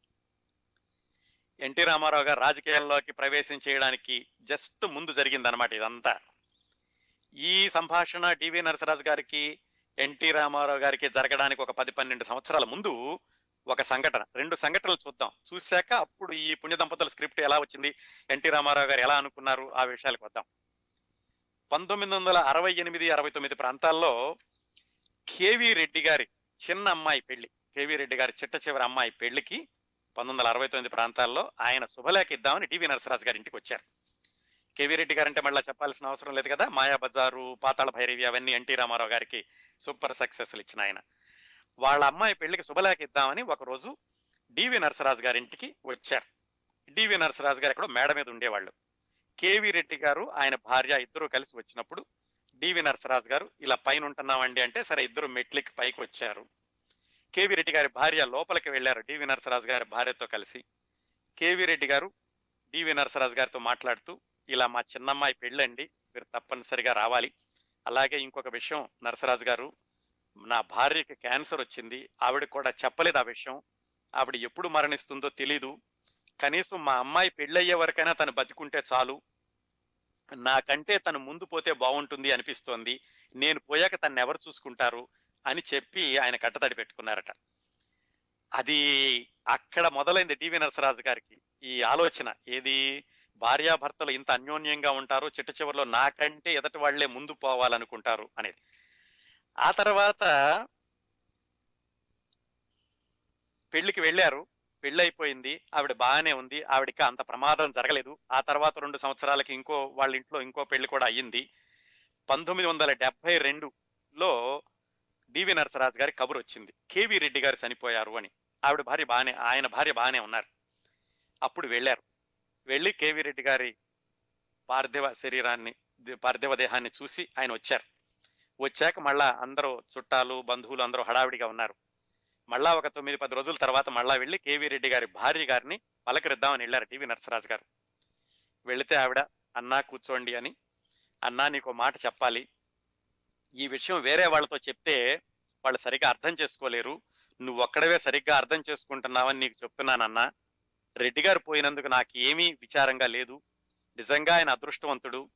ఎన్టీ రామారావు గారు రాజకీయాల్లోకి ప్రవేశం చేయడానికి జస్ట్ ముందు జరిగిందనమాట ఇదంతా ఈ సంభాషణ డివి నరసరాజు గారికి ఎన్టీ రామారావు గారికి జరగడానికి ఒక పది పన్నెండు సంవత్సరాల ముందు ఒక సంఘటన రెండు సంఘటనలు చూద్దాం చూశాక అప్పుడు ఈ పుణ్య దంపతుల స్క్రిప్ట్ ఎలా వచ్చింది ఎన్టీ రామారావు గారు ఎలా అనుకున్నారు ఆ విషయాలకు వద్దాం పంతొమ్మిది వందల అరవై ఎనిమిది అరవై తొమ్మిది ప్రాంతాల్లో కేవి రెడ్డి గారి చిన్న అమ్మాయి పెళ్లి కేవి రెడ్డి గారి చిట్ట చివరి అమ్మాయి పెళ్లికి పంతొమ్మిది వందల అరవై తొమ్మిది ప్రాంతాల్లో ఆయన శుభలేఖ ఇద్దామని డివి నరసరాజు గారి ఇంటికి వచ్చారు కేవీ రెడ్డి గారు అంటే మళ్ళీ చెప్పాల్సిన అవసరం లేదు కదా మాయా బజారు పాతాళ భైరవి అవన్నీ ఎన్టీ రామారావు గారికి సూపర్ సక్సెస్లు ఇచ్చిన ఆయన వాళ్ళ అమ్మాయి పెళ్లికి శుభలేఖ ఇద్దామని ఒకరోజు డివి నరసరాజు గారి ఇంటికి వచ్చారు డివి నరసరాజు గారు ఎక్కడో మేడ మీద ఉండేవాళ్ళు కేవి రెడ్డి గారు ఆయన భార్య ఇద్దరు కలిసి వచ్చినప్పుడు డివి నరసరాజు గారు ఇలా పైన ఉంటున్నామండి అంటే సరే ఇద్దరు మెట్లకి పైకి వచ్చారు కేవి రెడ్డి గారి భార్య లోపలికి వెళ్ళారు డివి నరసరాజు గారి భార్యతో కలిసి కేవి రెడ్డి గారు డివి నరసరాజు గారితో మాట్లాడుతూ ఇలా మా చిన్నమ్మాయి పెళ్ళండి మీరు తప్పనిసరిగా రావాలి అలాగే ఇంకొక విషయం నరసరాజు గారు నా భార్యకి క్యాన్సర్ వచ్చింది ఆవిడ కూడా చెప్పలేదు ఆ విషయం ఆవిడ ఎప్పుడు మరణిస్తుందో తెలీదు కనీసం మా అమ్మాయి పెళ్ళయ్యే వరకైనా తను బతికుంటే చాలు నాకంటే తను ముందు పోతే బాగుంటుంది అనిపిస్తోంది నేను పోయాక తను ఎవరు చూసుకుంటారు అని చెప్పి ఆయన కట్టతడి పెట్టుకున్నారట అది అక్కడ మొదలైంది టీవీ నరసరాజు గారికి ఈ ఆలోచన ఏది భార్యాభర్తలు ఇంత అన్యోన్యంగా ఉంటారు చిట్ట చివరిలో నాకంటే ఎదటి వాళ్లే ముందు పోవాలనుకుంటారు అనేది ఆ తర్వాత పెళ్లికి వెళ్ళారు పెళ్లి అయిపోయింది ఆవిడ బాగానే ఉంది ఆవిడకి అంత ప్రమాదం జరగలేదు ఆ తర్వాత రెండు సంవత్సరాలకి ఇంకో వాళ్ళ ఇంట్లో ఇంకో పెళ్లి కూడా అయ్యింది పంతొమ్మిది వందల డెబ్బై రెండులో డివి నరసరాజు గారి కబురు వచ్చింది కేవి రెడ్డి గారు చనిపోయారు అని ఆవిడ భార్య బాగానే ఆయన భార్య బాగానే ఉన్నారు అప్పుడు వెళ్ళారు వెళ్ళి కేవి రెడ్డి గారి పార్థివ శరీరాన్ని పార్థివ దేహాన్ని చూసి ఆయన వచ్చారు వచ్చాక మళ్ళా అందరూ చుట్టాలు బంధువులు అందరూ హడావిడిగా ఉన్నారు మళ్ళా ఒక తొమ్మిది పది రోజుల తర్వాత మళ్ళా వెళ్ళి కేవీ రెడ్డి గారి భార్య గారిని పలకరిద్దామని వెళ్ళారు టీవీ నరసరాజు గారు వెళితే ఆవిడ అన్నా కూర్చోండి అని అన్నా నీకు మాట చెప్పాలి ఈ విషయం వేరే వాళ్ళతో చెప్తే వాళ్ళు సరిగ్గా అర్థం చేసుకోలేరు నువ్వు ఒక్కడవే సరిగ్గా అర్థం చేసుకుంటున్నావని నీకు చెప్తున్నానన్నా రెడ్డి గారు పోయినందుకు నాకు ఏమీ విచారంగా లేదు నిజంగా ఆయన అదృష్టవంతుడు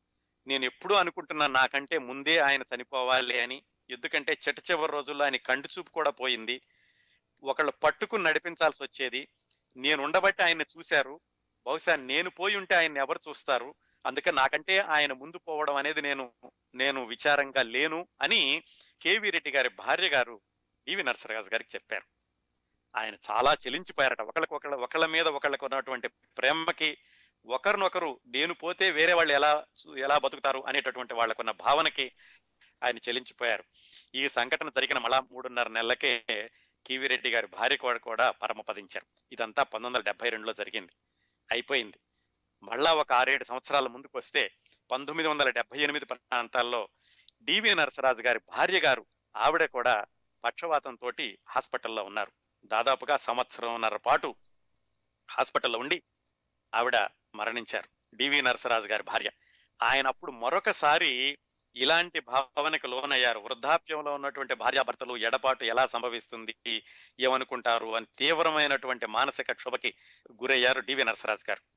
నేను ఎప్పుడూ అనుకుంటున్నా నాకంటే ముందే ఆయన చనిపోవాలి అని ఎందుకంటే చెట్ట చివరి రోజుల్లో ఆయన కంటి చూపు కూడా పోయింది ఒకళ్ళు పట్టుకుని నడిపించాల్సి వచ్చేది నేను ఉండబట్టి ఆయన చూశారు బహుశా నేను పోయి ఉంటే ఆయన ఎవరు చూస్తారు అందుకే నాకంటే ఆయన ముందు పోవడం అనేది నేను నేను విచారంగా లేను అని కేవీ రెడ్డి గారి భార్య గారు ఈవి నరసరాజు గారికి చెప్పారు ఆయన చాలా చెలించిపోయారట ఒకళ్ళకొకళ్ళ ఒకళ్ళ మీద ఒకళ్ళకు ఉన్నటువంటి ప్రేమకి ఒకరినొకరు నేను పోతే వేరే వాళ్ళు ఎలా ఎలా బతుకుతారు అనేటటువంటి వాళ్ళకున్న భావనకి ఆయన చెలించిపోయారు ఈ సంఘటన జరిగిన మళ్ళా మూడున్నర నెలలకే కివి రెడ్డి గారి భార్య కూడా కూడా పరమపదించారు ఇదంతా పంతొమ్మిది వందల డెబ్బై రెండులో జరిగింది అయిపోయింది మళ్ళా ఒక ఆరేడు సంవత్సరాల ముందుకు వస్తే పంతొమ్మిది వందల డెబ్బై ఎనిమిది ప్రాంతాల్లో డివి నరసరాజు గారి భార్య గారు ఆవిడ కూడా పక్షవాతంతో హాస్పిటల్లో ఉన్నారు దాదాపుగా సంవత్సరంన్నర పాటు హాస్పిటల్లో ఉండి ఆవిడ మరణించారు డివి నరసరాజు గారి భార్య ఆయన అప్పుడు మరొకసారి ఇలాంటి భావనకు లోనయ్యారు వృద్ధాప్యంలో ఉన్నటువంటి భార్యాభర్తలు ఎడపాటు ఎలా సంభవిస్తుంది ఏమనుకుంటారు అని తీవ్రమైనటువంటి మానసిక క్షోభకి గురయ్యారు డివి నరసరాజు గారు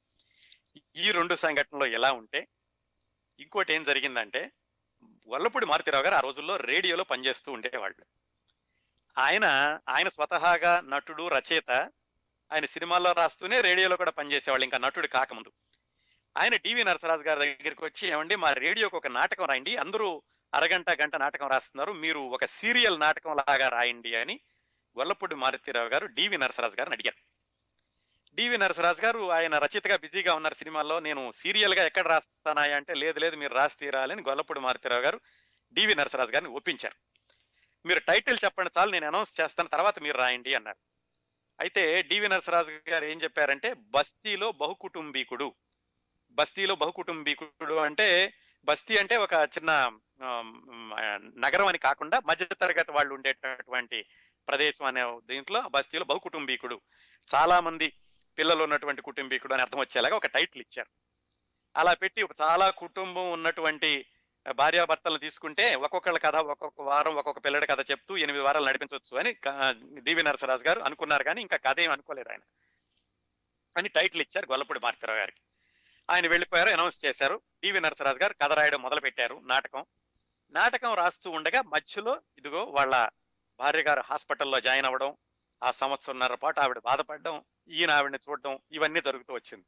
ఈ రెండు సంఘటనలు ఎలా ఉంటే ఇంకోటి ఏం జరిగిందంటే వల్లపూడి మారుతిరావు గారు ఆ రోజుల్లో రేడియోలో పనిచేస్తూ ఉండేవాళ్ళు ఆయన ఆయన స్వతహాగా నటుడు రచయిత ఆయన సినిమాల్లో రాస్తూనే రేడియోలో కూడా పనిచేసేవాళ్ళు ఇంకా నటుడు కాకముందు ఆయన డివి నరసరాజు గారి దగ్గరికి వచ్చి ఏమండి మా రేడియోకి ఒక నాటకం రాయండి అందరూ అరగంట గంట నాటకం రాస్తున్నారు మీరు ఒక సీరియల్ నాటకం లాగా రాయండి అని గొల్లపూడి మారుతిరావు గారు డివి నరసరాజు గారిని అడిగారు డివి నరసరాజు గారు ఆయన రచయితగా బిజీగా ఉన్నారు సినిమాల్లో నేను సీరియల్ గా ఎక్కడ రాస్తానాయా అంటే లేదు లేదు మీరు రాసి తీరాలని గొల్లపూడి మారుతిరావు గారు డివి నరసరాజు గారిని ఒప్పించారు మీరు టైటిల్ చెప్పండి చాలు నేను అనౌన్స్ చేస్తాను తర్వాత మీరు రాయండి అన్నారు అయితే డివి నరసరాజు గారు ఏం చెప్పారంటే బస్తీలో బహుకుటుంబీకుడు బస్తీలో బహుకుటుంబీకుడు అంటే బస్తీ అంటే ఒక చిన్న ఆమ్, ఆ, నగరం అని కాకుండా మధ్య తరగతి వాళ్ళు ఉండేటటువంటి ప్రదేశం అనే దీంట్లో ఆ బస్తీలో బహుకుటుంబీకుడు చాలా మంది పిల్లలు ఉన్నటువంటి కుటుంబీకుడు అని అర్థం వచ్చేలాగా ఒక టైటిల్ ఇచ్చారు అలా పెట్టి ఒక చాలా కుటుంబం ఉన్నటువంటి భార్యాభర్తలను తీసుకుంటే ఒక్కొక్కళ్ళ కథ ఒక్కొక్క వారం ఒక్కొక్క పిల్లడి కథ చెప్తూ ఎనిమిది వారాలు నడిపించవచ్చు అని క- డివి నరసరాజు గారు అనుకున్నారు కానీ ఇంకా కథ ఏం అనుకోలేదు ఆయన అని టైటిల్ ఇచ్చారు గొల్లపూడి మారుతిరావు గారికి ఆయన వెళ్ళిపోయారు అనౌన్స్ చేశారు డివి నరసరాజు గారు కథ రాయడం మొదలు పెట్టారు నాటకం నాటకం రాస్తూ ఉండగా మధ్యలో ఇదిగో వాళ్ళ భార్య గారు హాస్పిటల్లో జాయిన్ అవ్వడం ఆ సంవత్సరంన్నర పాటు ఆవిడ బాధపడడం ఈయన ఆవిడని చూడడం ఇవన్నీ జరుగుతూ వచ్చింది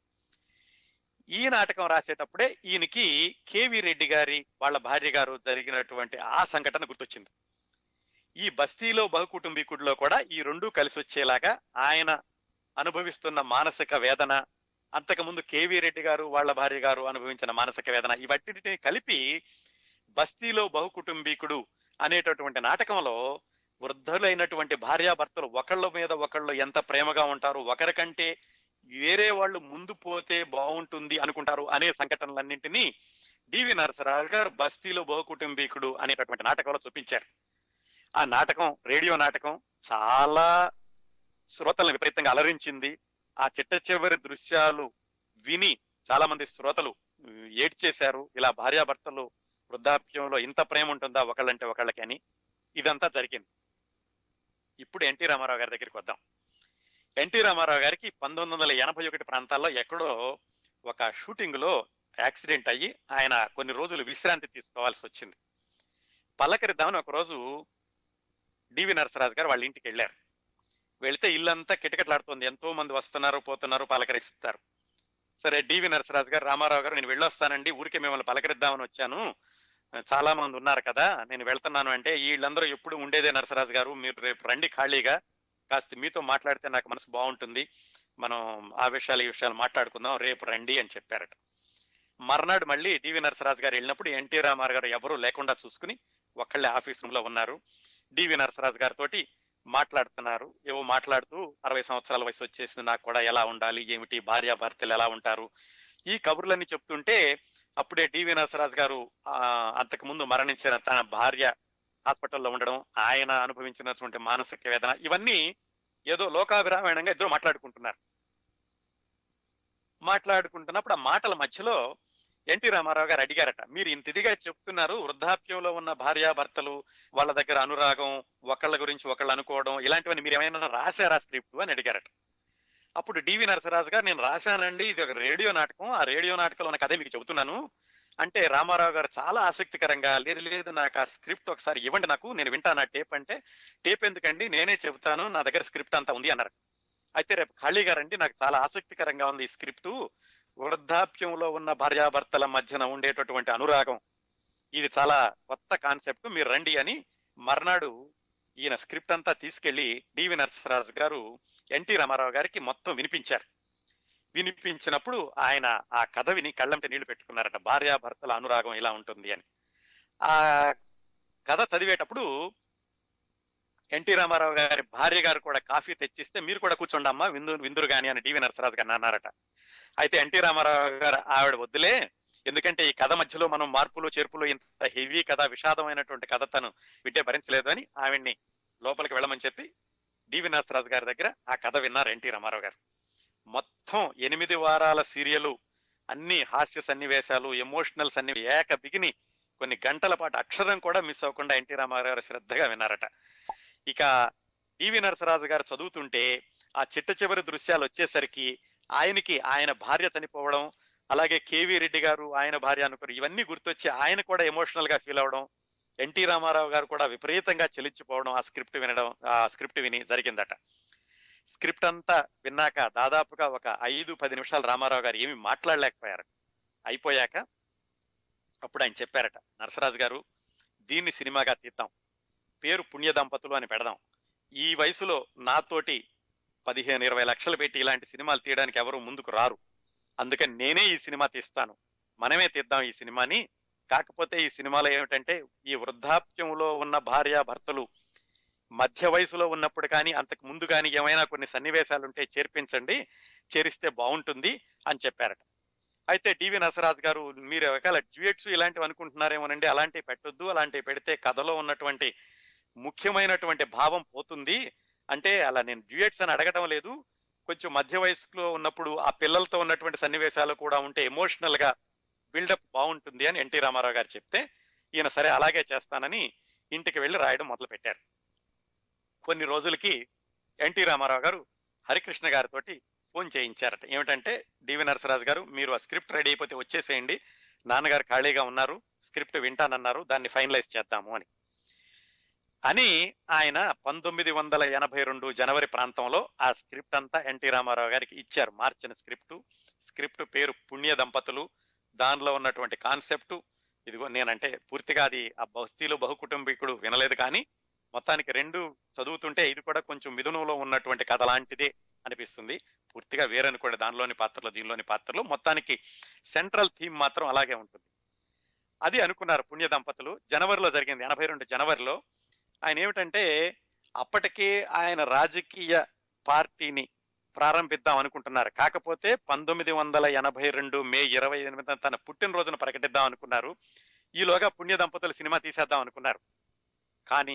ఈ నాటకం రాసేటప్పుడే ఈయనకి కేవి రెడ్డి గారి వాళ్ళ భార్య గారు జరిగినటువంటి ఆ సంఘటన గుర్తొచ్చింది ఈ బస్తీలో బహుకుటుంబీకుడిలో కూడా ఈ రెండు కలిసి వచ్చేలాగా ఆయన అనుభవిస్తున్న మానసిక వేదన అంతకుముందు కేవీ రెడ్డి గారు వాళ్ళ భార్య గారు అనుభవించిన మానసిక వేదన ఇవన్నిటిని కలిపి బస్తీలో బహుకుటుంబీకుడు అనేటటువంటి నాటకంలో వృద్ధులైనటువంటి భార్యాభర్తలు ఒకళ్ళ మీద ఒకళ్ళు ఎంత ప్రేమగా ఉంటారు ఒకరికంటే వేరే వాళ్ళు ముందు పోతే బాగుంటుంది అనుకుంటారు అనే సంఘటనలన్నింటినీ డివి నరసరాజు గారు బస్తీలో బహుకుటుంబీకుడు అనేటటువంటి నాటకంలో చూపించారు ఆ నాటకం రేడియో నాటకం చాలా శ్రోతలను విపరీతంగా అలరించింది ఆ చిట్ట చివరి దృశ్యాలు విని చాలా మంది శ్రోతలు ఉమ్, ఏడ్చేశారు ఇలా భార్యాభర్తలు వృద్ధాప్యంలో ఇంత ప్రేమ ఉంటుందా ఒకళ్ళంటే ఒకళ్ళకి అని ఇదంతా జరిగింది ఇప్పుడు ఎన్టీ రామారావు గారి దగ్గరికి వద్దాం ఎన్టీ రామారావు గారికి పంతొమ్మిది వందల ఎనభై ఒకటి ప్రాంతాల్లో ఎక్కడో ఒక షూటింగ్ లో యాక్సిడెంట్ అయ్యి ఆయన కొన్ని రోజులు విశ్రాంతి తీసుకోవాల్సి వచ్చింది పలకరిద్దామని ఒక రోజు డివి నరసరాజు గారు వాళ్ళ ఇంటికి వెళ్ళారు వెళితే ఇల్లంతా కిటకిటలాడుతుంది ఎంతో మంది వస్తున్నారు పోతున్నారు పలకరిస్తారు సరే డివి నరసరాజు గారు రామారావు గారు నేను వెళ్ళొస్తానండి ఊరికే మిమ్మల్ని పలకరిద్దామని వచ్చాను చాలా మంది ఉన్నారు కదా నేను వెళ్తున్నాను అంటే వీళ్ళందరూ ఎప్పుడు ఉండేదే నరసరాజు గారు మీరు రేపు రండి ఖాళీగా కాస్త మీతో మాట్లాడితే నాకు మనసు బాగుంటుంది మనం ఆ విషయాలు ఈ విషయాలు మాట్లాడుకుందాం రేపు రండి అని చెప్పారట మర్నాడు మళ్ళీ డివి నరసరాజు గారు వెళ్ళినప్పుడు ఎన్టీ రామారావు గారు ఎవరూ లేకుండా చూసుకుని ఒక్కళ్ళే ఆఫీస్ రూమ్ లో ఉన్నారు డివి నరసరాజు గారితో మాట్లాడుతున్నారు ఏవో మాట్లాడుతూ అరవై సంవత్సరాల వయసు వచ్చేసింది నాకు కూడా ఎలా ఉండాలి ఏమిటి భార్య భర్తలు ఎలా ఉంటారు ఈ కబుర్లన్నీ చెప్తుంటే అప్పుడే డివి నరసరాజు గారు ఆ, అంతకు ముందు మరణించిన తన భార్య హాస్పిటల్లో ఉండడం ఆయన అనుభవించినటువంటి మానసిక వేదన ఇవన్నీ ఏదో లోకాభిరామాయణంగా ఇద్దరు మాట్లాడుకుంటున్నారు మాట్లాడుకుంటున్నప్పుడు ఆ మాటల మధ్యలో ఎన్టీ రామారావు గారు అడిగారట మీరు ఇంత ఇదిగా చెప్తున్నారు వృద్ధాప్యంలో ఉన్న భార్యాభర్తలు వాళ్ళ దగ్గర అనురాగం ఒకళ్ళ గురించి ఒకళ్ళు అనుకోవడం ఇలాంటివన్నీ మీరు ఏమైనా రాశారా స్క్రిప్ట్ అని అడిగారట అప్పుడు డివి నరసరాజు గారు నేను రాశానండి ఇది ఒక రేడియో నాటకం ఆ రేడియో నాటకంలో ఉన్న కథ మీకు చెబుతున్నాను అంటే రామారావు గారు చాలా ఆసక్తికరంగా లేదు లేదు నాకు ఆ స్క్రిప్ట్ ఒకసారి ఇవ్వండి నాకు నేను వింటాను ఆ టేప్ అంటే టేప్ ఎందుకండి నేనే చెబుతాను నా దగ్గర స్క్రిప్ట్ అంతా ఉంది అన్నారు అయితే రేపు ఖాళీ గారండి నాకు చాలా ఆసక్తికరంగా ఉంది ఈ స్క్రిప్ట్ వృద్ధాప్యంలో ఉన్న భార్యాభర్తల మధ్యన ఉండేటటువంటి అనురాగం ఇది చాలా కొత్త కాన్సెప్ట్ మీరు రండి అని మర్నాడు ఈయన స్క్రిప్ట్ అంతా తీసుకెళ్లి డివి నరసరాజు గారు ఎన్టీ రామారావు గారికి మొత్తం వినిపించారు వినిపించినప్పుడు ఆయన ఆ కథ విని కళ్ళంట నీళ్లు పెట్టుకున్నారట భార్యాభర్తల అనురాగం ఇలా ఉంటుంది అని ఆ కథ చదివేటప్పుడు ఎన్టీ రామారావు గారి భార్య గారు కూడా కాఫీ తెచ్చిస్తే మీరు కూడా కూర్చోండమ్మా విందు విందురు గాని అని డివి నరసరాజు గారు అన్నారట అయితే ఎన్టీ రామారావు గారు ఆవిడ వద్దులే ఎందుకంటే ఈ కథ మధ్యలో మనం మార్పులు చేర్పులు ఇంత హెవీ కథ విషాదమైనటువంటి కథ తను వింటే భరించలేదు అని ఆవిడ్ని లోపలికి వెళ్ళమని చెప్పి డివి నరసరాజు గారి దగ్గర ఆ కథ విన్నారు ఎన్టీ రామారావు గారు మొత్తం ఎనిమిది వారాల సీరియల్ అన్ని హాస్య సన్నివేశాలు ఎమోషనల్ సన్ని ఏక బిగిని కొన్ని గంటల పాటు అక్షరం కూడా మిస్ అవ్వకుండా ఎన్టీ రామారావు గారు శ్రద్ధగా విన్నారట ఇక డివి నరసరాజు గారు చదువుతుంటే ఆ చిట్ట చివరి దృశ్యాలు వచ్చేసరికి ఆయనకి ఆయన భార్య చనిపోవడం అలాగే కేవీ రెడ్డి గారు ఆయన భార్య అనుకుని ఇవన్నీ గుర్తొచ్చి ఆయన కూడా ఎమోషనల్ గా ఫీల్ అవడం ఎన్టీ రామారావు గారు కూడా విపరీతంగా చెలించిపోవడం ఆ స్క్రిప్ట్ వినడం ఆ స్క్రిప్ట్ విని జరిగిందట స్క్రిప్ట్ అంతా విన్నాక దాదాపుగా ఒక ఐదు పది నిమిషాలు రామారావు గారు ఏమి మాట్లాడలేకపోయారు అయిపోయాక అప్పుడు ఆయన చెప్పారట నరసరాజు గారు దీన్ని సినిమాగా తీద్దాం పేరు పుణ్య దంపతులు అని పెడదాం ఈ వయసులో నాతోటి పదిహేను ఇరవై లక్షలు పెట్టి ఇలాంటి సినిమాలు తీయడానికి ఎవరు ముందుకు రారు అందుకని నేనే ఈ సినిమా తీస్తాను మనమే తీద్దాం ఈ సినిమాని కాకపోతే ఈ సినిమాలో ఏమిటంటే ఈ వృద్ధాప్యంలో ఉన్న భార్య భర్తలు మధ్య వయసులో ఉన్నప్పుడు కానీ అంతకు ముందు కానీ ఏమైనా కొన్ని సన్నివేశాలు ఉంటే చేర్పించండి చేరిస్తే బాగుంటుంది అని చెప్పారట అయితే డివి నరసరాజు గారు మీరు ఒకవేళ డ్యూయట్స్ ఇలాంటివి అనుకుంటున్నారేమోనండి అలాంటివి పెట్టొద్దు అలాంటివి పెడితే కథలో ఉన్నటువంటి ముఖ్యమైనటువంటి భావం పోతుంది అంటే అలా నేను డ్యూయట్స్ అని అడగటం లేదు కొంచెం మధ్య వయసులో ఉన్నప్పుడు ఆ పిల్లలతో ఉన్నటువంటి సన్నివేశాలు కూడా ఉంటే ఎమోషనల్ గా బిల్డప్ బాగుంటుంది అని ఎన్టీ రామారావు గారు చెప్తే ఈయన సరే అలాగే చేస్తానని ఇంటికి వెళ్ళి రాయడం మొదలు పెట్టారు కొన్ని రోజులకి ఎన్టీ రామారావు గారు హరికృష్ణ గారితోటి ఫోన్ చేయించారట ఏమిటంటే డివి నరసరాజు గారు మీరు ఆ స్క్రిప్ట్ రెడీ అయిపోతే వచ్చేసేయండి నాన్నగారు ఖాళీగా ఉన్నారు స్క్రిప్ట్ వింటానన్నారు దాన్ని ఫైనలైజ్ చేద్దాము అని అని ఆయన పంతొమ్మిది వందల ఎనభై రెండు జనవరి ప్రాంతంలో ఆ స్క్రిప్ట్ అంతా ఎన్టీ రామారావు గారికి ఇచ్చారు మార్చిన స్క్రిప్ట్ స్క్రిప్ట్ పేరు పుణ్య దంపతులు దానిలో ఉన్నటువంటి కాన్సెప్ట్ ఇదిగో నేనంటే పూర్తిగా అది ఆ బస్తీలో బహుకుటుంబీకుడు వినలేదు కానీ మొత్తానికి రెండు చదువుతుంటే ఇది కూడా కొంచెం మిథునంలో ఉన్నటువంటి కథ లాంటిదే అనిపిస్తుంది పూర్తిగా వేరనుకోండి దానిలోని పాత్రలు దీనిలోని పాత్రలు మొత్తానికి సెంట్రల్ థీమ్ మాత్రం అలాగే ఉంటుంది అది అనుకున్నారు పుణ్య దంపతులు జనవరిలో జరిగింది ఎనభై రెండు జనవరిలో ఆయన ఏమిటంటే అప్పటికే ఆయన రాజకీయ పార్టీని ప్రారంభిద్దాం అనుకుంటున్నారు కాకపోతే పంతొమ్మిది వందల ఎనభై రెండు మే ఇరవై ఎనిమిది తన పుట్టినరోజున ప్రకటిద్దాం అనుకున్నారు ఈలోగా పుణ్య దంపతులు సినిమా తీసేద్దాం అనుకున్నారు కానీ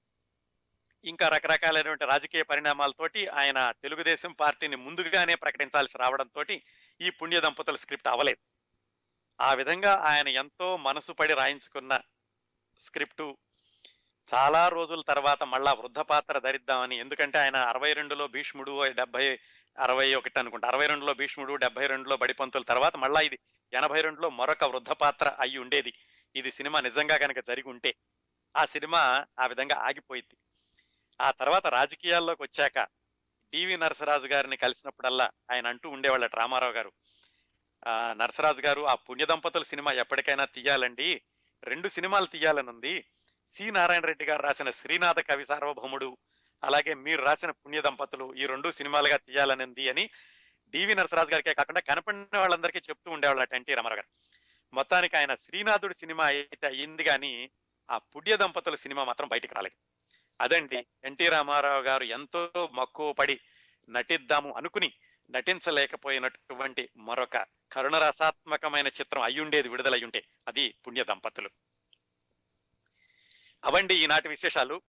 ఇంకా రకరకాలైనటువంటి రాజకీయ పరిణామాలతోటి ఆయన తెలుగుదేశం పార్టీని ముందుగానే ప్రకటించాల్సి రావడంతో ఈ పుణ్య దంపతుల స్క్రిప్ట్ అవ్వలేదు ఆ విధంగా ఆయన ఎంతో మనసు పడి రాయించుకున్న స్క్రిప్టు చాలా రోజుల తర్వాత మళ్ళా వృద్ధ పాత్ర ధరిద్దామని ఎందుకంటే ఆయన అరవై రెండులో భీష్ముడు డెబ్బై అరవై ఒకటి అనుకుంటా అరవై రెండులో భీష్ముడు డెబ్బై రెండులో బడిపంతుల తర్వాత మళ్ళా ఇది ఎనభై రెండులో మరొక వృద్ధ పాత్ర అయి ఉండేది ఇది సినిమా నిజంగా కనుక జరిగి ఉంటే ఆ సినిమా ఆ విధంగా ఆగిపోయింది ఆ తర్వాత రాజకీయాల్లోకి వచ్చాక డివి నరసరాజు గారిని కలిసినప్పుడల్లా ఆయన అంటూ ఉండేవాళ్ళ రామారావు గారు ఆ నరసరాజు గారు ఆ పుణ్య దంపతుల సినిమా ఎప్పటికైనా తీయాలండి రెండు సినిమాలు తీయాలని ఉంది సి నారాయణ రెడ్డి గారు రాసిన శ్రీనాథ కవి సార్వభౌముడు అలాగే మీరు రాసిన పుణ్య దంపతులు ఈ రెండు సినిమాలుగా తీయాలని ఉంది అని డివి నరసరాజు గారికే కాకుండా కనపడిన వాళ్ళందరికీ చెప్తూ ఉండేవాళ్ళ ఎన్టీ రామారావు గారు మొత్తానికి ఆయన శ్రీనాథుడి సినిమా అయితే అయ్యింది కానీ ఆ పుణ్య దంపతుల సినిమా మాత్రం బయటికి రాలేదు అదండి ఎన్టీ రామారావు గారు ఎంతో మక్కువ పడి నటిద్దాము అనుకుని నటించలేకపోయినటువంటి మరొక కరుణరసాత్మకమైన చిత్రం అయ్యుండేది విడుదలయ్యుంటే అది పుణ్య దంపతులు అవండి ఈనాటి విశేషాలు